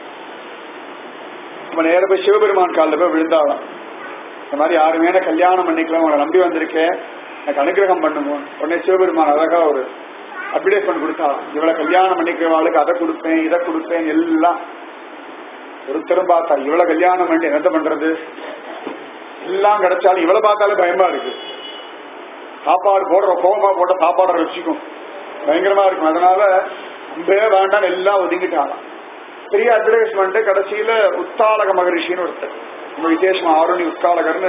நம்ம நேர போய் சிவபெருமான் காலில் போய் விழுந்தாளாம் இந்த மாதிரி யாருமே என்ன கல்யாணம் பண்ணிக்கலாம் உங்களை நம்பி வந்திருக்கேன் எனக்கு அனுகிரகம் பண்ணுங்க உடனே சிவபெருமான் அழகா ஒரு அட்வர்டைஸ்மெண்ட் கொடுத்தாளாம் இவளை கல்யாணம் பண்ணிக்கிறவாளுக்கு அதை கொடுப்பேன் இதை கொடுப்பேன் எல்லாம் ஒருத்தரும் பார்த்தா இவளை கல்யாணம் பண்ணி என்ன பண்றது எல்லாம் கிடைச்சாலும் இவளை பார்த்தாலே பயமா இருக்கு சாப்பாடு போடுற கோபமா போட்ட சாப்பாடை வச்சுக்கும் பயங்கரமா இருக்கும் அதனால அம்பே வேண்டாம் எல்லாம் ஒதுங்கிட்டாங்க பெரிய அட்வர்டைஸ்மெண்ட் கடைசியில உத்தாளக மகரிஷின்னு ஒருத்தர் ரொம்ப விசேஷமா ஆருணி உத்தாளகர்னு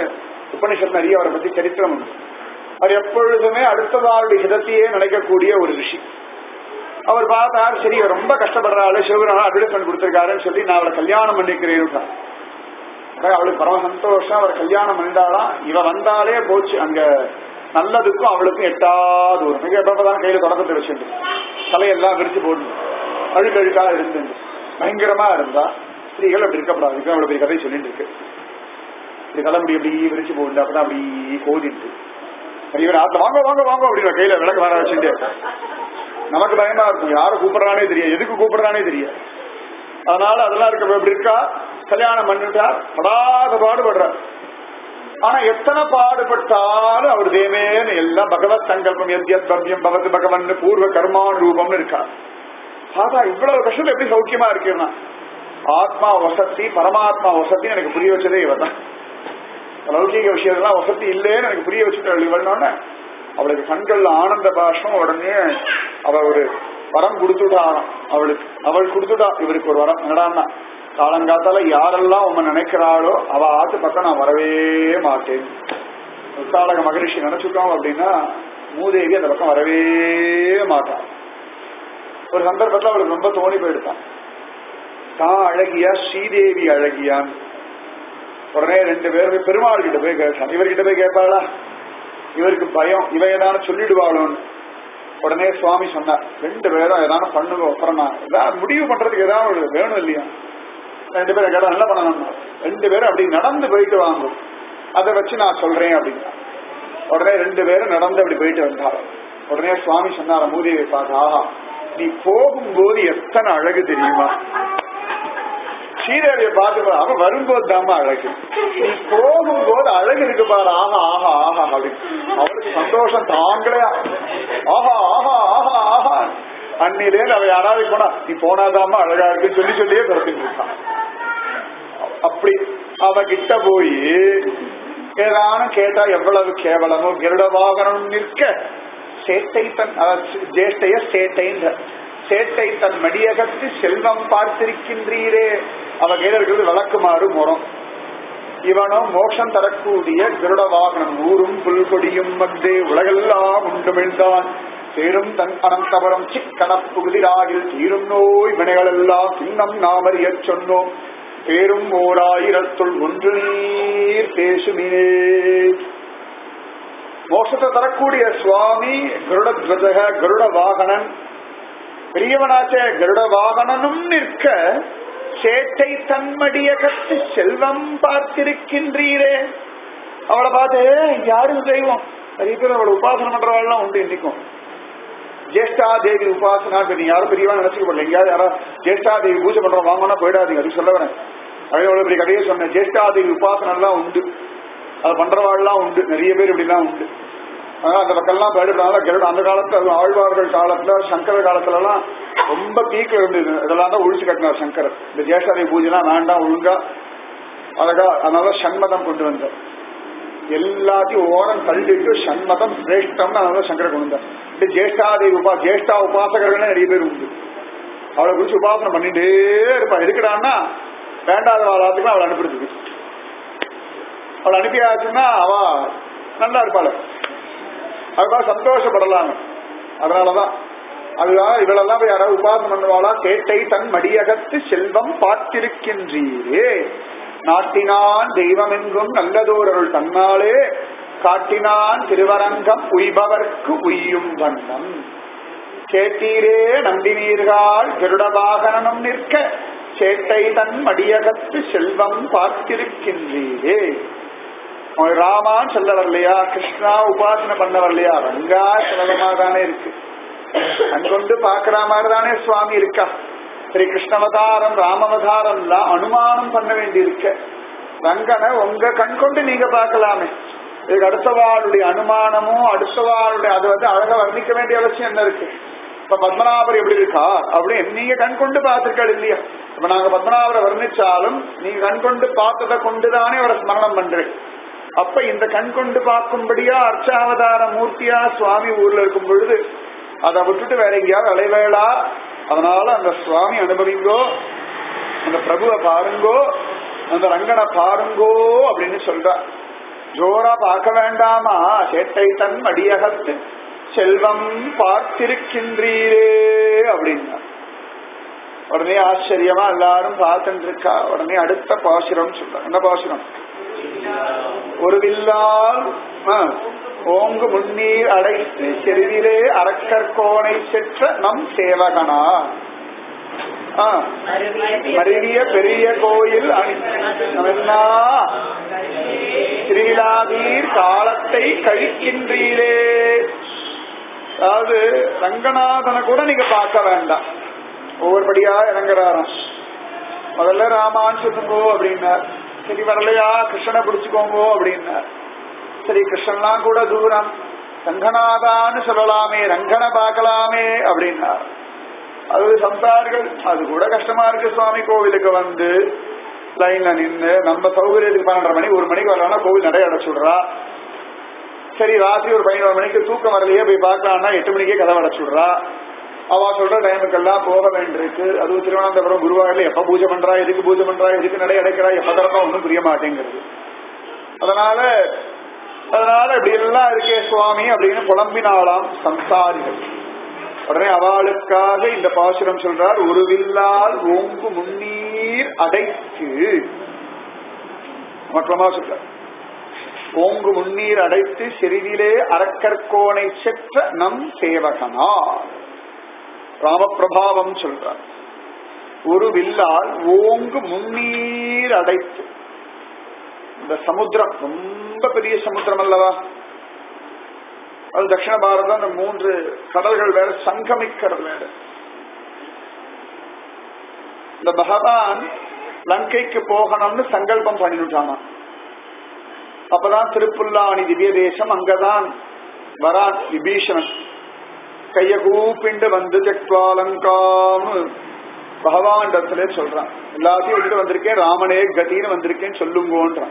உபனிஷத் நிறைய அவரை பத்தி சரித்திரம் உண்டு அவர் எப்பொழுதுமே அடுத்தவாளுடைய ஹிதத்தையே நினைக்கக்கூடிய ஒரு ரிஷி அவர் பார்த்தார் சரி இவர் ரொம்ப கஷ்டப்படுறாள் சிவபெருமான அட்வர்டைஸ்மெண்ட் கொடுத்திருக்காருன்னு சொல்லி நான் அவளை கல்யாணம் பண்ணிக்கிறேன் அவளுக்கு பரம சந்தோஷம் அவர் கல்யாணம் பண்ணிட்டாலாம் இவ வந்தாலே போச்சு அங்க நல்லதுக்கும் அவளுக்கும் எட்டாவது தூரம் மிக எப்பதான் கையில தொடக்கத்தை வச்சுட்டு தலையெல்லாம் விரிச்சு போடணும் அழுக்கு அழுக்கா இருந்து பயங்கரமா இருந்தா ஸ்திரீகள் அப்படி இருக்கக்கூடாது இதுக்கு அவ்வளவு பெரிய கதை சொல்லிட்டு இருக்கு இப்படி தலைமுடி அப்படி விரிச்சு போட்டு அப்பதான் அப்படி கோதிட்டு இவர் ஆத்துல வாங்க வாங்க வாங்க அப்படின்னு கையில விளக்கு வர வச்சுட்டு நமக்கு பயமா இருக்கும் யாரை கூப்பிடுறானே தெரியாது எதுக்கு கூப்பிடுறானே தெரியாது அதனால அதெல்லாம் இருக்க எப்படி இருக்கா கல்யாணம் பண்ணிட்டா படாத பாடுபடுறார் ஆனா எத்தனை பாடுபட்டாலும் அவர் தேமேன்னு எல்லாம் பகவத் சங்கல்பம் எத்யத் பவ்யம் பகவத் பகவன் பூர்வ கர்மான் ரூபம்னு இருக்கா பார்த்தா இவ்வளவு கஷ்டம் எப்படி சௌக்கியமா இருக்குன்னா ஆத்மா வசதி பரமாத்மா வசதி எனக்கு புரிய வச்சதே இவர் தான் லௌகிக விஷயத்தெல்லாம் வசதி இல்லைன்னு எனக்கு புரிய வச்சுட்டு இவள்னோடனே அவளுக்கு கண்கள்ல ஆனந்த பாஷம் உடனே அவ ஒரு வரம் கொடுத்துட்டாராம் அவளுக்கு அவள் கொடுத்துட்டா இவருக்கு ஒரு வரம் என்னடான்னா காலங்காத்தால யாரெல்லாம் உம்ம நினைக்கிறாளோ அவ ஆத்து பக்கம் நான் வரவே மாட்டேன் உத்தாளக மகரிஷி நினைச்சுட்டோம் அப்படின்னா மூதேவி அந்த பக்கம் வரவே மாட்டான் ஒரு சந்தர்ப்பத்துல அவளுக்கு ரொம்ப தோணி போயிடுதான் தான் அழகியா ஸ்ரீதேவி அழகியான் உடனே ரெண்டு பேரும் பெருமாள் கிட்ட போய் கேட்டான் இவர்கிட்ட போய் கேட்பாளா இவருக்கு பயம் இவ ஏதான சொல்லிடுவாளோன்னு உடனே சுவாமி சொன்னார் ரெண்டு பேரும் ஏதான பண்ணுங்க அப்புறம் நான் ஏதாவது முடிவு பண்றதுக்கு ஏதாவது வேணும் இல்லையா ரெண்டு பேரும் கேட்டா என்ன பண்ணணும் ரெண்டு பேரும் அப்படி நடந்து போயிட்டு வாங்கும் அதை வச்சு நான் சொல்றேன் அப்படின்னா உடனே ரெண்டு பேரும் நடந்து அப்படி போயிட்டு வந்தார் உடனே சுவாமி சொன்னார மூதியை பார்த்து ஆஹா நீ போகும்போது எத்தனை அழகு தெரியுமா ஸ்ரீதேவியை பார்த்து அவன் வரும்போது தாமா அழகு நீ போகும்போது அழகு இருக்கு பாரு ஆஹா ஆஹா ஆஹா அப்படின்னு அவளுக்கு சந்தோஷம் தாங்களே ஆஹா ஆஹா ஆஹா ஆஹா அன்னிலே அவ யாராவது போனா நீ போனாதாமா அழகா இருக்குன்னு சொல்லி சொல்லியே பிறப்பிட்டு இருக்கான் அப்படி அவ கிட்ட போய் ஏதானும் கேட்டா எவ்வளவு கேவலமோ கருட வாகனம் நிற்க சேட்டை தன் ஜேஷ்டைய சேட்டைன்ற சேட்டை தன் மடியகத்து செல்வம் பார்த்திருக்கின்றீரே அவ கையில இருக்கிறது வழக்குமாறு முறம் இவனும் மோட்சம் தரக்கூடிய கருட வாகனம் ஊரும் புல்கொடியும் வந்து உலகெல்லாம் உண்டுமிழ்ந்தான் சேரும் தன் அனந்தபுரம் சிக்கனப் புகுதிராகில் தீரும் நோய் வினைகளெல்லாம் சின்னம் நாமறியச் சொன்னோம் பேரும் ஓர் ஆயிரத்துள் ஒன்று நீர் பேசுமினே மோட்சத்தை தரக்கூடிய சுவாமி கருட துவஜக கருட வாகனன் பெரியவனாச்சே கருட வாகனனும் நிற்க சேட்டை தன்மடிய கத்து செல்வம் பார்த்திருக்கின்றீரே அவளை பார்த்து யாரும் தெய்வம் நிறைய பேர் அவளை உபாசனம் பண்றவாள்லாம் உண்டு இன்னைக்கும் ஜேஷ்டா தேவி உபாசனா நீ யாரும் பெரியவா நினைச்சுக்கப்படல எங்கேயாவது யாரா ஜேஷ்டா தேவி பூஜை பண்றோம் வாங்கினா போயிடாதீங்க அது சொல்ல வரேன் அதே அவ்வளவு பெரிய கதையை சொன்னேன் ஜேஷ்டா தேவி உபாசனம் எல்லாம் உண்டு அது பண்றவாள்லாம் உண்டு நிறைய பேர் இப்படிலாம் உண்டு அதனால அந்த பக்கம்லாம் போயிடுறதுனால கருட அந்த காலத்துல அது ஆழ்வார்கள் காலத்துல சங்கர காலத்துல எல்லாம் ரொம்ப பீக்ல இருந்தது இதெல்லாம் தான் ஒழிச்சு கட்டினார் சங்கரர் இந்த ஜேஷ்டாதி பூஜைலாம் வேண்டாம் ஒழுங்கா அழகா அதனால சண்மதம் கொண்டு வந்தார் எல்லாத்தையும் ஓரம் தள்ளிட்டு சண்மதம் சிரேஷ்டம்னு அதனால சங்கர கொண்டு வந்தார் இந்த ஜேஷ்டாதி உபா ஜேஷ்டா உபாசகர்களே நிறைய பேர் உண்டு அவளை குறிச்சு உபாசனம் பண்ணிட்டே இருப்பா இருக்கிறான்னா வேண்டாத வாரத்துக்கு அவளை அனுப்புறதுக்கு அவளை அனுப்பியாச்சுன்னா அவ நல்லா இருப்பாள் அதுதான் சந்தோஷப்படலாம் அதனாலதான் அதுதான் இவளெல்லாம் போய் யாராவது உபாசனம் பண்ணுவாளா கேட்டை தன் மடியகத்து செல்வம் பார்த்திருக்கின்றீரே நாட்டினான் தெய்வம் எங்கும் நல்லதோரருள் தன்னாலே காட்டினான் திருவரங்கம் உய்பவர்க்கு உய்யும் வண்ணம் கேட்டீரே நம்பினீர்கள் கருட வாகனம் நிற்க சேட்டை தன் மடியகத்து செல்வம் பார்த்திருக்கின்றீரே அவன் ராமான் சொல்ல வரலையா கிருஷ்ணா உபாசனை பண்ண வரலையா ரங்கா சுலபமா தானே இருக்கு கண் கொண்டு பாக்குற மாதிரி தானே சுவாமி இருக்கா ஸ்ரீ கிருஷ்ணவதாரம் ராமவதாரம் எல்லாம் அனுமானம் பண்ண வேண்டி இருக்க ரங்கனை உங்க கண் கொண்டு நீங்க பார்க்கலாமே இதுக்கு அடுத்தவாளுடைய அனுமானமும் அடுத்தவாளுடைய அது வந்து அழகா வர்ணிக்க வேண்டிய அவசியம் என்ன இருக்கு இப்ப பத்மநாபர் எப்படி இருக்கா அப்படின்னு நீங்க கண் கொண்டு பார்த்திருக்காள் இல்லையா இப்ப நாங்க பத்மநாபரை வர்ணிச்சாலும் நீங்க கண் கொண்டு பார்த்ததை கொண்டுதானே அவரை ஸ்மரணம் பண்றேன் அப்ப இந்த கண் கொண்டு பார்க்கும்படியா அர்ச்சாவதார மூர்த்தியா சுவாமி ஊர்ல இருக்கும் பொழுது அதை விட்டுட்டு வேற எங்கேயாவது அலைவேளா அதனால அந்த சுவாமி அனுபவிங்கோ அந்த பிரபுவை பாருங்கோ அந்த ரங்கனை பாருங்கோ அப்படின்னு சொல்றா ஜோரா பார்க்க வேண்டாமா சேட்டை தன் மடியகத்து செல்வம் பார்த்திருக்கின்றீரே அப்படின்னா உடனே ஆச்சரியமா எல்லாரும் பார்த்துட்டு இருக்கா உடனே அடுத்த பாசுரம் சொல்ற என்ன பாசுரம் ஒரு வில்லால் ஆ, ஓங்கு முன்னீர் அடைத்து செருவிலே அரக்கற்கோணை செற்ற நம் சேவகனா ஆ, மருவிய பெரிய கோயில் அணி- நம்மென்னா திருவிழாவீர் காலத்தை கழிக்கின்றீரே அதாவது ரங்கநாதனை கூட நீங்க பார்க்க வேண்டாம் ஒவ்வொருபடியா இறங்குறாராம் முதல்ல ராமான்னு சொல்லுங்கோ அப்படின்னார் சரி வரலையா கிருஷ்ணனை பிடிச்சுக்கோங்கோ அப்படின்னார் சரி கிருஷ்ணன்லாம் கூட தூரம் ரங்கநாதான்னு சொல்லலாமே ரங்கனை பார்க்கலாமே அப்படின்னார் அது சம்சாரிகள் அது கூட கஷ்டமா இருக்கு சுவாமி கோவிலுக்கு வந்து லைன்ல நின்று நம்ம சௌகரியத்துக்கு பன்னெண்டரை மணி ஒரு மணிக்கு வரலாம்னா கோவில் நடை அடைச்சுடுறா சரி ராத்திரி ஒரு பதினோரு மணிக்கு தூக்கம் வரலையே போய் பார்க்கலாம்னா எட்டு மணிக்கே கதவை அடைச்சுடுறா அவ சொல்ற டைமுக்கெல்லாம் போக வேண்டியிருக்கு அதுவும் திருவனந்தபுரம் குருவாயூர்ல எப்ப பூஜை பண்றா எதுக்கு பூஜை பண்றா எதுக்கு நடை அடைக்கிறா எப்ப திறப்பா ஒன்றும் புரிய மாட்டேங்கிறது அதனால அதனால இப்படி எல்லாம் இருக்கே சுவாமி அப்படின்னு புலம்பினாலாம் சம்சாரிகள் உடனே அவளுக்காக இந்த பாசுரம் சொல்றார் உருவில்லால் ஓங்கு முன்னீர் அடைத்து மக்களமா சொல்றார் ஓங்கு முன்னீர் அடைத்து செறிவிலே அரக்கற்கோணை செற்ற நம் சேவகனா ராமபிரபாவம் சொல்றார் ஒரு வில்லால் ஓங்கு முன்னீர் அடைத்து இந்த சமுத்திரம் ரொம்ப பெரிய சமுத்திரம் அல்லவா அது தட்சிண பாரதம் அந்த மூன்று கடல்கள் வேற சங்கமிக்கிறது வேற இந்த பகவான் லங்கைக்கு போகணும்னு சங்கல்பம் பண்ணிவிட்டானா அப்பதான் திருப்புல்லாணி திவ்ய தேசம் அங்கதான் வரான் விபீஷணன் கைய கூப்பிண்டு வந்து தெக்வாலங்காமு பகவான் இடத்துல சொல்றான் எல்லாத்தையும் விட்டுட்டு வந்திருக்கேன் ராமனே கதின்னு வந்திருக்கேன்னு சொல்லுங்கோன்றான்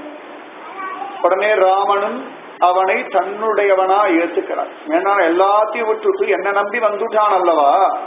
உடனே ராமனும் அவனை தன்னுடையவனா ஏத்துக்கிறான் ஏன்னா எல்லாத்தையும் விட்டுட்டு என்ன நம்பி வந்துட்டான் அல்லவா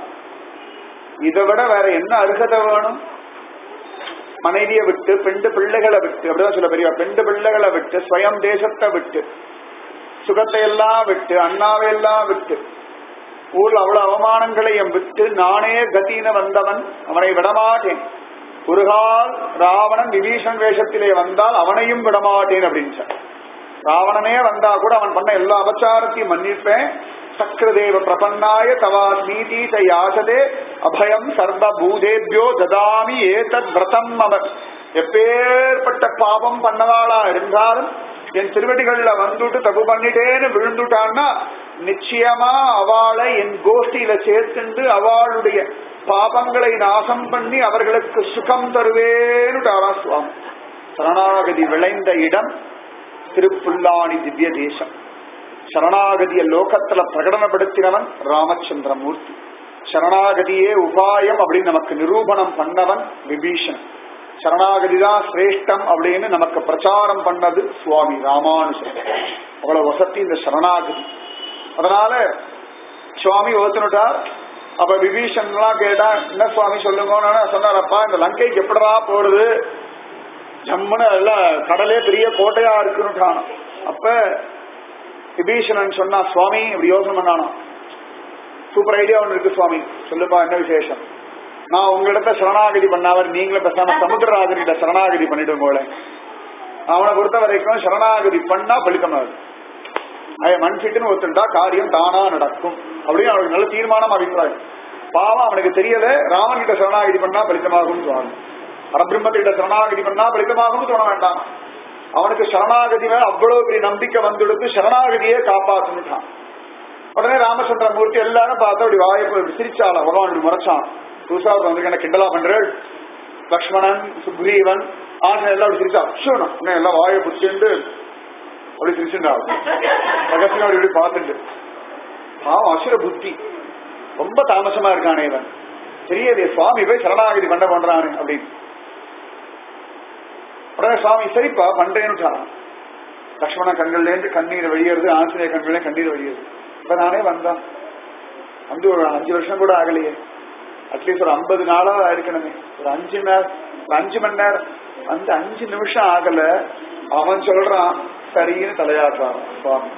இதை விட வேற என்ன அருகதை வேணும் மனைவியை விட்டு பெண்டு பிள்ளைகளை விட்டு அப்படிதான் சொல்ல பெரிய பெண்டு பிள்ளைகளை விட்டு ஸ்வயம் தேசத்தை விட்டு சுகத்தை எல்லாம் விட்டு அண்ணாவை எல்லாம் விட்டு ஊர்ல அவ்வளவு அவமானங்களையும் விட்டு நானே கத்தின வந்தவன் அவனை விடமாட்டேன் ஒரு கால் ராவணன் விபீஷன் வேஷத்திலே வந்தால் அவனையும் விடமாட்டேன் அப்படின்னு சொன்னான். ராவணனே வந்தா கூட அவன் பண்ண எல்லா அபச்சாரத்தையும் மன்னிப்பேன் சக்கரதேவ பிரபன்னாய தவா நீதி யாசதே அபயம் சர்வ பூதேபியோ ததாமி ஏதத் விரதம் அவர் எப்பேற்பட்ட பாவம் பண்ணவாளா இருந்தாலும் என் திருவடிகள்ல வந்துட்டு தப்பு பண்ணிட்டேன்னு விழுந்துட்டான்னா நிச்சயமா அவளை என் கோஷ்டியில சேர்த்துண்டு அவளுடைய பாபங்களை நாசம் பண்ணி அவர்களுக்கு சுகம் தருவேன்னு சுவாமி சரணாகதி விளைந்த இடம் திருப்புல்லாணி திவ்ய தேசம் சரணாகதிய லோகத்துல பிரகடனப்படுத்தினவன் ராமச்சந்திரமூர்த்தி சரணாகதியே உபாயம் அப்படின்னு நமக்கு நிரூபணம் பண்ணவன் விபீஷன் சரணாகதி தான் சிரேஷ்டம் அப்படின்னு நமக்கு பிரச்சாரம் பண்ணது சுவாமி ராமானுஜன் அவ்வளவு வசதி இந்த சரணாகதி அதனால சுவாமி ஓத்துனுட்டார் அப்ப விபீஷன் எல்லாம் கேட்டா என்ன சுவாமி சொல்லுங்க சொன்னாரப்பா இந்த லங்கைக்கு எப்படா போறது ஜம்முன்னு எல்லாம் கடலே பெரிய கோட்டையா இருக்குன்னுட்டான் அப்ப விபீஷணன் சொன்னா சுவாமி இப்படி யோசனை பண்ணானா சூப்பர் ஐடியா ஒன்று இருக்கு சுவாமி சொல்லுப்பா என்ன விசேஷம் நான் உங்களிடத்த சரணாகதி பண்ணாவர் நீங்களும் பேசாம சமுத்திரராஜன்கிட்ட சரணாகதி பண்ணிடுவோங்களே அவனை பொறுத்த வரைக்கும் சரணாகதி பண்ணா பலித்தமாகுது அவன் மண் ஃபிட்டுன்னு ஒத்துண்டா காரியம் தானா நடக்கும் அப்படின்னு அவனுக்கு நல்ல தீர்மானம் அபிப்பிராயம் பாவம் அவனுக்கு தெரியல ராமன் கிட்ட சரணாகதி பண்ணா பலித்தமாகும் தோணும் பரபிரம்மத்திட்ட சரணாகதி பண்ணா பலித்தமாகும் தோண வேண்டாம் அவனுக்கு சரணாகதி மேல அவ்வளவு பெரிய நம்பிக்கை வந்துடுத்து சரணாகதியே காப்பாத்துட்டான் உடனே ராமச்சந்திர மூர்த்தி எல்லாரும் பார்த்து அப்படி வாய்ப்பு சிரிச்சால பகவான் இப்படி முறைச்சான் புதுசா ஒருத்தன் வந்து என்ன கிண்டலா பண்றேன் லக்ஷ்மணன் சுக்ரீவன் ஆசை எல்லாம் அப்படி சிரிச்சா அச்சுணும் இன்னும் எல்லாம் வாயை பிடிச்சிண்டு அப்படி சிரிச்சுண்டா ரகசியம் அப்படி இப்படி பார்த்துட்டு பாவம் அசுர புத்தி ரொம்ப தாமசமா இருக்கானே இவன் தெரியாது சுவாமி போய் சரணாகதி பண்ண பண்றானு அப்படின்னு உடனே சுவாமி சரிப்பா பண்றேன்னு லக்ஷ்மண கண்கள்ல இருந்து கண்ணீர் வெளியேறது ஆஞ்சநேய கண்கள்ல கண்ணீர் வெளியேறது இப்ப நானே வந்தான் வந்து ஒரு அஞ்சு வருஷம் கூட ஆகலையே அட்லீஸ்ட் ஒரு ஐம்பது நாளா இருக்கணுமே ஒரு அஞ்சு நேரம் ஒரு அஞ்சு மணி நேரம் அந்த அஞ்சு நிமிஷம் ஆகல அவன் சொல்றான் சரின்னு தலையாட்டுறான் சுவாமி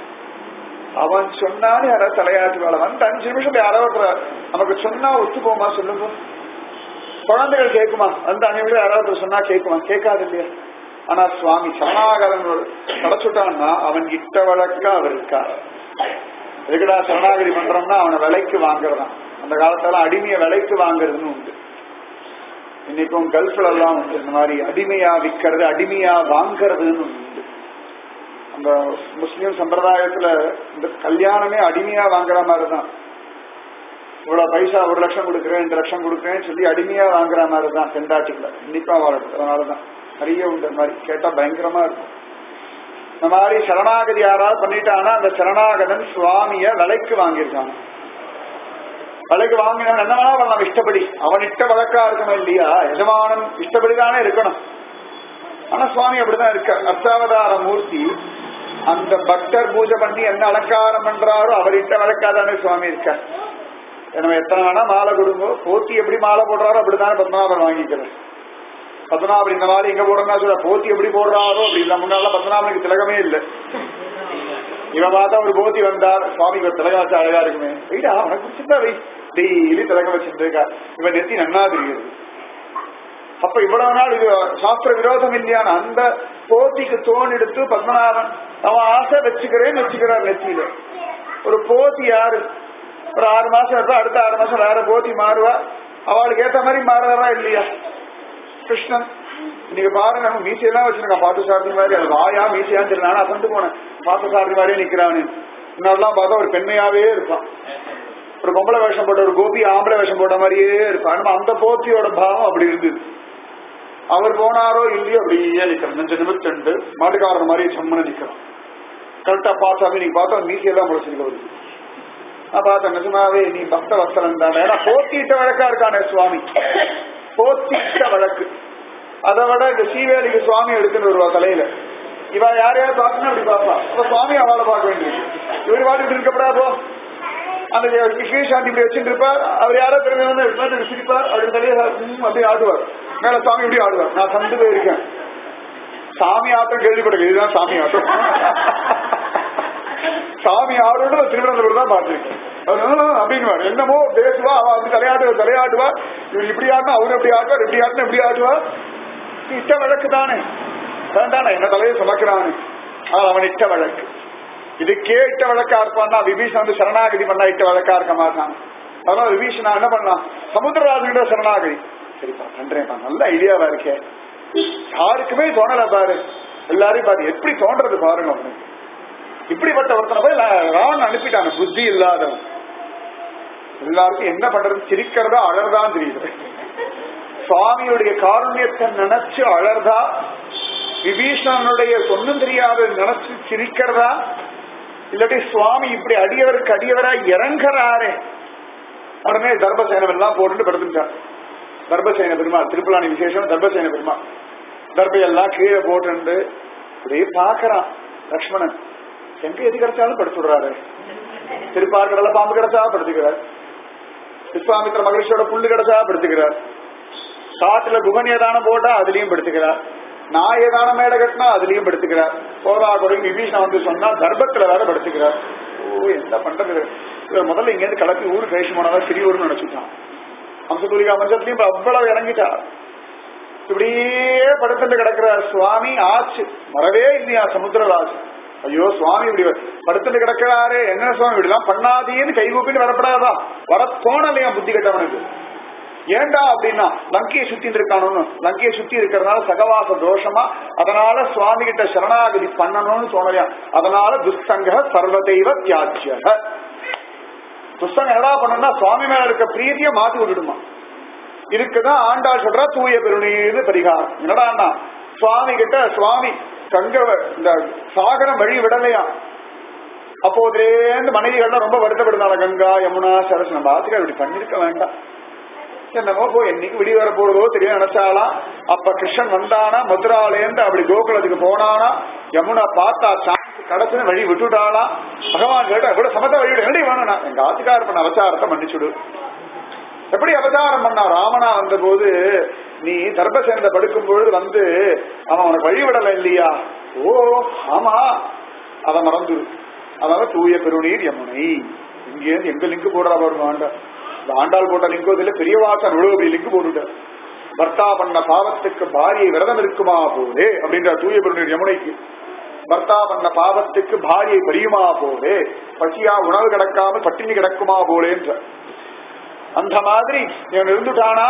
அவன் சொன்னான்னு யாராவது தலையாட்டுவாள் வந்து அஞ்சு நிமிஷம் யாராவது ஒருத்தர் நமக்கு சொன்னா ஒத்து போமா சொல்லுங்க குழந்தைகள் கேட்குமா அந்த அஞ்சு நிமிஷம் யாராவது ஒருத்தர் சொன்னா கேட்குமா கேட்காது இல்லையா ஆனா சுவாமி சரணாகரன் கிடைச்சுட்டான்னா அவன் இட்ட வழக்க அவர் இருக்கார் எதுக்குடா சரணாகதி பண்றோம்னா அவனை விலைக்கு வாங்குறதான் அந்த காலத்துல அடிமையை விலைக்கு வாங்குறதுன்னு உண்டு இன்னைக்கும் கல்ஃப்ல எல்லாம் உண்டு இந்த மாதிரி அடிமையா விற்கிறது அடிமையா வாங்குறதுன்னு உண்டு அந்த முஸ்லீம் சம்பிரதாயத்துல இந்த கல்யாணமே அடிமையா வாங்குற மாதிரி தான் இவ்வளவு பைசா ஒரு லட்சம் கொடுக்குறேன் ரெண்டு லட்சம் கொடுக்குறேன்னு சொல்லி அடிமையா வாங்குற மாதிரி தான் பெண்டாட்டிக்குல இன்னைக்கும் வாழறது அதனாலதான் நிறைய உண்டு இந்த மாதிரி கேட்டா பயங்கரமா இருக்கும் இந்த மாதிரி சரணாகதி யாராவது பண்ணிட்டானா அந்த சரணாகதன் சுவாமிய விலைக்கு வாங்கியிருக்காங்க விலைக்கு வாங்கினவன் என்ன வேணா பண்ணலாம் இஷ்டப்படி அவன் இஷ்ட வழக்கா இருக்கணும் இல்லையா எஜமானன் இஷ்டப்படிதானே இருக்கணும் ஆனா சுவாமி அப்படிதான் இருக்க அர்த்தாவதார மூர்த்தி அந்த பக்தர் பூஜை பண்ணி என்ன அலங்காரம் பண்றாரோ அவர் இட்ட வழக்காதானே சுவாமி இருக்க நம்ம எத்தனை வேணா மாலை கொடுங்கோ போத்தி எப்படி மாலை போடுறாரோ அப்படித்தானே பத்மநாபன் வாங்கிக்கிறேன் பத்மநாபன் இந்த மாதிரி எங்க போடுறா சொல்ல போத்தி எப்படி போடுறாரோ அப்படி இல்ல முன்னால பத்மநாபனுக்கு திலகமே இல்லை இவன் பார்த்தா ஒரு போத்தி வந்தார் சுவாமிக்கு ஒரு திலகம் வச்சா அழகா இருக்குமே வெயிடா அவனுக்கு பிடிச்சிருந்தா வை டெய்லி திலகம் வச்சுட்டு இருக்கா இவன் நெத்தி நன்னா தெரியுது அப்ப இவ்வளவு நாள் இது சாஸ்திர விரோதம் இல்லையான அந்த போத்திக்கு தோன் எடுத்து பத்மநாபன் அவன் ஆசை வச்சுக்கிறேன்னு வச்சுக்கிறார் நெத்தியில ஒரு போத்தி யாரு ஒரு ஆறு மாசம் இருப்பா அடுத்த ஆறு மாசம் வேற போத்தி மாறுவா அவளுக்கு ஏத்த மாதிரி மாறுறா இல்லையா கிருஷ்ணன் நீங்க பாருங்க நம்ம மீசையெல்லாம் வச்சிருக்கான் பாட்டு சாரதி மாதிரி அது வாயா மீசையான்னு தெரியல நானும் அசந்து போனேன் பாட்டு சாரதி மாதிரியே நிக்கிறான்னு இன்னொருலாம் பார்த்தா ஒரு பெண்மையாவே இருப்பான் ஒரு பொம்பளை வேஷம் போட்ட ஒரு கோபி ஆம்பளை வேஷம் போட்ட மாதிரியே இருப்பான் நம்ம அந்த போத்தியோட பாவம் அப்படி இருந்தது அவர் போனாரோ இல்லையோ அப்படியே நிக்கிறோம் நெஞ்ச நிமித்தண்டு மாட்டுக்காரர் மாதிரி சம்மன நிக்கிறோம் கரெக்டா பார்த்தாவே நீங்க பார்த்தா மீசையெல்லாம் முளைச்சிருக்க வருது நான் பார்த்தேன் நிஜமாவே நீ பக்த வஸ்தலன் தானே ஏன்னா போத்திட்ட வழக்கா இருக்கானே சுவாமி போத்திட்ட வழக்கு அதை விட இந்த சீவேலிக்கு சுவாமி எடுத்துன்னு வருவா தலையில இவ யாரையாவது பார்க்கணும் அப்படி பார்ப்பா அப்ப சுவாமி அவளை பார்க்க வேண்டியது இவர் பாட்டுட்டு இருக்கப்படாதோ அந்த ஸ்ரீசாந்தி இப்படி வச்சுட்டு இருப்பார் அவர் யாரோ திரும்பி வந்து இப்படி சிரிப்பார் அப்படி தலையை ம், அப்படியே ஆடுவார் மேல சாமி இப்படி ஆடுவார் நான் சந்து போயிருக்கேன் சாமி ஆட்டம் கேள்விப்பட்டிருக்கேன் இதுதான் சாமி ஆட்டம் சாமி ஆடுறது திருவனந்தபுரம் தான் பார்த்திருக்கேன் அப்படின்னு என்னமோ பேசுவா அவ அப்படி தலையாட்டு தலையாட்டுவா இவர் இப்படி ஆடினா அவரு எப்படி ஆட்டுவார் இப்படி ஆட்டினா இப்படி ஆட்டுவா இட்ட வழக்கு தானே வேண்டானே என்ன தலையை சுமக்கிறானு ஆனால் அவன் இட்ட வழக்கு இதுக்கே இட்ட வழக்கா இருப்பான்னா விபீஷன் வந்து சரணாகதி பண்ணா இட்ட வழக்கா இருக்க மாட்டான் அதனால விபீஷனா என்ன பண்ணலாம் சமுத்திரராஜன் சரணாகதி சரிப்பா பண்றேன்ப்பா நல்ல ஐடியாவா இருக்கே யாருக்குமே தோணல பாரு எல்லாரையும் பாரு எப்படி தோன்றது பாருங்க அவனுக்கு இப்படிப்பட்ட ஒருத்தனை போய் ராவன் அனுப்பிட்டாங்க புத்தி இல்லாதவன் எல்லாருக்கும் என்ன பண்றது சிரிக்கிறதா அழறதான் தெரியுது சுவாமியுடைய காருண்யத்தை நினைச்சு அழறதா விபீஷணனுடைய ஒன்னும் தெரியாத நினைச்சு சிரிக்கிறதா இல்லாட்டி சுவாமி இப்படி அடியவருக்கு அடியவரா இறங்குறாரே உடனே தர்பசேனம் எல்லாம் போட்டுட்டு படுத்துட்டார் தர்பசேன பெருமாள் திருப்பலாணி விசேஷம் தர்பசேன பெருமாள் தர்பையெல்லாம் கீழே போட்டு அப்படியே பாக்குறான் லக்ஷ்மணன் எங்க எது கிடைச்சாலும் படுத்துடுறாரு திருப்பார்கடல பாம்பு கிடைச்சா படுத்துக்கிறார் விஸ்வாமித்திர மகிழ்ச்சியோட புல்லு கிடைச்சா படுத்துக்கிறார் காட்டுல குகன்யதானம் போட்டா அதுலயும் படுத்துக்கிறார் நாய் ஏதான மேடை கட்டினா அதுலயும் படுத்துக்கிறார் போதா குறை விபீஷன் வந்து சொன்னா கர்ப்பத்துல வேற படுத்துக்கிறார் ஓ என்ன பண்றது இவர் முதல்ல இங்க இருந்து கிளப்பி ஊரு கழிச்சு போனதா சிறியூர்னு நினைச்சுட்டான் அம்சபுரிகா மஞ்சத்திலையும் இப்ப அவ்வளவு இறங்கிட்டார் இப்படியே படுத்துட்டு கிடக்கிற சுவாமி ஆச்சு வரவே இல்லையா சமுத்திரராஜ் ஐயோ சுவாமி இப்படி படுத்துட்டு கிடக்கிறாரு என்ன சுவாமி இப்படி எல்லாம் பண்ணாதீன்னு கை கூப்பிட்டு வரப்படாதா வர தோணலையா புத்தி கட்டவனுக்கு ஏண்டா அப்படின்னா லங்கையை சுத்திட்டு இருக்கானு லங்கையை சுத்தி இருக்கிறதுனால சகவாச தோஷமா அதனால சுவாமி கிட்ட சரணாகதி பண்ணணும்னு தோணலையா அதனால துஸ்தங்க சர்வதெய்வ தியாஜ்ய துஸ்தங்க என்னடா பண்ணணும்னா சுவாமி மேல இருக்க பிரீதியை மாத்தி விட்டுடுமா இதுக்குதான் ஆண்டாள் சொல்றா தூய பெருநீர்னு பரிகாரம் என்னடான்னா சுவாமி கிட்ட சுவாமி கங்க இந்த சாகரம் வழி விடலையா அப்போதுலேருந்து மனைவிகள்லாம் ரொம்ப வருத்தப்படுந்தாங்க கங்கா யமுனா சரஸ் நம்ம ஆத்துக்கு இப்படி பண்ணிருக்க வேண்டாம் என்னமோ போ என்னைக்கு விடி வர போறதோ தெரியும் நினைச்சாலாம் அப்ப கிருஷ்ணன் வந்தானா மதுராலேருந்து அப்படி கோகுலத்துக்கு போனானா யமுனா பார்த்தா சான்ஸ் கடைசின வழி விட்டுட்டாளா பகவான் கேட்டா கூட சமத்த வழி விட எப்படி வேணும்னா எங்க ஆத்துக்கார பண்ண அவசாரத்தை மன்னிச்சுடு எப்படி அவதாரம் பண்ணா ராவணா வந்த போது நீ தர்பசேனத்தை படுக்கும் பொழுது வந்து அவன் உனக்கு வழிவிடல இல்லையா ஓ ஆமா அத மறந்து அதாவது தூய பெருநீர் யமுனை இங்கேருந்து எங்க லிங்க் போடுறா பாருங்க ஆண்டாள் இந்த ஆண்டாள் போட்ட லிங்கோ இதுல பெரிய வாசன் இவ்வளவு லிங்க் போட்டுட்டார் பர்த்தா பண்ண பாவத்துக்கு பாரியை விரதம் இருக்குமா போலே அப்படின்ற தூய பெருநீர் யமுனைக்கு பர்த்தா பண்ண பாவத்துக்கு பாரியை பரியுமா போலே பசியா உணவு கிடக்காமல் பட்டினி கிடக்குமா போலேன்ற அந்த மாதிரி இவன் இருந்துட்டானா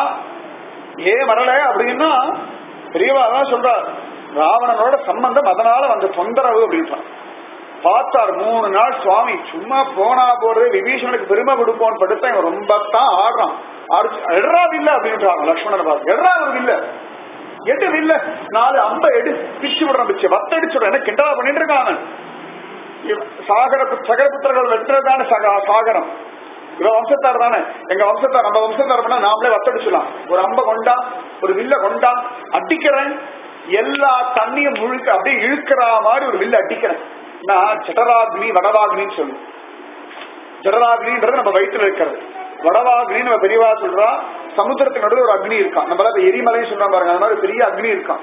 ஏன் வரல அப்படின்னா பெரியவா தான் சொல்றார் ராவணனோட சம்பந்தம் அதனால வந்த தொந்தரவு அப்படின்றான் பார்த்தார் மூணு நாள் சுவாமி சும்மா போனா போறது விபீஷணனுக்கு பெருமை கொடுப்போம்னு படுத்தா இவன் ரொம்ப தான் ஆடுறான் ஆடிச்சு எட்ரா வில்ல அப்படின்றாங்க லக்ஷ்மணனை பார்த்து எட்ரா ஒரு வில்ல எடு வில்ல நாலு அம்ப எடு பிச்சு விடுறான் பிச்சு வத்தடிச்சு விடுறான் என்ன கிண்டலா பண்ணிட்டு இருக்கான் அவன். இவன் சாகர புத்- சகர புத்திரர்கள் வெட்டுறதுதானே சக- சாகரம் இவ வம்சத்தார் தானே எங்க வம்சத்தார் நம்ம வம்சத்தார் பண்ணா நாமளே வத்தடிச்சுலாம் ஒரு அம்ப கொண்டா ஒரு வில்ல கொண்டா அடிக்கிறேன் எல்லா தண்ணியும் முழுக்க அப்படியே இழுக்கிற மாதிரி ஒரு வில்ல அடிக்கிறேன் நான் ஜடராக்னி வடவாக்னின்னு சொல்லு ஜடராக்னின்றது நம்ம வயிற்றுல இருக்கிறது வடவாக்னின்னு நம்ம பெரியவா சொல்றா சமுத்திரத்துக்கு நடுவில் ஒரு அக்னி இருக்கான் நம்ம எல்லாம் இப்ப எரிமலைன்னு சொல்றோம் பாருங்க அந்த மாதிரி பெரிய அக்னி இருக்கான்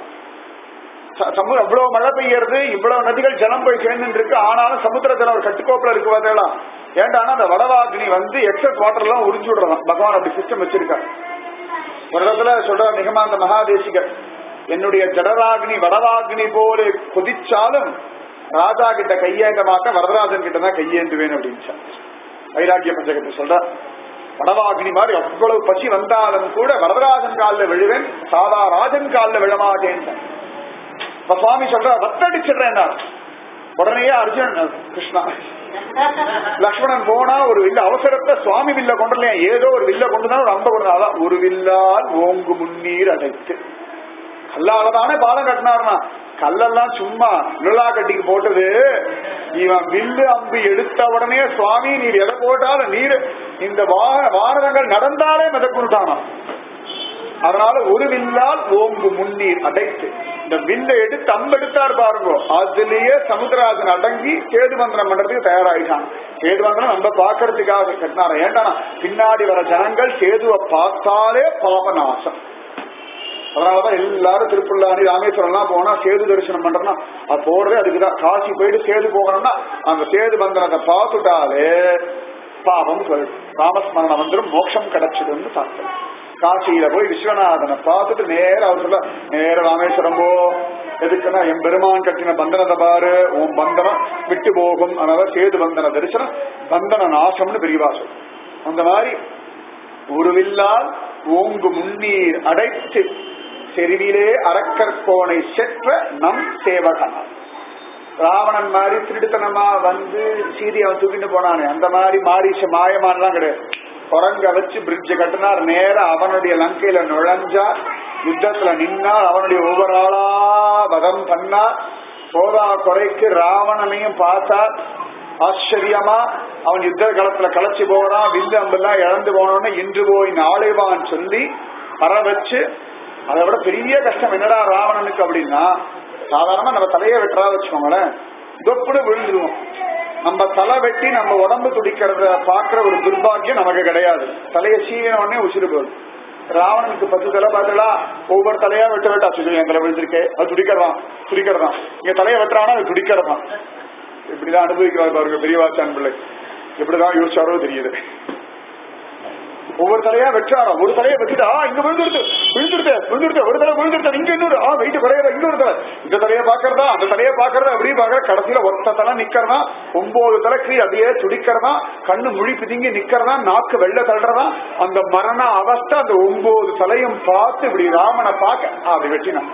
ச- சமு- அவ்வளவு மழை பெய்யறது இவ்வளவு நதிகள் ஜலம் போய் சேர்ந்து இருக்கு ஆனாலும் சமுத்திரத்துல ஒரு கட்டுக்கோப்புல இருக்கு பார்த்தீங்களா ஏன்டானா அந்த வடவாக்னி வந்து எக்ஸஸ் வாட்டர் எல்லாம் உறிஞ்சு விடுறதாம் பகவான் அப்படி சிஸ்டம் வச்சிருக்காரு ஒரு இடத்துல சொல்ற நிகமாந்த மகாதேசிகர் என்னுடைய ஜடராக்னி வடவாக்னி போல கொதிச்சாலும் ராஜா கிட்ட கையேந்த மாட்டேன் வரதராஜன் கிட்ட தான் கையேந்துவேன் அப்படின்னு வைராக்கிய பஞ்சகத்தை சொல்ற வடவாக்னி மாதிரி அவ்வளவு பசி வந்தாலும் கூட வரதராஜன் காலில் விழுவேன் சாதா ராஜன் காலில் விழமாட்டேன் இப்ப சுவாமி சொல்ற வத்தடிச்சிடுறேன் உடனேயே அர்ஜுனன் கிருஷ்ணா லக்ஷ்மணன் போனா ஒரு வில்ல அவசரத்தை சுவாமி வில்ல கொண்டுலையா ஏதோ ஒரு வில்ல கொண்டுதான் ஒரு அம்ப கொண்டு அதான் ஒரு வில்லால் ஓங்கு முன்னீர் அடைத்து கல்லாலதானே பாலம் கட்டினாருனா கல்லெல்லாம் சும்மா நிழலா கட்டிக்கு போட்டது இவன் வில்லு அம்பு எடுத்த உடனே சுவாமி நீர் எதை போட்டாலும் நீர் இந்த வாக- வானரங்கள் நடந்தாலே மிதக்குட்டானா அதனால ஒரு வில்லால் ஓங்கு முன்னீர் அடைத்து இந்த வில்லை எடுத்து அம்பெடுத்தார் பாருங்க அதுலயே சமுத்திரராஜன் அடங்கி சேது மந்திரம் பண்றதுக்கு தயாராயிட்டான் சேது மந்திரம் நம்ம பாக்குறதுக்காக கட்டினார ஏண்டானா பின்னாடி வர ஜனங்கள் சேதுவை பார்த்தாலே பாபநாசம் அதனாலதான் எல்லாரும் திருப்புல்லாணி ராமேஸ்வரம் எல்லாம் போனா சேது தரிசனம் பண்றோம்னா அது போறதே அதுக்குதான் காசி போயிட்டு சேது போகணும்னா அந்த சேது பந்தனத்தை பார்த்துட்டாலே பாவம் போயிடும் ராமஸ்மரணம் வந்துடும் மோட்சம் கிடைச்சிடும்னு சாஸ்திரம் காசியில போய் விஸ்வநாதனை பார்த்துட்டு நேர அவர் சொல்ல நேர ராமேஸ்வரம் போ எதுக்குன்னா என் பெருமான் கட்டின பந்தனத்தை பாரு உன் பந்தனம் விட்டு போகும் அதனால சேது பந்தன தரிசனம் பந்தன நாசம்னு பெரியவா சொல் அந்த மாதிரி ஒரு வில்லால் ஓங்கு முன்னீர் அடைத்து செருவிலே அரக்கற்கோனை செற்ற நம் சேவகனா ராவணன் மாதிரி திருடுத்தனமா வந்து சீதையை அவன் தூக்கிட்டு போனானே அந்த மாதிரி மாரிச மாயமானலாம் கிடையாது குரங்க வச்சு பிரிட்ஜ் கட்டினார் நேரா அவனுடைய லங்கையில நுழைஞ்சார் யுத்தத்துல நின்னார் அவனுடைய ஒவ்வொரு ஆளா வதம் பண்ணார் சோதா குறைக்கு ராவணனையும் பார்த்தார் ஆச்சரியமா அவன் யுத்த களத்துல களைச்சு போறான் வில்லு அம்பெல்லாம் இழந்து போனோன்னு இன்று போய் நாளைவான் சொல்லி வர வச்சு அதை விட பெரிய கஷ்டம் என்னடா ராவணனுக்கு அப்படின்னா சாதாரணமா நம்ம தலையை வெட்டுறா வச்சுக்கோங்களேன் தொப்புடு விழுந்துருவோம் நம்ம தலை வெட்டி நம்ம உடம்பு துடிக்கிறத பாக்குற ஒரு துர்பாக்கியம் நமக்கு கிடையாது தலையை சீவின உடனே உசிறு போகுது ராவணனுக்கு பத்து தலை பார்த்தா ஒவ்வொரு தலையா வெட்ட வெட்டா சொல்லி என் தலை விழுந்திருக்கே அது துடிக்கிறதான் துடிக்கிறதான் இங்க தலையை வெட்டுறானா அது துடிக்கிறதான் இப்படிதான் அனுபவிக்கிறார் பாருங்க பெரியவாச்சான் பிள்ளை எப்படிதான் யோசிச்சாரோ தெரியுது ஒவ்வொரு தலையா வெட்டாரா ஒரு தலையை வெட்டிட்டா இங்க விழுந்துருது விழுந்துருது விழுந்துருது ஒரு தலை விழுந்துருது இங்க இன்னொரு ஆ வெயிட் குறையற இன்னொரு தலை இந்த தலையை பாக்குறதா அந்த தலையை பாக்குறதா அப்படி பாக்குற கடைசியில ஒத்த தலை நிக்கிறதா ஒன்பது தலைக்கு அப்படியே துடிக்கிறதா கண்ணு முழி பிதுங்கி நிக்கிறதா நாக்கு வெள்ள தள்ளுறதா அந்த மரண அவஸ்தை அந்த ஒன்பது தலையும் பார்த்து இப்படி ராமனை பார்க்க ஆ, அப்படி வெட்டினான்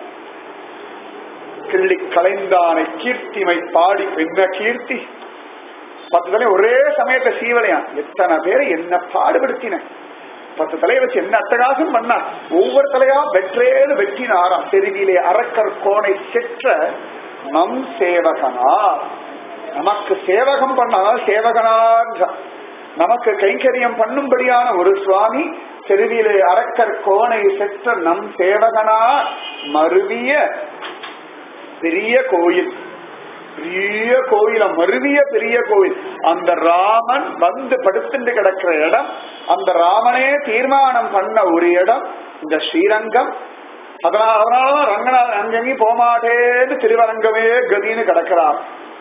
கிள்ளி கலைந்தானை கீர்த்திமை பாடி என்ன கீர்த்தி பத்து தலை ஒரே சமயத்தை சீவலையான் எத்தனை பேரை என்ன பாடுபடுத்தின பத்து தலையை வச்சு என்ன அட்டகாசம் பண்ணா ஒவ்வொரு தலையா வெற்றேன்னு வெட்டினாராம் தெருவிலே அரக்கர் கோணை செற்ற நம் சேவகனா நமக்கு சேவகம் பண்ணா சேவகனான்றான் நமக்கு கைங்கரியம் பண்ணும்படியான ஒரு சுவாமி தெருவிலே அரக்கர் கோணை செற்ற நம் சேவகனா மருவிய பெரிய கோயில் பெரிய கோயில் மருவிய பெரிய கோவில் அந்த ராமன் வந்து படுத்துட்டு கிடக்கிற இடம் அந்த ராமனே தீர்மானம் பண்ண ஒரு இடம் இந்த ஸ்ரீரங்கம் அதனால அதனாலதான் ரங்கநாதன் அங்கங்கேயும் போமாட்டேன்னு திருவரங்கமே கதின்னு கிடக்கிறார்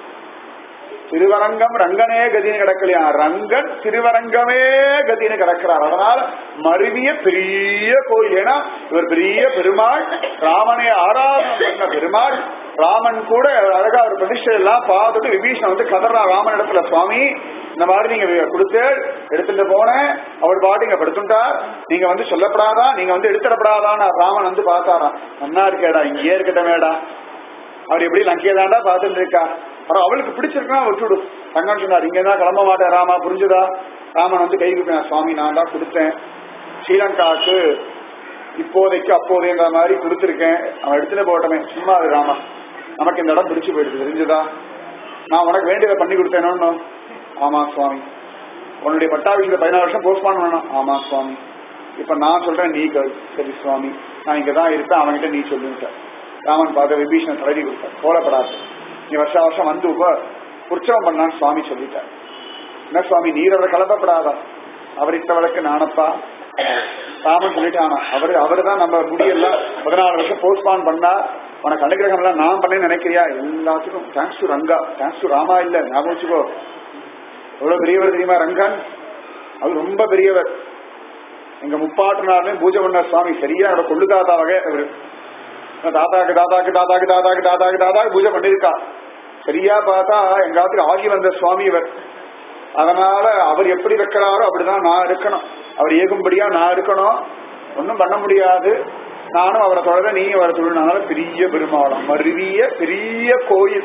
திருவரங்கம் ரங்கனே கதின்னு கிடக்கலையா ரங்கன் திருவரங்கமே கதின்னு கிடக்கிறார் அதனால மருவிய பெரிய கோயில் ஏன்னா இவர் பெரிய பெருமாள் ராமனை ஆராதனை பண்ண பெருமாள் ராமன் கூட அழகா ஒரு பிரதிஷ்டை எல்லாம் பார்த்துட்டு விபீஷணன் வந்து கதறா ராமன் இடத்துல சுவாமி இந்த மாதிரி நீங்க கொடுத்து எடுத்துட்டு போனேன் அவர் பாட்டு இங்க படுத்துட்டார் நீங்க வந்து சொல்லப்படாதா நீங்க வந்து எடுத்துடப்படாதான்னு ராமன் வந்து பார்த்தாராம் நன்னா இருக்கேடா இங்கேயே இருக்கட்டமேடா அவர் எப்படி லங்கையை தாண்டா பார்த்துட்டு இருக்கா அப்புறம் அவளுக்கு பிடிச்சிருக்கா விட்டுடு தங்கன்னு சொன்னார் இங்க தான் கிளம்ப மாட்டேன் ராமா புரிஞ்சுதா ராமன் வந்து கை கொடுப்பேன் சுவாமி நான் தான் கொடுத்தேன் ஸ்ரீலங்காவுக்கு இப்போதைக்கு அப்போதைன்ற மாதிரி கொடுத்துருக்கேன் அவன் எடுத்துட்டு போட்டமே சும்மா அது ராமா நமக்கு இந்த இடம் பிடிச்சு போயிடுது தெரிஞ்சுதா நான் உனக்கு வேண்டியதை பண்ணி கொடுத்தேனோன்னு ஆமா சுவாமி உன்னுடைய பட்டாபிஷேகத்தை பதினாறு வருஷம் போஸ்ட்பான் பண்ணணும் ஆமா சுவாமி இப்ப நான் சொல்றேன் நீ கேள் சரி சுவாமி நான் இங்க தான் இருப்பேன் அவன்கிட்ட நீ சொல்லுங்க ராமன் பார்த்த விபீஷணன் தடவி கொடுத்தார் கோலப்படாது நீ வருஷ வருஷம் வந்து உப உற்சவம் பண்ணான்னு சுவாமி சொல்லிட்டார் என்ன சுவாமி நீர் அவரை கலப்பப்படாதா அவர் இட்ட வழக்கு நானப்பா ராமன் சொல்லிட்டானா அவரு அவரு தான் நம்ம முடியெல்லாம் பதினாலு வருஷம் போஸ்ட்பான் பண்ணா உனக்கு அனுகிரகம் எல்லாம் நான் பண்ணேன்னு நினைக்கிறியா எல்லாத்துக்கும் thanks to Ranga thanks to Rama இல்ல ஞாபகம் வச்சுக்கோ எவ்வளவு பெரியவர் தெரியுமா ரங்கன் அவர் ரொம்ப பெரியவர் எங்க முப்பாட்டு நாள்லயும் பூஜை பண்ண சுவாமி சரியா என்னோட கொள்ளு தாத்தா வகை அவரு தாத்தாக்கு தாத்தாக்கு தாத்தாக்கு தாத்தாக்கு தாத்தாக்கு தாத்தாக்கு பூஜை பண்ணிருக்கா சரியா பார்த்தா எங்காத்துக்கு ஆகி வந்த சுவாமி இவர் அதனால அவர் எப்படி வைக்கிறாரோ அப்படிதான் நான் இருக்கணும் அவர் ஏகும்படியா நான் இருக்கணும் ஒன்றும் பண்ண முடியாது நானும் அவரை தொடர நீயும் அவரை தொழில்னால பெரிய பெருமாளம் மருவிய பெரிய கோயில்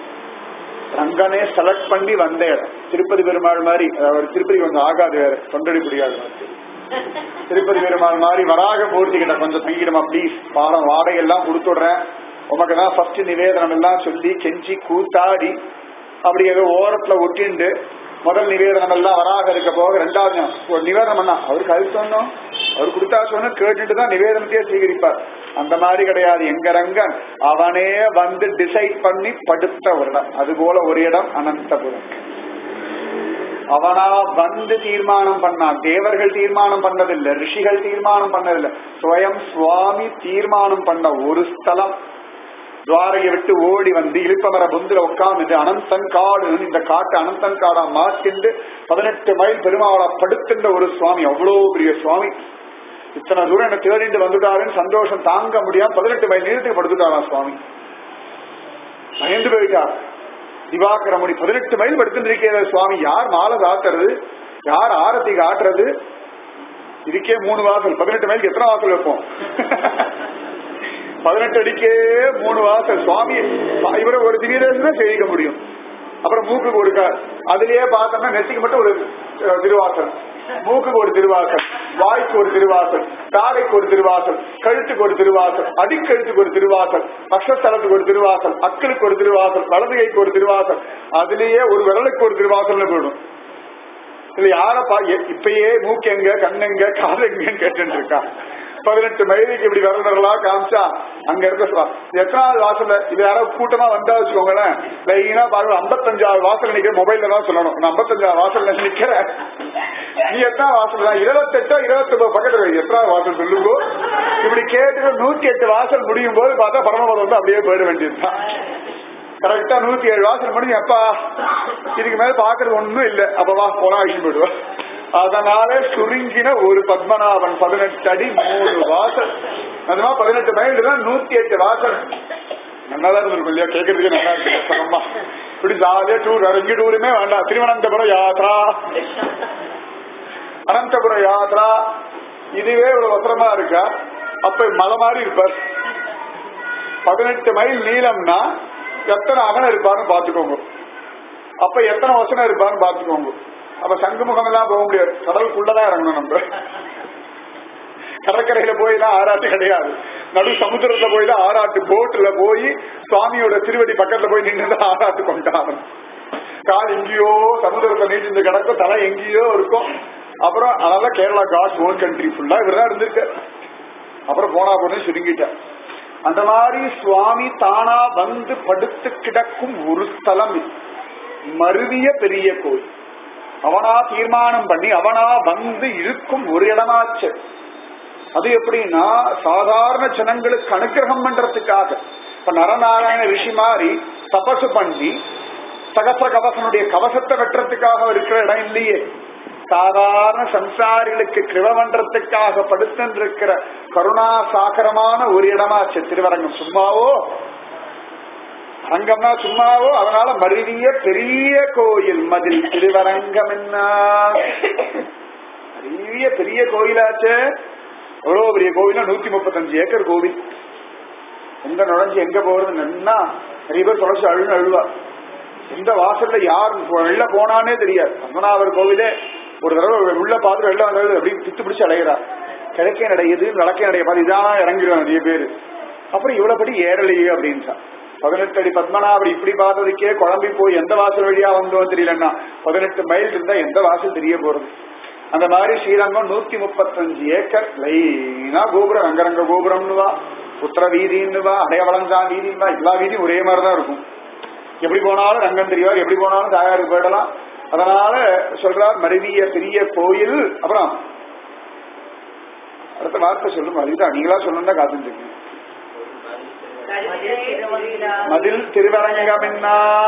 ரங்கனே செலக்ட் பண்ணி வந்த இடம் திருப்பதி பெருமாள் மாதிரி அவர் திருப்பதி கொஞ்சம் ஆகாது வேற தொண்டடி முடியாது திருப்பதி பெருமாள் மாதிரி வராக மூர்த்தி கிட்ட கொஞ்சம் தங்கிடுமா ப்ளீஸ் பாடம் வாடகை எல்லாம் கொடுத்துடுறேன் உமக்கு தான் ஃபர்ஸ்ட் நிவேதனம் எல்லாம் சொல்லி கெஞ்சி கூத்தாடி அப்படி ஏதோ ஓரத்துல ஒட்டிண்டு முதல் நிவேதனம் எல்லாம் வராக இருக்க போக ரெண்டாவது ஒரு நிவேதனம் பண்ணா அவருக்கு அது சொன்னோம் அவர் கொடுத்தா சொன்ன கேட்டுட்டு தான் நிவேதனத்தையே ಸ್ವೀகரிப்பார் அந்த மாதிரி கிடையாது எங்க ரங்கன் அவனே வந்து டிசைட் பண்ணி படுத்த ஒரு இடம் அது போல ஒரு இடம் அனந்தபுரம் அவனா வந்து தீர்மானம் பண்ணான் தேவர்கள் தீர்மானம் பண்ணதில்லை ரிஷிகள் தீர்மானம் பண்ணதில்லை சுயம் சுவாமி தீர்மானம் பண்ண ஒரு ஸ்தலம் துவாரையை விட்டு ஓடி வந்து இழுப்பமர புந்திர உட்கார்ந்து அனந்தன் காடு இந்த காட்டு அனந்தன் காடா மாற்றிண்டு பதினெட்டு மைல் பெருமாளா படுத்துன்ற ஒரு சுவாமி அவ்வளவு பெரிய சுவாமி இத்தனை தூரம் என்ன தேடிட்டு வந்துட்டாருன்னு சந்தோஷம் தாங்க முடியாம பதினெட்டு மைல் நீளத்துக்கு படுத்துட்டாராம் சுவாமி பயந்து போயிட்டார் திவாகர முனி பதினெட்டு மைல் படுத்துட்டு சுவாமி யார் மாலை காட்டுறது யார் ஆரத்தி காட்டுறது இதுக்கே மூணு வாசல் பதினெட்டு மைலுக்கு எத்தனை வாசல் வைப்போம் பதினெட்டு அடிக்கே மூணு வாசல் சுவாமி இவரை ஒரு திவ்யதேசம் செய்திக்க முடியும் அப்புறம் மூக்குக்கு ஒரு க- அதுலயே பார்த்தோம்னா நெத்திக்கு மட்டும் ஒரு அஹ், திருவாசல் மூக்குக்கு ஒரு திருவாசல் வாய்க்கு ஒரு திருவாசல் தாடைக்கு ஒரு திருவாசல் கழுத்துக்கு ஒரு திருவாசல் அடிக்கழுத்துக்கு ஒரு திருவாசல் பக்ஷஸ்தலத்துக்கு ஒரு திருவாசல் அக்களுக்கு ஒரு திருவாசல் வலது கைக்கு ஒரு திருவாசல் அதுலயே ஒரு விரலுக்கு ஒரு திருவாசல்னு போயிடும் இதுல யார பா எ- இப்பயே மூக்கு எங்க கண்ணெங்க காது எங்கன்னு கேட்டு இருக்கா பதினெட்டு மைலுக்கு இப்படி விரலர்களா காமிச்சா அங்க இருக்க சொல்றா. இது எத்தனாவது வாசல்ல இது யாராவது கூட்டமா வந்தா வச்சுக்கோங்களேன் லைனா பாருங்க ஐம்பத்தஞ்சாவது வாசல் நிக்கிற மொபைல்ல தான் சொல்லணும் நான் ஐம்பத்தஞ்சாவது வாசல்ல நிக்கிறேன் நீ எத்தனை வாசல் தான் இருபத்தெட்டோ இருபத்தி ஒன்பது பக்கத்துல வை. எத்தனாவது வாசல் சொல்லுங்க இப்படி கேட்டு நூத்தி எட்டு வாசல் முடியும் போது பார்த்தா பரமபதம் வந்து அப்படியே போயிட வேண்டியதுதான் கரெக்டா நூத்தி ஏழு வாசல் பண்ணி அப்பா இதுக்கு மேல பாக்குறது ஒண்ணும் இல்ல அப்ப வா போனா அழிச்சு போயிடுவா அதனால சுருங்கின ஒரு பத்மநாபன் பதினெட்டு அடி மூணு வாசல் அதுமா பதினெட்டு மைல் தான் நூத்தி எட்டு வாசல் நல்லா இருந்திருக்கும் இல்லையா கேட்கறதுக்கு நல்லா இருக்கு சுகமா இப்படி ஜாலியா டூர் எங்க டூருமே வேண்டாம் திருவனந்தபுரம் யாத்ரா அனந்தபுரம் யாத்ரா இதுவே ஒரு வசரமா இருக்கா அப்ப மலை மாதிரி இருப்பார் பதினெட்டு மைல் நீளம்னா எத்தனை அகலம் இருப்பாருன்னு பாத்துக்கோங்க அப்ப எத்தனை வசனம் இருப்பாருன்னு பாத்துக்கோங்க அப்ப சங்குமுகம் எல்லாம் போக முடியாது கடலுக்குள்ளதான் இறங்கணும் நம்ம கடற்கரையில போயெல்லாம் ஆராட்டு கிடையாது நடு சமுத்திரத்துல போய் தான் ஆராட்டு போட்டுல போய் சுவாமியோட திருவடி பக்கத்துல போய் நின்று ஆராட்டு கொண்டாடணும் கால் எங்கேயோ சமுதிரத்துல நீட்டிருந்து கிடக்கும் தலை எங்கேயோ இருக்கும் அப்புறம் அதனால கேரளா காட்ஸ் ஓன் கண்ட்ரி ஃபுல்லா இவர் தான் இருந்திருக்கார் அப்புறம் போனா போனே சுருங்கிட்டார் அந்த மாதிரி சுவாமி தானா வந்து படுத்து கிடக்கும் ஒரு ஸ்தலம் இது. மருவிய பெரிய கோயில் அவனா தீர்மானம் பண்ணி அவனா வந்து இருக்கும் ஒரு இடமாச்சு அது எப்படின்னா சாதாரண ஜனங்களுக்கு அனுகிரகம் பண்றதுக்காக இப்ப நரநாராயண ரிஷி மாதிரி தபசு பண்ணி சகச கவசனுடைய கவசத்தை வெட்டுறதுக்காக இருக்கிற இடம் இல்லையே சாதாரண சம்சாரிகளுக்கு கிருப பண்றதுக்காக படுத்திருக்கிற கருணா சாகரமான ஒரு இடமாச்சு திருவரங்கம் சும்மாவோ அரங்கம்னா சும்மாவோ அதனால மருவிய பெரிய கோயில் மதில் திருவரங்கம் என்ன பெரிய பெரிய கோயிலாச்சே எவ்வளவு பெரிய கோயிலா நூத்தி முப்பத்தஞ்சு ஏக்கர் கோவில் எங்க நுழைஞ்சு எங்க போறது நன்னா நிறைய பேர் தொலைச்சு அழுன்னு அழுவா எந்த வாசல்ல யார் வெளில போனானே தெரியாது பத்மநாபர் கோவிலே ஒரு தடவை உள்ள பார்த்து வெளில வந்தது அப்படி பித்து பிடிச்சு அலைகிறா கிழக்கே நடையுது வழக்கே நடைய பார்த்து இதான் இறங்கிடுவாங்க நிறைய பேர் அப்புறம் இவ்வளவு படி ஏறலையே அப்படின்ட்டா பதினெட்டு அடி பத்மநாபர் இப்படி பார்த்ததுக்கே குழம்பி போய் எந்த வாசல் வழியா வந்தோம் தெரியலன்னா பதினெட்டு மைல் இருந்தா எந்த வாசல் தெரிய போறது அந்த மாதிரி ஸ்ரீரங்கம் நூத்தி முப்பத்தஞ்சு ஏக்கர் லைனா கோபுரம் ரங்கரங்க கோபுரம்னுவா உத்தர வீதின்னுவா அடையவளங்கா வீதின்வா எல்லா வீதியும் ஒரே மாதிரிதான் இருக்கும் எப்படி போனாலும் ரங்கம் தெரியாது எப்படி போனாலும் தாயாருக்கு போயிடலாம் அதனால சொல்றார் மருவிய பெரிய கோயில் அப்புறம் அடுத்த வார்த்தை சொல்லுங்க அதுதான் நீங்களா சொல்லணும்னா காத்துட்டு மதில் திருவரங்கம் என்ன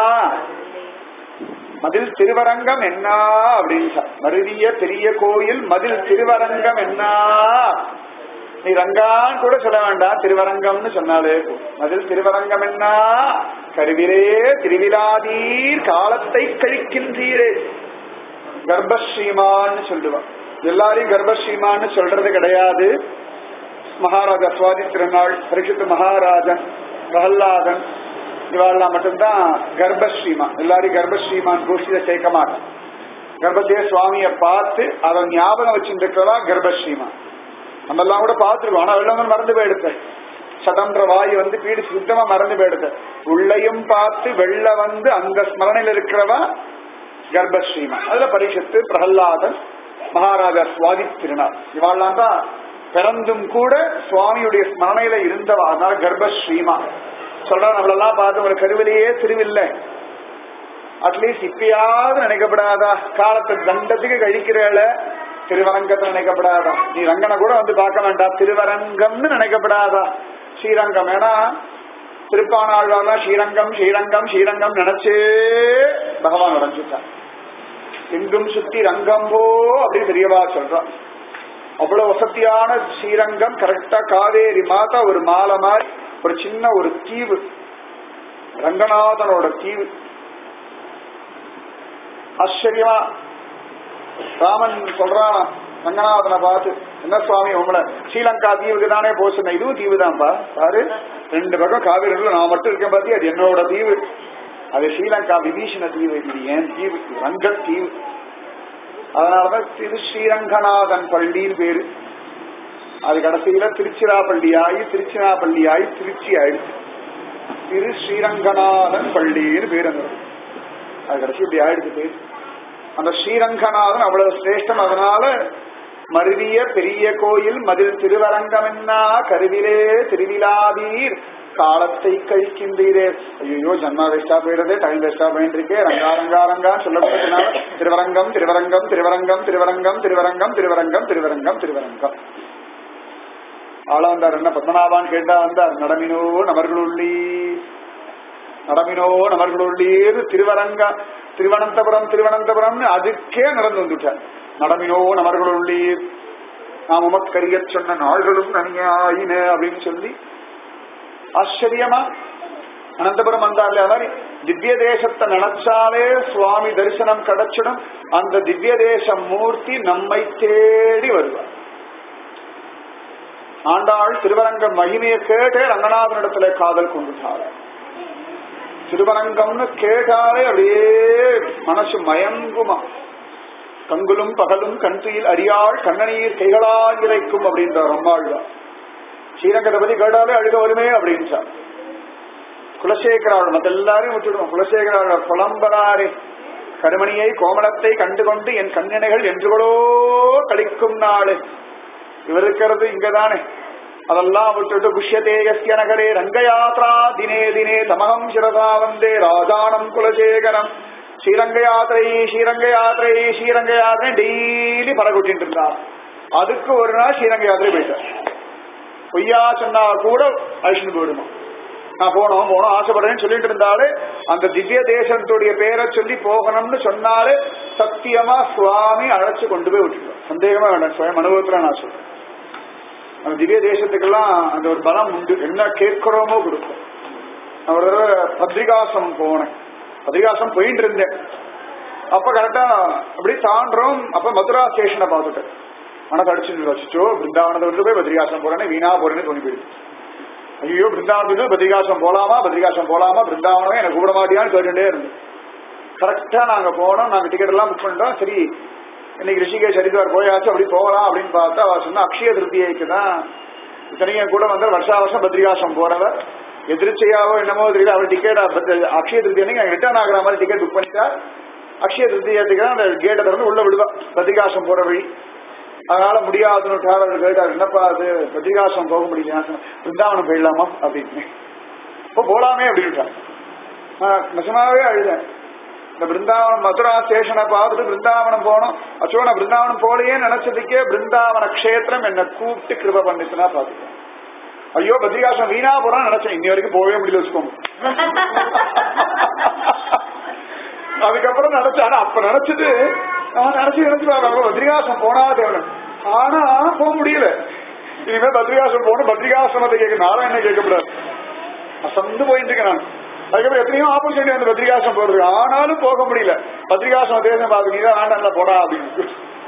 மதில் திருவரங்கம் என்ன அப்படின்னு மருவிய பெரிய கோயில் மதில் திருவரங்கம் என்ன நீ ரங்கான் கூட சொல்ல வேண்டாம் திருவரங்கம்னு சொன்னாலே போதும். மதில் திருவரங்கம் என்ன கருவிலே திருவிழாதீர் காலத்தை கழிக்கின்றீரே கர்ப்பஸ்ரீமான்னு சொல்லுவான் எல்லாரையும் கர்ப்பஸ்ரீமான்னு சொல்றது கிடையாது மகாராஜா சுவாதி திருநாள் பரிசுத்த மகாராஜன் பிரகல்லாதன் இவாள்லாம் மட்டும்தான் கர்ப்பஸ்ரீமா எல்லாரையும் கர்ப்பஸ்ரீமான் கோஷ்டியில சேர்க்க மாட்டான் கர்ப்பத்தைய சுவாமிய பார்த்து அதை ஞாபகம் வச்சுருக்கிறதா கர்ப்பஸ்ரீமா நம்ம எல்லாம் கூட பார்த்துருக்கோம் ஆனா வெள்ளம் மறந்து போயிடுத்த சடன்ற வாயு வந்து பீடி சுத்தமா மறந்து போயிடுத்த உள்ளையும் பார்த்து வெள்ள வந்து அந்த ஸ்மரணையில் இருக்கிறவா கர்ப்பஸ்ரீமா அதுல பரிஷத்து பிரகல்லாதன் மகாராஜா சுவாதி திருநாள் இவாள்லாம் தான் பிறந்தும் கூட சுவாமியுடைய ஸ்மரணையில இருந்தவா அதனால கர்ப்பஸ்ரீமா சொல்றா நம்மளெல்லாம் பார்த்து ஒரு கருவிலேயே திருவில்லை அட்லீஸ்ட் இப்பயாவது நினைக்கப்படாதா காலத்தை தண்டத்துக்கு கழிக்கிறேள திருவரங்கத்தை நினைக்கப்படாதா நீ ரங்கனை கூட வந்து பார்க்க வேண்டாம் திருவரங்கம்னு நினைக்கப்படாதா ஸ்ரீரங்கம் ஏன்னா திருப்பானாழ்வார்லாம் ஸ்ரீரங்கம் ஸ்ரீரங்கம் ஸ்ரீரங்கம் நினைச்சே பகவான் உடஞ்சுட்டான் எங்கும் சுத்தி ரங்கம்போ அப்படின்னு பெரியவா சொல்றான் அவ்வளவு வசதியான ஸ்ரீரங்கம் கரெக்டா காவேரி மாதா ஒரு மாலை மாதிரி ஒரு சின்ன ஒரு தீவு ரங்கநாதனோட தீவு ஆச்சரியமா ராமன் சொல்றான் ரங்கநாதனை பார்த்து என்ன சுவாமி உங்களை ஸ்ரீலங்கா தீவுக்கு தானே போக சொன்ன இதுவும் தீவு தான்ப்பா பாரு ரெண்டு பக்கம் காவிரி நான் மட்டும் இருக்கேன் பாத்தி அது என்னோட தீவு அது ஸ்ரீலங்கா விபீஷண தீவு இது ஏன் தீவு ரங்க தீவு அதனாலதான் திரு ஸ்ரீரங்கநாதன் பள்ளின்னு பேரு அது கடைசியில திருச்சிராப்பள்ளி ஆகி திருச்சிராப்பள்ளி ஆகி திருச்சி ஆயிடுச்சு திரு ஸ்ரீரங்கநாதன் பள்ளின்னு பேர் அங்க அது கடைசி இப்படி ஆயிடுச்சு பேர் அந்த ஸ்ரீரங்கநாதன் அவ்வளவு சிரேஷ்டம் அதனால மருவிய பெரிய கோயில் மதில் திருவரங்கம் என்ன கருவிலே திருவிழாதீர் காலத்தை கழிக்கின்றீரே ஐயோ ஜன்மா வேஸ்டா போயிடுறதே டைம் வேஸ்டா போயிட்டு இருக்கே ரங்கா ரங்கா ரங்கான்னு சொல்லப்பட்டதுனால திருவரங்கம் திருவரங்கம் திருவரங்கம் திருவரங்கம் திருவரங்கம் திருவரங்கம் திருவரங்கம் திருவரங்கம் ஆளாந்தார் என்ன பத்மநாபான்னு கேட்டா வந்தார் நடமினோ நமர்களுள்ளி நடமினோ நமர்களுள்ளீர் திருவரங்க திருவனந்தபுரம் திருவனந்தபுரம்னு அதுக்கே நடந்து வந்துட்டார் நடமினோ நமர்களுள்ளீர் நாம் உமக்கரிய சொன்ன நாள்களும் நனியாயின அப்படின்னு சொல்லி ஆச்சரியமா அனந்தபுரம் வந்தார்ல மாதிரி திவ்ய தேசத்தை நினைச்சாலே சுவாமி தரிசனம் கிடைச்சிடும் அந்த திவ்ய தேச மூர்த்தி நம்மை தேடி வருவார் ஆண்டாள் திருவரங்க மகிமையை கேட்டே ரங்கநாதனிடத்துல காதல் கொண்டுட்டாள் திருவரங்கம்னு கேட்டாலே அப்படியே மனசு மயங்குமா கங்குலும் பகலும் கண்துயில் அறியாள் கண்ணநீர் கைகளால் இறைக்கும் அப்படின்றார் அம்மாள்தான் ஸ்ரீரங்கத்தை பத்தி கேட்டாலே அழுக வருமே அப்படின்றார் குலசேகராள் மத்த எல்லாரையும் விட்டுடுவோம் குலசேகராள் புலம்பராரே கருமணியை கோமலத்தை கண்டுகொண்டு என் கண்ணினைகள் என்றுகளோ கழிக்கும் நாளு இவர் இருக்கிறது இங்கதானே அதெல்லாம் விட்டுட்டு புஷ்யதே யஸ்ய நகரே ரங்கயாத்ரா தினே தினே தமகம் சிரதா வந்தே ராஜானம் குலசேகரம் ஸ்ரீரங்க யாத்திரை ஸ்ரீரங்க யாத்திரை ஸ்ரீரங்க யாத்திரை டெய்லி பறகுட்டிட்டு இருந்தார் அதுக்கு ஒரு நாள் ஸ்ரீரங்க யாத்திரை போயிட்டார் பொய்யா சொன்னா கூட அழிச்சுட்டு போயிடுமா நான் போனோம் போனோம் ஆசைப்படுறேன்னு சொல்லிட்டு இருந்தாலே அந்த திவ்ய தேசத்துடைய பேரை சொல்லி போகணும்னு சொன்னாலே சத்தியமா சுவாமி அழைச்சு கொண்டு போய் விட்டுருவோம் சந்தேகமா வேண்டாம் சுயம் அனுபவத்துல நான் சொல்றேன் அந்த திவ்ய தேசத்துக்கெல்லாம் அந்த ஒரு பலம் உண்டு என்ன கேட்கிறோமோ கொடுக்கும் நான் ஒரு தடவை பத்ரிகாசம் போனேன் பத்ரிகாசம் போயிட்டு இருந்தேன் அப்ப கரெக்டா அப்படி தாண்டோம் அப்ப மதுரா ஸ்டேஷனை பார்த்துட்டேன் மனசு அடிச்சு வச்சுச்சோ பிருந்தாவனத்தை விட்டு போய் பத்ரிகாசம் போறேன்னு வீணா போறேன்னு தோணி போயிடுச்சு ஐயோ பிருந்தாவனத்துக்கு பத்ரிகாசம் போலாமா பத்ரிகாசம் போலாமா பிருந்தாவனம் எனக்கு கூட மாட்டியான்னு கேட்டுட்டே இருந்தேன் கரெக்டா நாங்க போனோம் நாங்க டிக்கெட் எல்லாம் புக் பண்ணிட்டோம் சரி இன்னைக்கு ரிஷிகேஷ் ஹரித்வார் போயாச்சு அப்படி போகலாம் அப்படின்னு பார்த்தா அவர் சொன்னா அக்ஷய திருப்தியைக்கு தான் இத்தனையும் கூட வந்து வருஷா வருஷம் பத்ரிகாசம் போறவர் எதிர்ச்சையாவோ என்னமோ தெரியல அவர் டிக்கெட் அக்ஷய திருப்தி அன்னைக்கு ரிட்டர்ன் ஆகுற மாதிரி டிக்கெட் புக் பண்ணிட்டா அக்ஷய திருப்தியத்துக்கு தான் அந்த கேட்டை திறந்து உள்ள விடுவா பத்ரிகாசம் போற வழி அதனால முடியாதுன்னு டிராவலர் கேட்டார் என்னப்பா அது பத்ரிகாசம் போக முடியல பிருந்தாவனம் போயிடலாமா அப்படின்னு இப்போ போலாமே அப்படின்ட்டார் நான் நிஜமாவே அழுதேன் இந்த பிருந்தாவனம் மதுரா ஸ்டேஷனை பார்த்துட்டு பிருந்தாவனம் போனோம் அச்சோ நான் பிருந்தாவனம் போலையே நினைச்சதுக்கே பிருந்தாவன க்ஷேத்திரம் என்ன கூப்பிட்டு கிருப பண்ணிச்சுன்னா பாத்துட்டேன் ஐயோ பத்ரிகாசம் வீணா போறான்னு நினைச்சேன் இன்னி வரைக்கும் போகவே முடியல வச்சுக்கோங்க அதுக்கப்புறம் நினைச்சேன் ஆனா அப்ப நினைச்சது நான் நினைச்சு நினைச்சு பாருங்க பத்ரிகாசம் போனா தேவை ஆனா போக முடியல இனிமே பத்ரிகாசம் போகணும் பத்ரிகாசனத்தை கேட்க நாராயண கேட்கக்கூடாது அசந்து போயிட்டு இருக்கேன் நான் அதுக்கப்புறம் எத்தனையோ ஆப்பர்ச்சுனிட்டி வந்து பத்ரிகாசம் போறது ஆனாலும் போக முடியல பத்ரிகாசம் தேசம் பார்த்து நீதான் வேண்டாம்ல போடா அப்படின்னு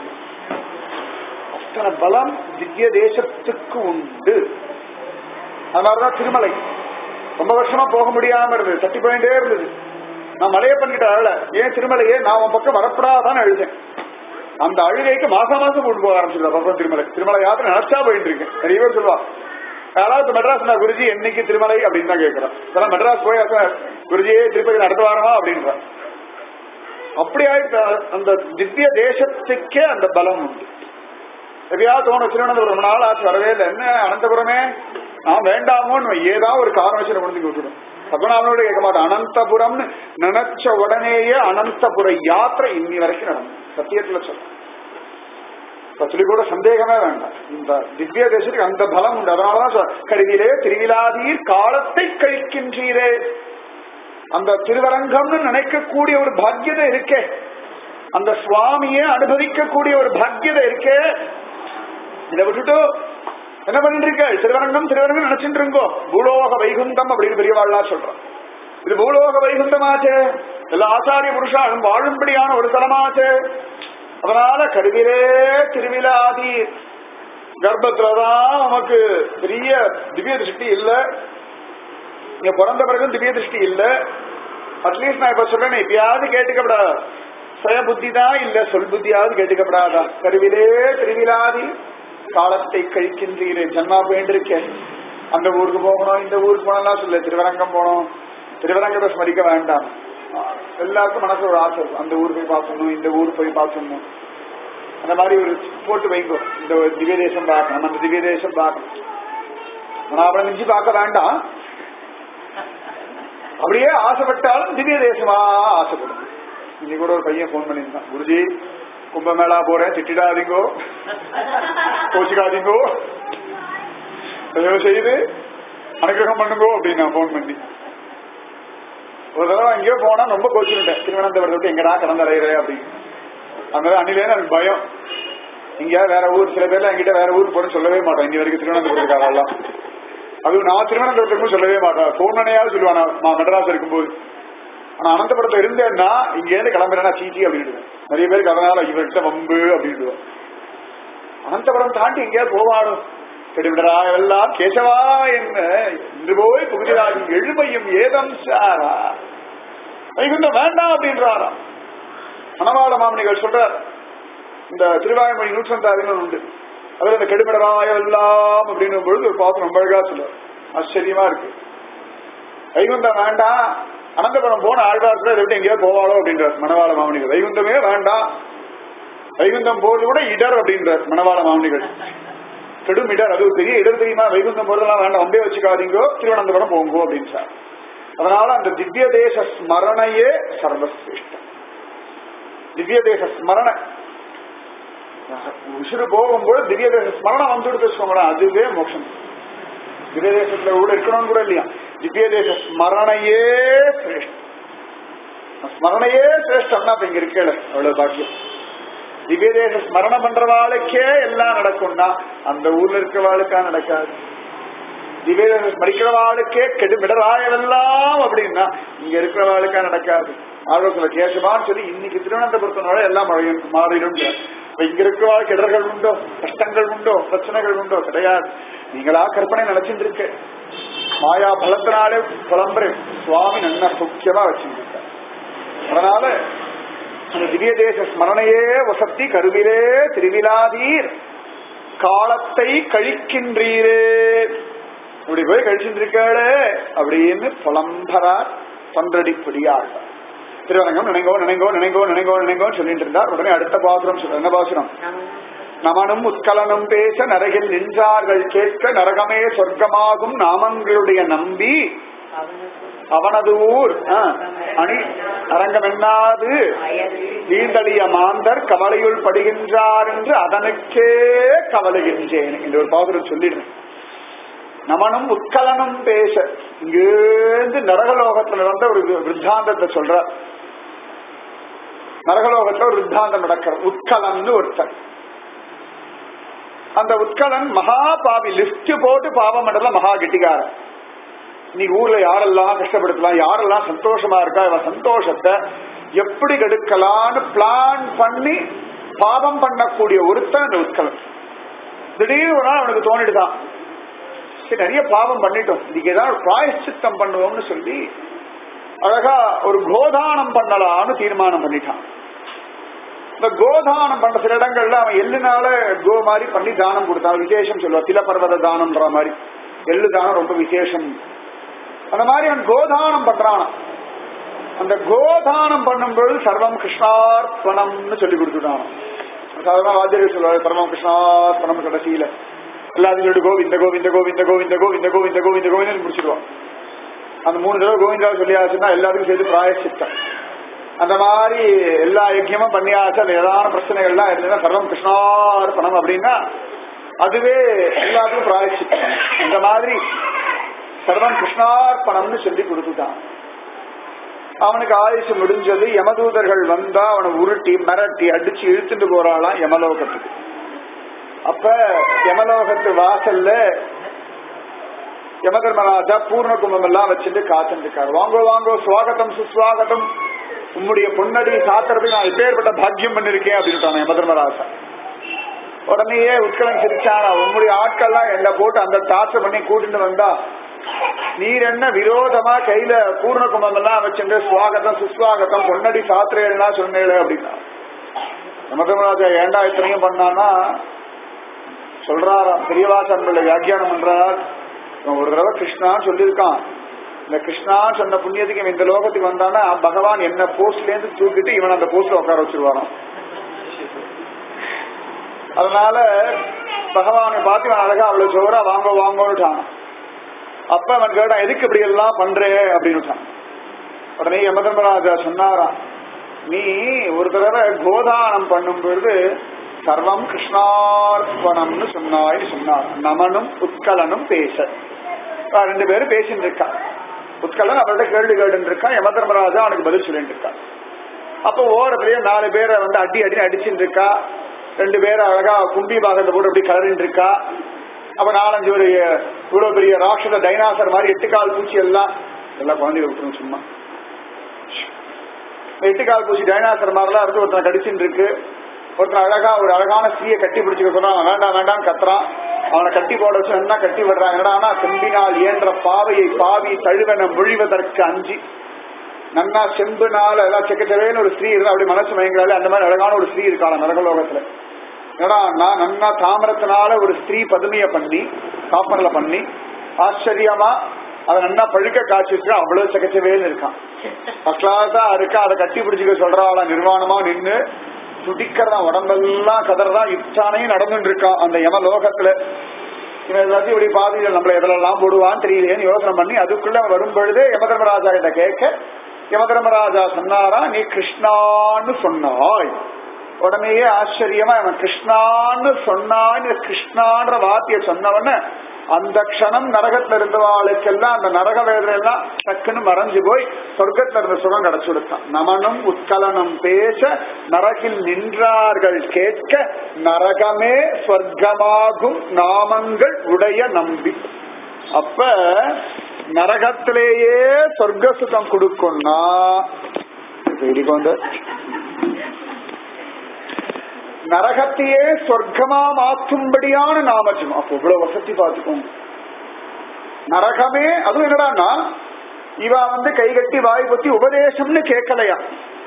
அத்தனை பலம் திவ்ய தேசத்துக்கு உண்டு அது மாதிரிதான் திருமலை ரொம்ப வருஷமா போக முடியாம இருந்தது தட்டி போயிட்டே இருந்தது நான் மலையை பண்ணிட்டு அழல ஏன் திருமலையே நான் உன் பக்கம் வரப்படாதான் அழுதேன் அந்த அழுகைக்கு மாசம் மாசம் கூட்டு போக ஆரம்பிச்சிருக்கா பக்கம் திருமலை திருமலை யாத்திரை நினைச்சா போயிட்டு இருக்கேன் நிறைய பேர் சொல்லுவா யாராவது மெட்ராஸ் நான் குருஜி என்னைக்கு திருமலை அப்படின்னு தான் கேட்கிறேன் இதெல்லாம் மெட்ராஸ் போய் குருஜியே திருப்பதி அடுத்த வாரமா அப்படின்ற அப்படி ஆயிட்டு அந்த திவ்ய தேசத்துக்கே அந்த பலம் உண்டு எப்பயாவது தோணும் திருவனந்தபுரம் ரொம்ப நாள் ஆச்சு வரவே இல்லை என்ன அனந்தபுரமே நான் வேண்டாமோன்னு ஏதாவது ஒரு காரணம் வச்சு கொண்டு விட்டுடும் பத்மநாபனோட கேட்க மாட்டேன் அனந்தபுரம்னு நினைச்ச உடனேயே அனந்தபுர யாத்திரை இன்னி வரைக்கும் நடக்கும் சத்தியத்துல சொல்ல சொல்லி கூட சந்தேகமே வேண்டாம் இந்த திவ்ய தேசத்துக்கு அந்த பலம் உண்டு அதனாலதான் சொல்ல கருவிலே திருவிழாதீர் காலத்தை கழிக்கின்றீரே அந்த திருவரங்கம்னு நினைக்கக்கூடிய ஒரு பாக்கியதை இருக்கே அந்த சுவாமியை அனுபவிக்கக்கூடிய ஒரு பாக்கியதை இருக்கே இதை விட்டுட்டு என்ன பண்ணிட்டு இருக்க திருவரங்கம் திருவரங்கம் நினைச்சிட்டு இருக்கோ பூலோக வைகுந்தம் அப்படின்னு பெரியவாழ்லா சொல்றான் இது பூலோக வைகுந்தமாச்சே எல்லா ஆச்சாரிய புருஷாலும் வாழும்படியான ஒரு தலமாச்சே அதனால கருவிலே திருவிழாதி கர்ப்பத்துலதான் உமக்கு பெரிய திவ்ய திருஷ்டி இல்ல நீங்க பிறந்த பிறகு திவ்ய திருஷ்டி இல்ல அட்லீஸ்ட் நான் இப்ப சொல்றேன் எப்பயாவது கேட்டுக்கப்படாத சுய புத்தி தான் இல்ல சொல் புத்தியாவது கேட்டுக்கப்படாதா கருவிலே திருவிழாதி காலத்தை கழிக்கின்றீரே ஜன்மா போயின்றிருக்கேன் அந்த ஊருக்கு போகணும் இந்த ஊருக்கு போனலாம் சொல்ல திருவரங்கம் போகணும் திருவரங்கத்தை ஸ்மரிக்க வேண்டாம் எல்லாருக்கும் மனசு ஒரு ஆசை இருக்கும். அந்த ஊர் போய் பார்க்கணும் இந்த ஊர் போய் பார்க்கணும் அந்த மாதிரி ஒரு போட்டு வைங்கோ இந்த ஒரு திவ்ய தேசம் பார்க்கணும் அந்த திவ்ய தேசம் பார்க்கணும் ஆனா அவளை மிஞ்சி பார்க்க வேண்டாம் அப்படியே ஆசைப்பட்டாலும் திவ்ய தேசமா ஆசைப்படும் இன்னைக்கு கூட ஒரு பையன் போன் பண்ணியிருந்தான் குருஜி கும்பமேளா போறேன் திட்டிடாதீங்கோ கோச்சிக்காதீங்கோ ஏதோ செய்து அனுகிரகம் பண்ணுங்கோ அப்படின்னு நான் போன் பண்ணி ஒரு தடவை எங்கேயோ போனா ரொம்ப கோச்சுட்டேன் திருவனந்தபுரத்தை விட்டு எங்கடா கடந்தடையிற அப்படின்னு அந்த அன்னிலே எனக்கு பயம் எங்கேயாவது வேற ஊர் சில பேர்லாம் என்கிட்ட வேற ஊருக்கு போறேன்னு சொல்லவே மாட்டோம் இங்க வரைக்கும் திருவனந்தபுரத்துக்காரெல்லாம் அதுவும் நான் திருவனந்தபுரத்துக்கு சொல்லவே மாட்டேன் போன் பண்ணியாவது சொல்லுவான் நான் மெட்ராஸ் இருக்கும்போது ஆனா அனந்தபுரத்துல இருந்தேன்னா இங்க இருந்து கிளம்புறேன்னா சீச்சி அப்படின்னு நிறைய பேருக்கு அதனால இவர்கிட்ட வம்பு அப்படின்னு அனந்தபுரம் தாண்டி எங்கேயாவது போவாடும் கெடுவிடரா எல்லாம் கேசவா என்ன இன்று போய் புகுதிராகி எழுமையும் ஏதம் சாரா வைகுண்டம் வேண்டாம் அப்படின்றாரா மணவாள மாமனிகள் சொல்றார் இந்த திருவாய்மொழி நூற்றந்தாதிகள் உண்டு அதுல இந்த கெடுமிடராய எல்லாம் அப்படின்னும் பொழுது ஒரு பாத்திரம் ரொம்ப அழகா சொல்லுவார் ஆச்சரியமா இருக்கு வைகுண்டம் வேண்டாம் அனந்தபுரம் போன ஆழ்வார்களை இதை விட்டு எங்கேயோ போவாளோ அப்படின்றார் மணவாள மாமனிகள் வைகுண்டமே வேண்டாம் வைகுண்டம் போறது கூட இடர் அப்படின்றார் மணவாள மாமனிகள் கெடும் இடர் அது ஒரு பெரிய இடர் தெரியுமா வைகுந்தம் போறதெல்லாம் வேண்டாம் வம்பே வச்சுக்காதீங்கோ திருவனந்தபுரம் போங்கோ அப்படின்னு சார் அதனால அந்த திவ்ய தேச ஸ்மரணையே சர்வசிரேஷ்டம் திவ்ய தேச ஸ்மரண உசுறு போகும்போது திவ்ய தேச ஸ்மரணம் வந்துடுது வச்சுக்கோங்களேன் அதுவே மோட்சம் திவ்ய தேசத்துல கூட இருக்கணும்னு கூட இல்லையா திவ்ய தேச ஸ்மரணையே சிரேஷ்டம் ஸ்மரணையே சிரேஷ்டம்னா இப்ப இங்க இருக்கல அவ்வளவு பாக்கியம் திவ்ய தேச ஸ்மரணம் பண்றவாளுக்கே எல்லாம் நடக்கும்னா அந்த ஊர்ல இருக்கிறவாளுக்கா நடக்காது திவ்ய தேசம் ஸ்மரிக்கிறவாளுக்கே கெடுமிடராயவெல்லாம் அப்படின்னா இங்க இருக்கிறவாளுக்கா நடக்காது ஆலோசனை கேசமான்னு சொல்லி இன்னைக்கு திருவனந்தபுரத்தினால எல்லாம் மழையும் மாறிடும் இப்ப இங்க இருக்கிறவாள் இடர்கள் உண்டோ கஷ்டங்கள் உண்டோ பிரச்சனைகள் உண்டோ கிடையாது நீங்களா கற்பனை நினைச்சிட்டு இருக்க மாயா பலத்தினாலே புலம்புறேன் சுவாமி நல்ல முக்கியமா வச்சிருக்க அதனால அந்த திவ்ய தேச ஸ்மரணையே வசத்தி கருவிலே திருவிழாதீர் காலத்தை கழிக்கின்றீரே இப்படி போய் கழிச்சிருக்காளே அப்படின்னு புலம்பரார் பன்றடி பிடியாள் திருவரங்கம் நினைங்கோ நினைங்கோ நினைங்கோ நினைங்கோ நினைங்கோன்னு சொல்லிட்டு இருந்தார் உடனே அடுத்த பாசுரம் சொல்ற என்ன பாசுரம் நமனும் உத்கலனும் பேச நரகில் நின்றார்கள் கேட்க நரகமே சொர்க்கமாகும் நாமங்களுடைய நம்பி அவனது ஊர் ஆ, அணி அரங்கம் என்னாது வீந்தளிய மாந்தர் கவலையுள் படுகின்றார் என்று அதனுக்கே கவலைகின்றேன் என்று ஒரு பாசுரம் சொல்லிடுறேன் நமனும் உட்கலனும் பேச இங்கிருந்து நரகலோகத்துல நடந்த ஒரு விருத்தாந்தத்தை சொல்ற நரகலோகத்துல ஒரு விருத்தாந்தம் நடக்கிறது உட்கலன்னு ஒருத்தன் அந்த உட்கலன் மகா பாவி லிஸ்ட் போட்டு பாவம் பண்றதுல மகா கெட்டிக்காரன் நீ ஊர்ல யாரெல்லாம் கஷ்டப்படுத்தலாம் யாரெல்லாம் சந்தோஷமா இருக்கா இவன் சந்தோஷத்தை எப்படி கெடுக்கலான்னு பிளான் பண்ணி பாவம் பண்ணக்கூடிய ஒருத்தன் அந்த உட்கலன் திடீர்னு ஒரு நாள் அவனுக்கு தோணிடுதான் சரி நிறைய பாவம் பண்ணிட்டோம் இதுக்கு ஏதாவது பிராயச்சித்தம் பண்ணுவோம்னு சொல்லி அழகா ஒரு கோதானம் பண்ணலாம்னு தீர்மானம் பண்ணிட்டான் இந்த கோதானம் பண்ற சில இடங்கள்ல அவன் எள்ளுனால கோ மாதிரி பண்ணி தானம் கொடுத்தான் விசேஷம் சொல்லுவான் தில பர்வத தானம்ன்ற மாதிரி எள்ளு தானம் ரொம்ப விசேஷம் அந்த மாதிரி அவன் கோதானம் பண்றான் அந்த கோதானம் பண்ணும்பொழுது சர்வம் கிருஷ்ணார்ப்பணம்னு சொல்லி கொடுத்துட்டான் சாதாரண வாத்தியர்கள் சொல்லுவாரு சர்வம் கிருஷ்ணார்ப்பணம் கடைசியில எல்லாத்தையும் சொல்லிட்டு கோவிந்த கோவிந்த கோவிந்த கோவிந்த கோவிந்த கோவிந்த கோவிந்த கோவிந்தன் முடிச்சிடுவான் அந்த மூணு தடவை கோவிந்தா சொல்லியாச்சுன்னா எல்லாத்துக்கும் சேர்த்து பிராயசித்தம் அந்த மாதிரி எல்லா யஜ்யமும் பண்ணியாச்சு அந்த ஏதான பிரச்சனைகள்லாம் இருந்ததுன்னா சர்வம் கிருஷ்ணார்ப்பணம் அப்படின்னா அதுவே எல்லாத்துக்கும் பிராயசித்தம் இந்த மாதிரி சர்வம் கிருஷ்ணார்ப்பணம்னு சொல்லி கொடுத்துட்டான் அவனுக்கு ஆயுசு முடிஞ்சது யமதூதர்கள் வந்தா அவனை உருட்டி மிரட்டி அடிச்சு இழுத்துட்டு போறாளாம் யமலோகத்துக்கு அப்ப யமலோகத்து வாசல்ல யமதர்மராஜா பூர்ண கும்பம் எல்லாம் வச்சுட்டு காத்துட்டு இருக்காரு வாங்கோ வாங்கோ சுவாகத்தம் சுஸ்வாகத்தம் உம்முடைய பொன்னடி சாத்துறதுக்கு நான் எப்பேற்பட்ட பாக்கியம் பண்ணிருக்கேன் அப்படின்னு யமதர்மராஜா உடனேயே உட்கலன் சிரிச்சானா உம்முடைய ஆட்கள்லாம் என்ன போட்டு அந்த டார்ச்சர் பண்ணி கூட்டிட்டு வந்தா நீர் என்ன விரோதமா கையில பூர்ண கும்பம் எல்லாம் வச்சுட்டு சுவாகத்தம் சுஸ்வாகத்தம் பொன்னடி சாத்திரையெல்லாம் சொன்னேன் அப்படின்னா யமதர்மராஜா ஏண்டா இத்தனையும் பண்ணானா சொல்றாராம் பெரியவாசன்களை வியாக்கியானம் பண்றார் இவன் ஒரு தடவை கிருஷ்ணான்னு சொல்லியிருக்கான் இந்த கிருஷ்ணான்னு சொன்ன புண்ணியத்துக்கு இவன் இந்த லோகத்துக்கு வந்தானா பகவான் என்ன போஸ்ட்ல இருந்து தூக்கிட்டு இவன் அந்த போஸ்ட்ல உட்கார வச்சிருவாராம் அதனால பகவானை பார்த்து இவன் அழகா அவ்வளவு சோறா வாங்க வாங்கோன்னுட்டான் அப்ப அவன் கேட்டான் எதுக்கு இப்படி எல்லாம் பண்றே அப்படின்னு உடனே யமதர்மராஜா சொன்னாராம் நீ ஒரு தடவை கோதானம் பண்ணும் பொழுது சர்வம் கிருஷ்ணார்ப்பணம்னு சொன்னாய் சொன்னார் நமனும் உட்கலனும் பேச இப்ப ரெண்டு பேரும் பேசிட்டு இருக்கா உட்கலன் அவர்கிட்ட கேள்வி கேட்டு இருக்கான் யம தர்மராஜா அவனுக்கு பதில் சொல்லிட்டு இருக்கான் அப்போ ஓரத்துலயே நாலு பேரை வந்து அடி அடி அடிச்சுட்டு இருக்கா ரெண்டு பேரும் அழகா கும்பி பாகத்தை போட்டு அப்படி கலரிட்டு இருக்கா அப்ப நாலஞ்சு ஒரு இவ்வளவு பெரிய ராட்சத டைனாசர் மாதிரி எட்டு கால் பூச்சி எல்லாம் எல்லாம் குழந்தைய விட்டுரும் சும்மா எட்டு கால் பூச்சி டைனாசர் மாதிரிலாம் இருந்து ஒருத்தனை கடிச்சுட்டு இருக்கு ஒருத்தன் அழகா ஒரு அழகான ஸ்திரியை கட்டி பிடிச்சுக்க சொல்றான் அவன் வேண்டாம் வேண்டாம் கத்துறான் அவனை கட்டி போட வச்சு என்ன கட்டி விடுறான் என்னடா செம்பினால் இயன்ற பாவையை பாவி தழுவன மொழிவதற்கு அஞ்சி நன்னா செம்புனால எல்லாம் செக்கச்சவேன்னு ஒரு ஸ்திரீ இருந்தா அப்படி மனசு மயங்களால அந்த மாதிரி அழகான ஒரு ஸ்திரீ இருக்காளா நரகலோகத்துல ஏன்னா நான் நன்னா தாமரத்தினால ஒரு ஸ்திரீ பதுமைய பண்ணி காப்பர்ல பண்ணி ஆச்சரியமா அதை நன்னா பழுக்க காய்ச்சிட்டு அவ்வளவு செக்கச்சவேன்னு இருக்கான் ஃபர்ஸ்ட் கிளாஸா இருக்கா அதை கட்டி பிடிச்சிக்க சொல்றாளா நிர்வாணமா நின்னு துடிக்கிறதான் உடம்பெல்லாம் கதறதான் இச்சானையும் நடந்துட்டு இருக்கான் அந்த யம லோகத்துல இவன் எல்லாத்தையும் இப்படி பாதியில் நம்மள எதிலெல்லாம் போடுவான்னு தெரியலையேன்னு யோசனை பண்ணி அதுக்குள்ள அவன் வரும் பொழுது யமதர்மராஜா கிட்ட கேட்க யமதர்மராஜா சொன்னாரா நீ கிருஷ்ணான்னு சொன்னாய் உடனேயே ஆச்சரியமா அவன் கிருஷ்ணான்னு சொன்னான் இந்த கிருஷ்ணான்ற வார்த்தையை சொன்னவன அந்த க்ஷணம் நரகத்துல இருந்தவாளுக்கெல்லாம் அந்த நரக வேதனை எல்லாம் டக்குன்னு மறைஞ்சு போய் சொர்க்கத்துல இருந்த சுகம் கிடைச்சு கொடுத்தான் நமனும் உத்கலனம் பேச நரகில் நின்றார்கள் கேட்க நரகமே சொர்க்கமாகும் நாமங்கள் உடைய நம்பி அப்ப நரகத்திலேயே சொர்க்க சுகம் கொடுக்கும்னா வந்து நரகத்தையே சொர்க்கமா மாற்றும்படியான நாமஜம் அப்ப இவ்வளவு வசதி பார்த்துக்கோங்க நரகமே அதுவும் என்னடான்னா இவ வந்து கை கட்டி வாய் பத்தி உபதேசம்னு கேட்கலையா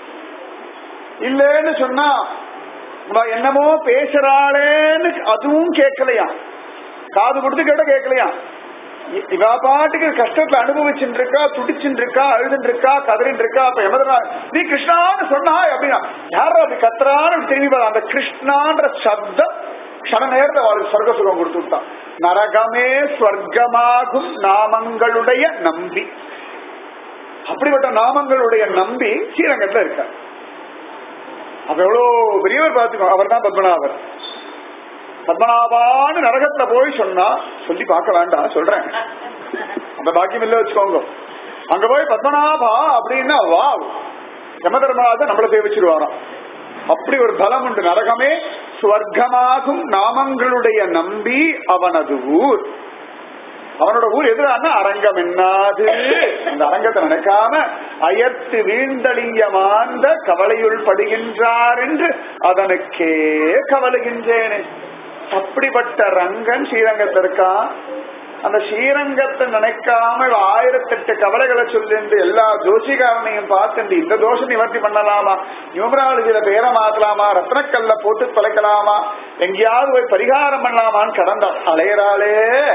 இல்லைன்னு சொன்னா இவ என்னமோ பேசுறாளேன்னு அதுவும் கேட்கலையா காது கொடுத்து கேட்ட கேட்கலையா இவ பாட்டுக்கு கஷ்டத்துல அனுபவிச்சுட்டு இருக்கா துடிச்சுட்டு இருக்கா அழுதுட்டு இருக்கா கதறிட்டு இருக்கா அப்ப எமதனா நீ கிருஷ்ணான்னு சொன்னா அப்படின்னா யாரும் அப்படி கத்துறான்னு திரும்பி பாரு. அந்த கிருஷ்ணான்ற சப்தம் க்ஷண நேரத்தை அவளுக்கு சொர்க்க சுகம் கொடுத்து விட்டான் நரகமே சொர்க்கமாகும் நாமங்களுடைய நம்பி அப்படிப்பட்ட நாமங்களுடைய நம்பி ஸ்ரீரங்கத்துல இருக்கார் அப்ப எவ்வளவு பெரியவர் பார்த்துக்கோ அவர் தான் பத்மநாபர் பத்மநாபான்னு நரகத்துல போய் சொன்னா சொல்லி பார்க்க வேண்டாம் சொல்றேன் அந்த பாக்கியம் இல்ல வச்சுக்கோங்க அங்க போய் பத்மநாபா அப்படின்னா வா யம தர்மராஜா நம்மள சேவிச்சிருவாராம் அப்படி ஒரு பலம் உண்டு நரகமே ஸ்வர்க்கமாகும் நாமங்களுடைய நம்பி அவனது ஊர் அவனோட ஊர் எதிரான அரங்கம் என்னாது அந்த அரங்கத்தை நினைக்காம அயர்த்து வீழ்ந்தளிய மாந்த கவலையுள் படுகின்றார் என்று அதனுக்கே கவலைகின்றேனே அப்படிப்பட்ட ரங்கன் ஸ்ரீரங்கத்திற்கான் அந்த ஸ்ரீரங்கத்தை நினைக்காம இவ ஆயிரத்தெட்டு கவலைகளை சொல்லிட்டு எல்லா ஜோசிகாரனையும் பார்த்துட்டு இந்த தோஷம் நிவர்த்தி பண்ணலாமா நியூமராலஜியில பேரை மாத்தலாமா ரத்னக்கல்ல போட்டு தொலைக்கலாமா எங்கேயாவது போய் பரிகாரம் பண்ணலாமான்னு கடந்தாள் அலையறாளே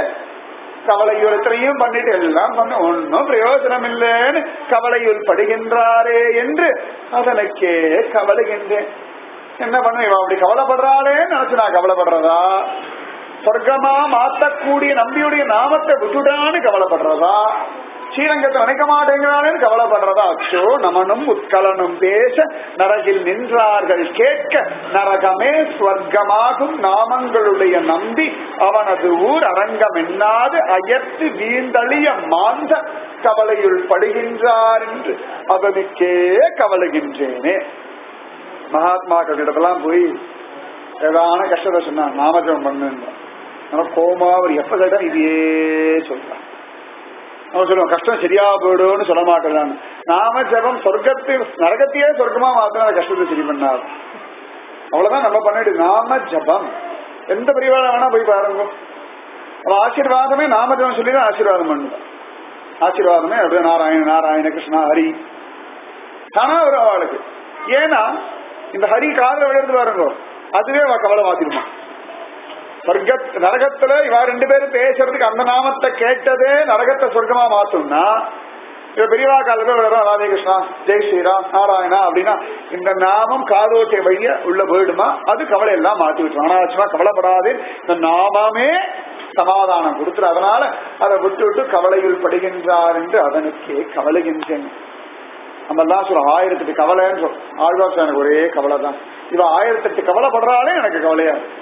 கவலையுள் இத்தனையும் பண்ணிட்டு எல்லாம் பண்ண ஒன்னும் பிரயோஜனம் இல்லைன்னு கவலையுள் படுகின்றாரே என்று அதனுக்கே கவலைகின்றேன் என்ன பண்ண இவன் அப்படி கவலைப்படுறாளேன்னு நினைச்சு நான் கவலைப்படுறதா சொர்க்கமா மாத்தக்கூடிய நம்பியுடைய நாமத்தை விட்டுடான்னு கவலைப்படுறதா ஸ்ரீரங்கத்தை நினைக்க மாட்டேங்கிறானேன்னு கவலைப்படுறதா அச்சோ நமனும் உத்கலனும் பேச நரகில் நின்றார்கள் கேட்க நரகமே ஸ்வர்க்கமாகும் நாமங்களுடைய நம்பி அவனது ஊர் அரங்கம் எண்ணாது அயர்த்து வீந்தளிய மாந்த கவலையுள் படுகின்றார் என்று அவனுக்கே கவலைகின்றேனே மகாத்மாக்களிடத்தெல்லாம் போய் ஏதான கஷ்டத்தை சொன்னா நாமஜபம் பண்ணுங்க ஆனா கோமா அவர் எப்ப கேட்டா இதையே சொல்றான் அவன் சொல்லுவான் கஷ்டம் சரியா போயிடும்னு சொல்ல மாட்டேன் நாம ஜபம் சொர்க்கத்தை நரகத்தையே சொர்க்கமா மாத்தினா அந்த கஷ்டத்தை சரி பண்ணாது அவ்வளவுதான் நம்ம பண்ணிட்டு நாம ஜபம் எந்த பிரிவாள வேணா போய் பாருங்க அவன் ஆசீர்வாதமே நாம ஜபம் சொல்லி தான் ஆசீர்வாதம் பண்ணுவான் ஆசீர்வாதமே அப்படியே நாராயண நாராயண கிருஷ்ணா ஹரி தானா வரும் அவளுக்கு ஏன்னா இந்த ஹரி காதல விழுந்து பாருங்க அதுவே அவ கவலை மாத்திருமா சொர்க்க நரகத்துல இவ ரெண்டு பேரும் பேசுறதுக்கு அந்த நாமத்தை கேட்டதே நரகத்தை சொர்க்கமா மாத்தும்னா இவ பெரியவா காலத்துல வரும் ராதே கிருஷ்ணா ஜெய் ஸ்ரீராம் நாராயணா அப்படின்னா இந்த நாமம் காதோட்டை வழிய உள்ள போயிடுமா அது கவலை எல்லாம் மாத்தி விட்டுரும் அனாவசியமா கவலைப்படாது இந்த நாமமே சமாதானம் கொடுத்துரு அதனால அதை விட்டு விட்டு கவலையில் படுகின்றார் என்று அதனுக்கே கவலைகின்றேன் நம்ம எல்லாம் சொல்ல ஆயிரத்தெட்டு கவலைன்னு சொல்ல ஆழ்வாசம் எனக்கு ஒரே கவலை தான் இவ ஆயிரத்தெட்டு கவலைப்படுறாலே எனக்கு கவலையா இருக்கு.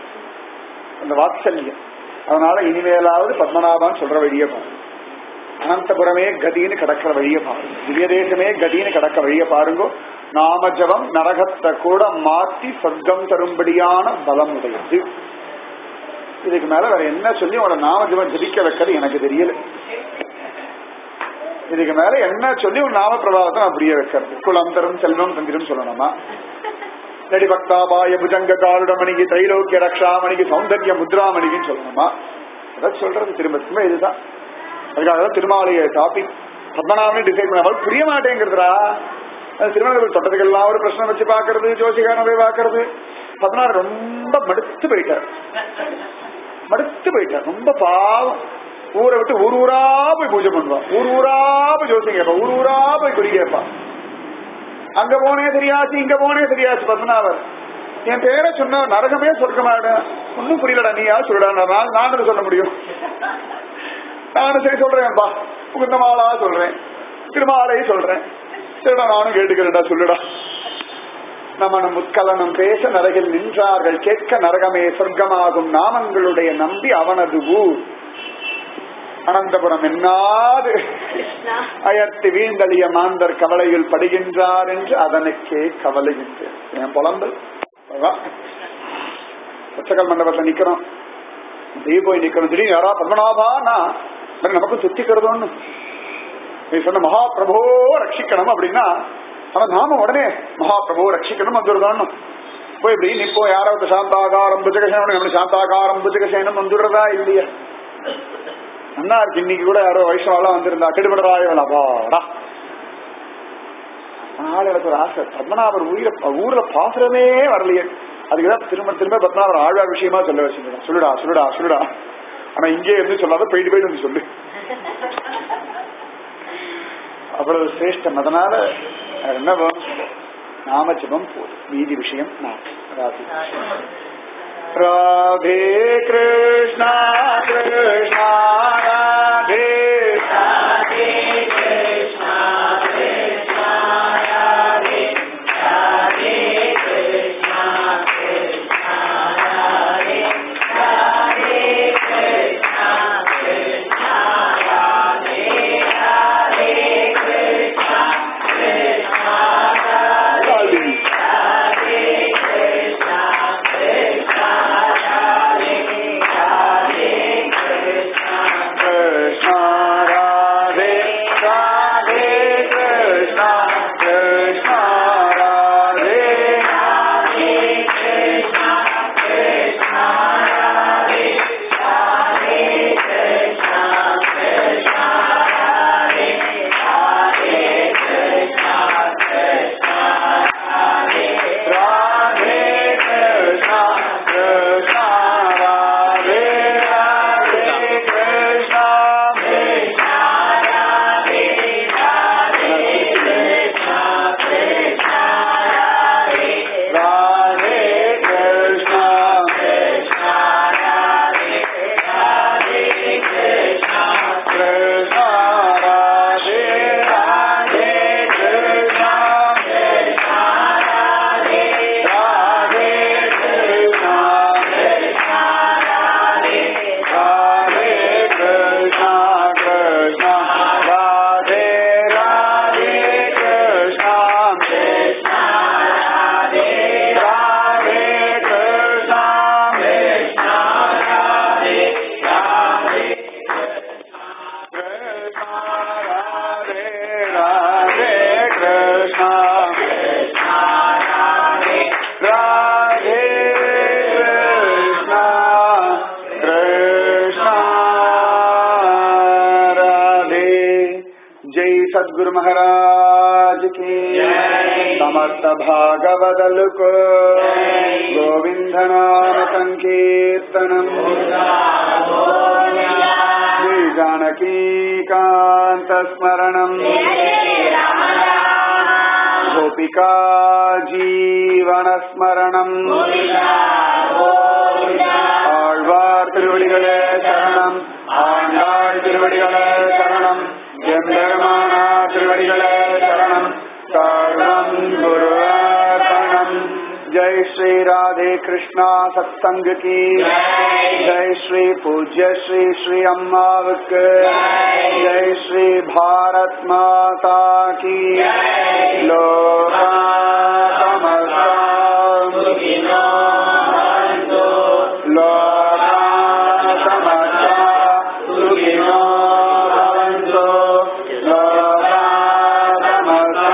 அந்த வாத்சல்யம் அதனால இனிமேலாவது பத்மநாபான்னு சொல்ற வழியை பாருங்க அனந்தபுரமே கதின்னு கடக்கிற வழியை பாருங்க திவ்யதேசமே கதின்னு கடக்க வழியை பாருங்க நாமஜபம் நரகத்தை கூட மாற்றி சொர்க்கம் தரும்படியான பலம் உடையது இதுக்கு மேல வேற என்ன சொல்லி உங்களோட நாமஜபம் ஜபிக்க வைக்கிறது எனக்கு தெரியல இதுக்கு மேல என்ன சொல்லி உன் நாம பிரபாவத்தை நான் புரிய வைக்கிறது குலம் தரும் செல்வம் தந்திரும் சொல்லணுமா நடி பக்தாபாய புஜங்க காருடமணிக்கு தைலோக்கிய ரக்ஷாமணிக்கு சௌந்தர்ய முத்ராமணிக்குன்னு சொல்லணுமா அதான் சொல்றது திரும்ப திரும்ப இதுதான் அதுக்காக தான் திருமாலைய டாபிக் பத்மநாபனே டிசைட் பண்ண அவள் புரிய மாட்டேங்கிறதுரா அது திருமணத்தில் தொட்டதுக்கெல்லாம் ஒரு பிரச்சனை வச்சு பாக்குறது ஜோசிகாரனை போய் பாக்குறது பத்மநாபன் ரொம்ப மடுத்து போயிட்டார் மடுத்து போயிட்டார் ரொம்ப பாவம் ஊரை விட்டு ஊர் ஊரா போய் பூஜை பண்ணுவான் ஊர் ஊரா போய் ஜோசியம் கேட்பான் ஊர் ஊரா போய் குறி கேட்பான் அங்க போனே தெரியாச்சு இங்க போனே தெரியாச்சு பத்மநாபர் என் பேரை சொன்ன நரகமே சொர்க்கமாடா ஒன்னும் புரியலடா நீயா சொல்லுடா நான் நானும் சொல்ல முடியும் நானும் சரி சொல்றேன்ப்பா முகுந்தமாலா சொல்றேன் திருமாலையை சொல்றேன் சரிடா நானும் கேட்டுக்கிறேன்டா சொல்லுடா நமன முத்கலனம் பேச நரகில் நின்றார்கள் கேட்க நரகமே சொர்க்கமாகும் நாமங்களுடைய நம்பி அவனது ஊர் அனந்தபுரம் என்னாது அயர்த்தி வீந்தளிய மாந்தர் கவலையில் படுகின்றார் என்று அதனுக்கே கவலைகின்றேன் என் புலம்பல் உச்சகல் மண்டபத்துல நிக்கிறோம் அப்படியே போய் நிக்கணும் திடீர்னு யாரா பத்மநாபானா நமக்கும் சுத்திக்கிறதோன்னு நீ சொன்ன மகாபிரபோ ரட்சிக்கணும் அப்படின்னா அவன் நாம உடனே மகாபிரபோ ரட்சிக்கணும் வந்துடுதான்னு போய் இப்படி நிப்போ யாராவது சாந்தாகாரம் புஜகசேனம் நம்ம சாந்தாகாரம் புஜகசேனம் வந்துடுறதா இல்லையா நல்லா இருக்கு இன்னைக்கு கூட யாரோ வைஷ்ணவெல்லாம் வந்திருந்தா கெடுபடராயவன் அப்பாடா அதனால எனக்கு ஒரு ஆசை பத்மநாபர் உயிர ஊர்ல பாசுரமே வரலையே அதுக்குதான் திரும்ப திரும்ப பத்மநாபர் ஆழ்வார் விஷயமா சொல்ல வச்சுருக்கேன் சொல்லுடா சொல்லுடா சொல்லுடா ஆனா இங்கே இருந்து சொல்லாத போயிட்டு போயிட்டு வந்து சொல்லு அவ்வளவு சிரேஷ்டம் அதனால என்ன நாமஜபம் போதும் மீதி விஷயம் நான் ராதே ராதே கிருஷ்ணா கிருஷ்ணா ராதே सदगुरु महाराज की समस्त भागवदल को गोविंद नाम संकीर्तनम श्री जानकी कांत स्मरणम गोपिका जीवन स्मरणम ஆழ்வார் திருவடிகளே சரணம் ஆண்டாள் திருவடிகளே சரணம் எம்பெருமானா திருவடிகளே சரணம் சரணம் குருவாரணம் जय श्री राधे कृष्णा सत्संग की जय श्री पूज्य श्री श्री अम्मावक जय श्री भारत माता की लोका समस्ता लोका समस्ता सुखिनो भवन्तु लोका समस्ता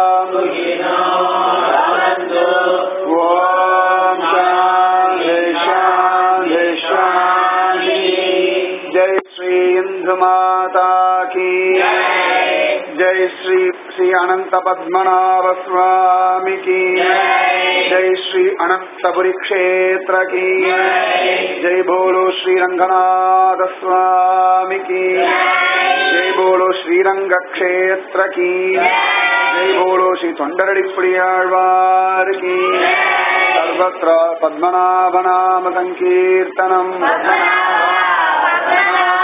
ओम शांति शांति शांति जय श्री इंदु माता की जय श्री श्री अनंत पद्मनाभ स्वामी की जय श्री अनंतपुरी क्षेत्र की जय बोलो श्री रंगनाथ स्वामी की जय बोलो श्रीरंग क्षेत्र की जय बोलो श्री தொண்டரடிப்புடியாழ்வார் की सर्वत्र पद्मनाभनाम सङ्कीर्तनम् பத்மநாபா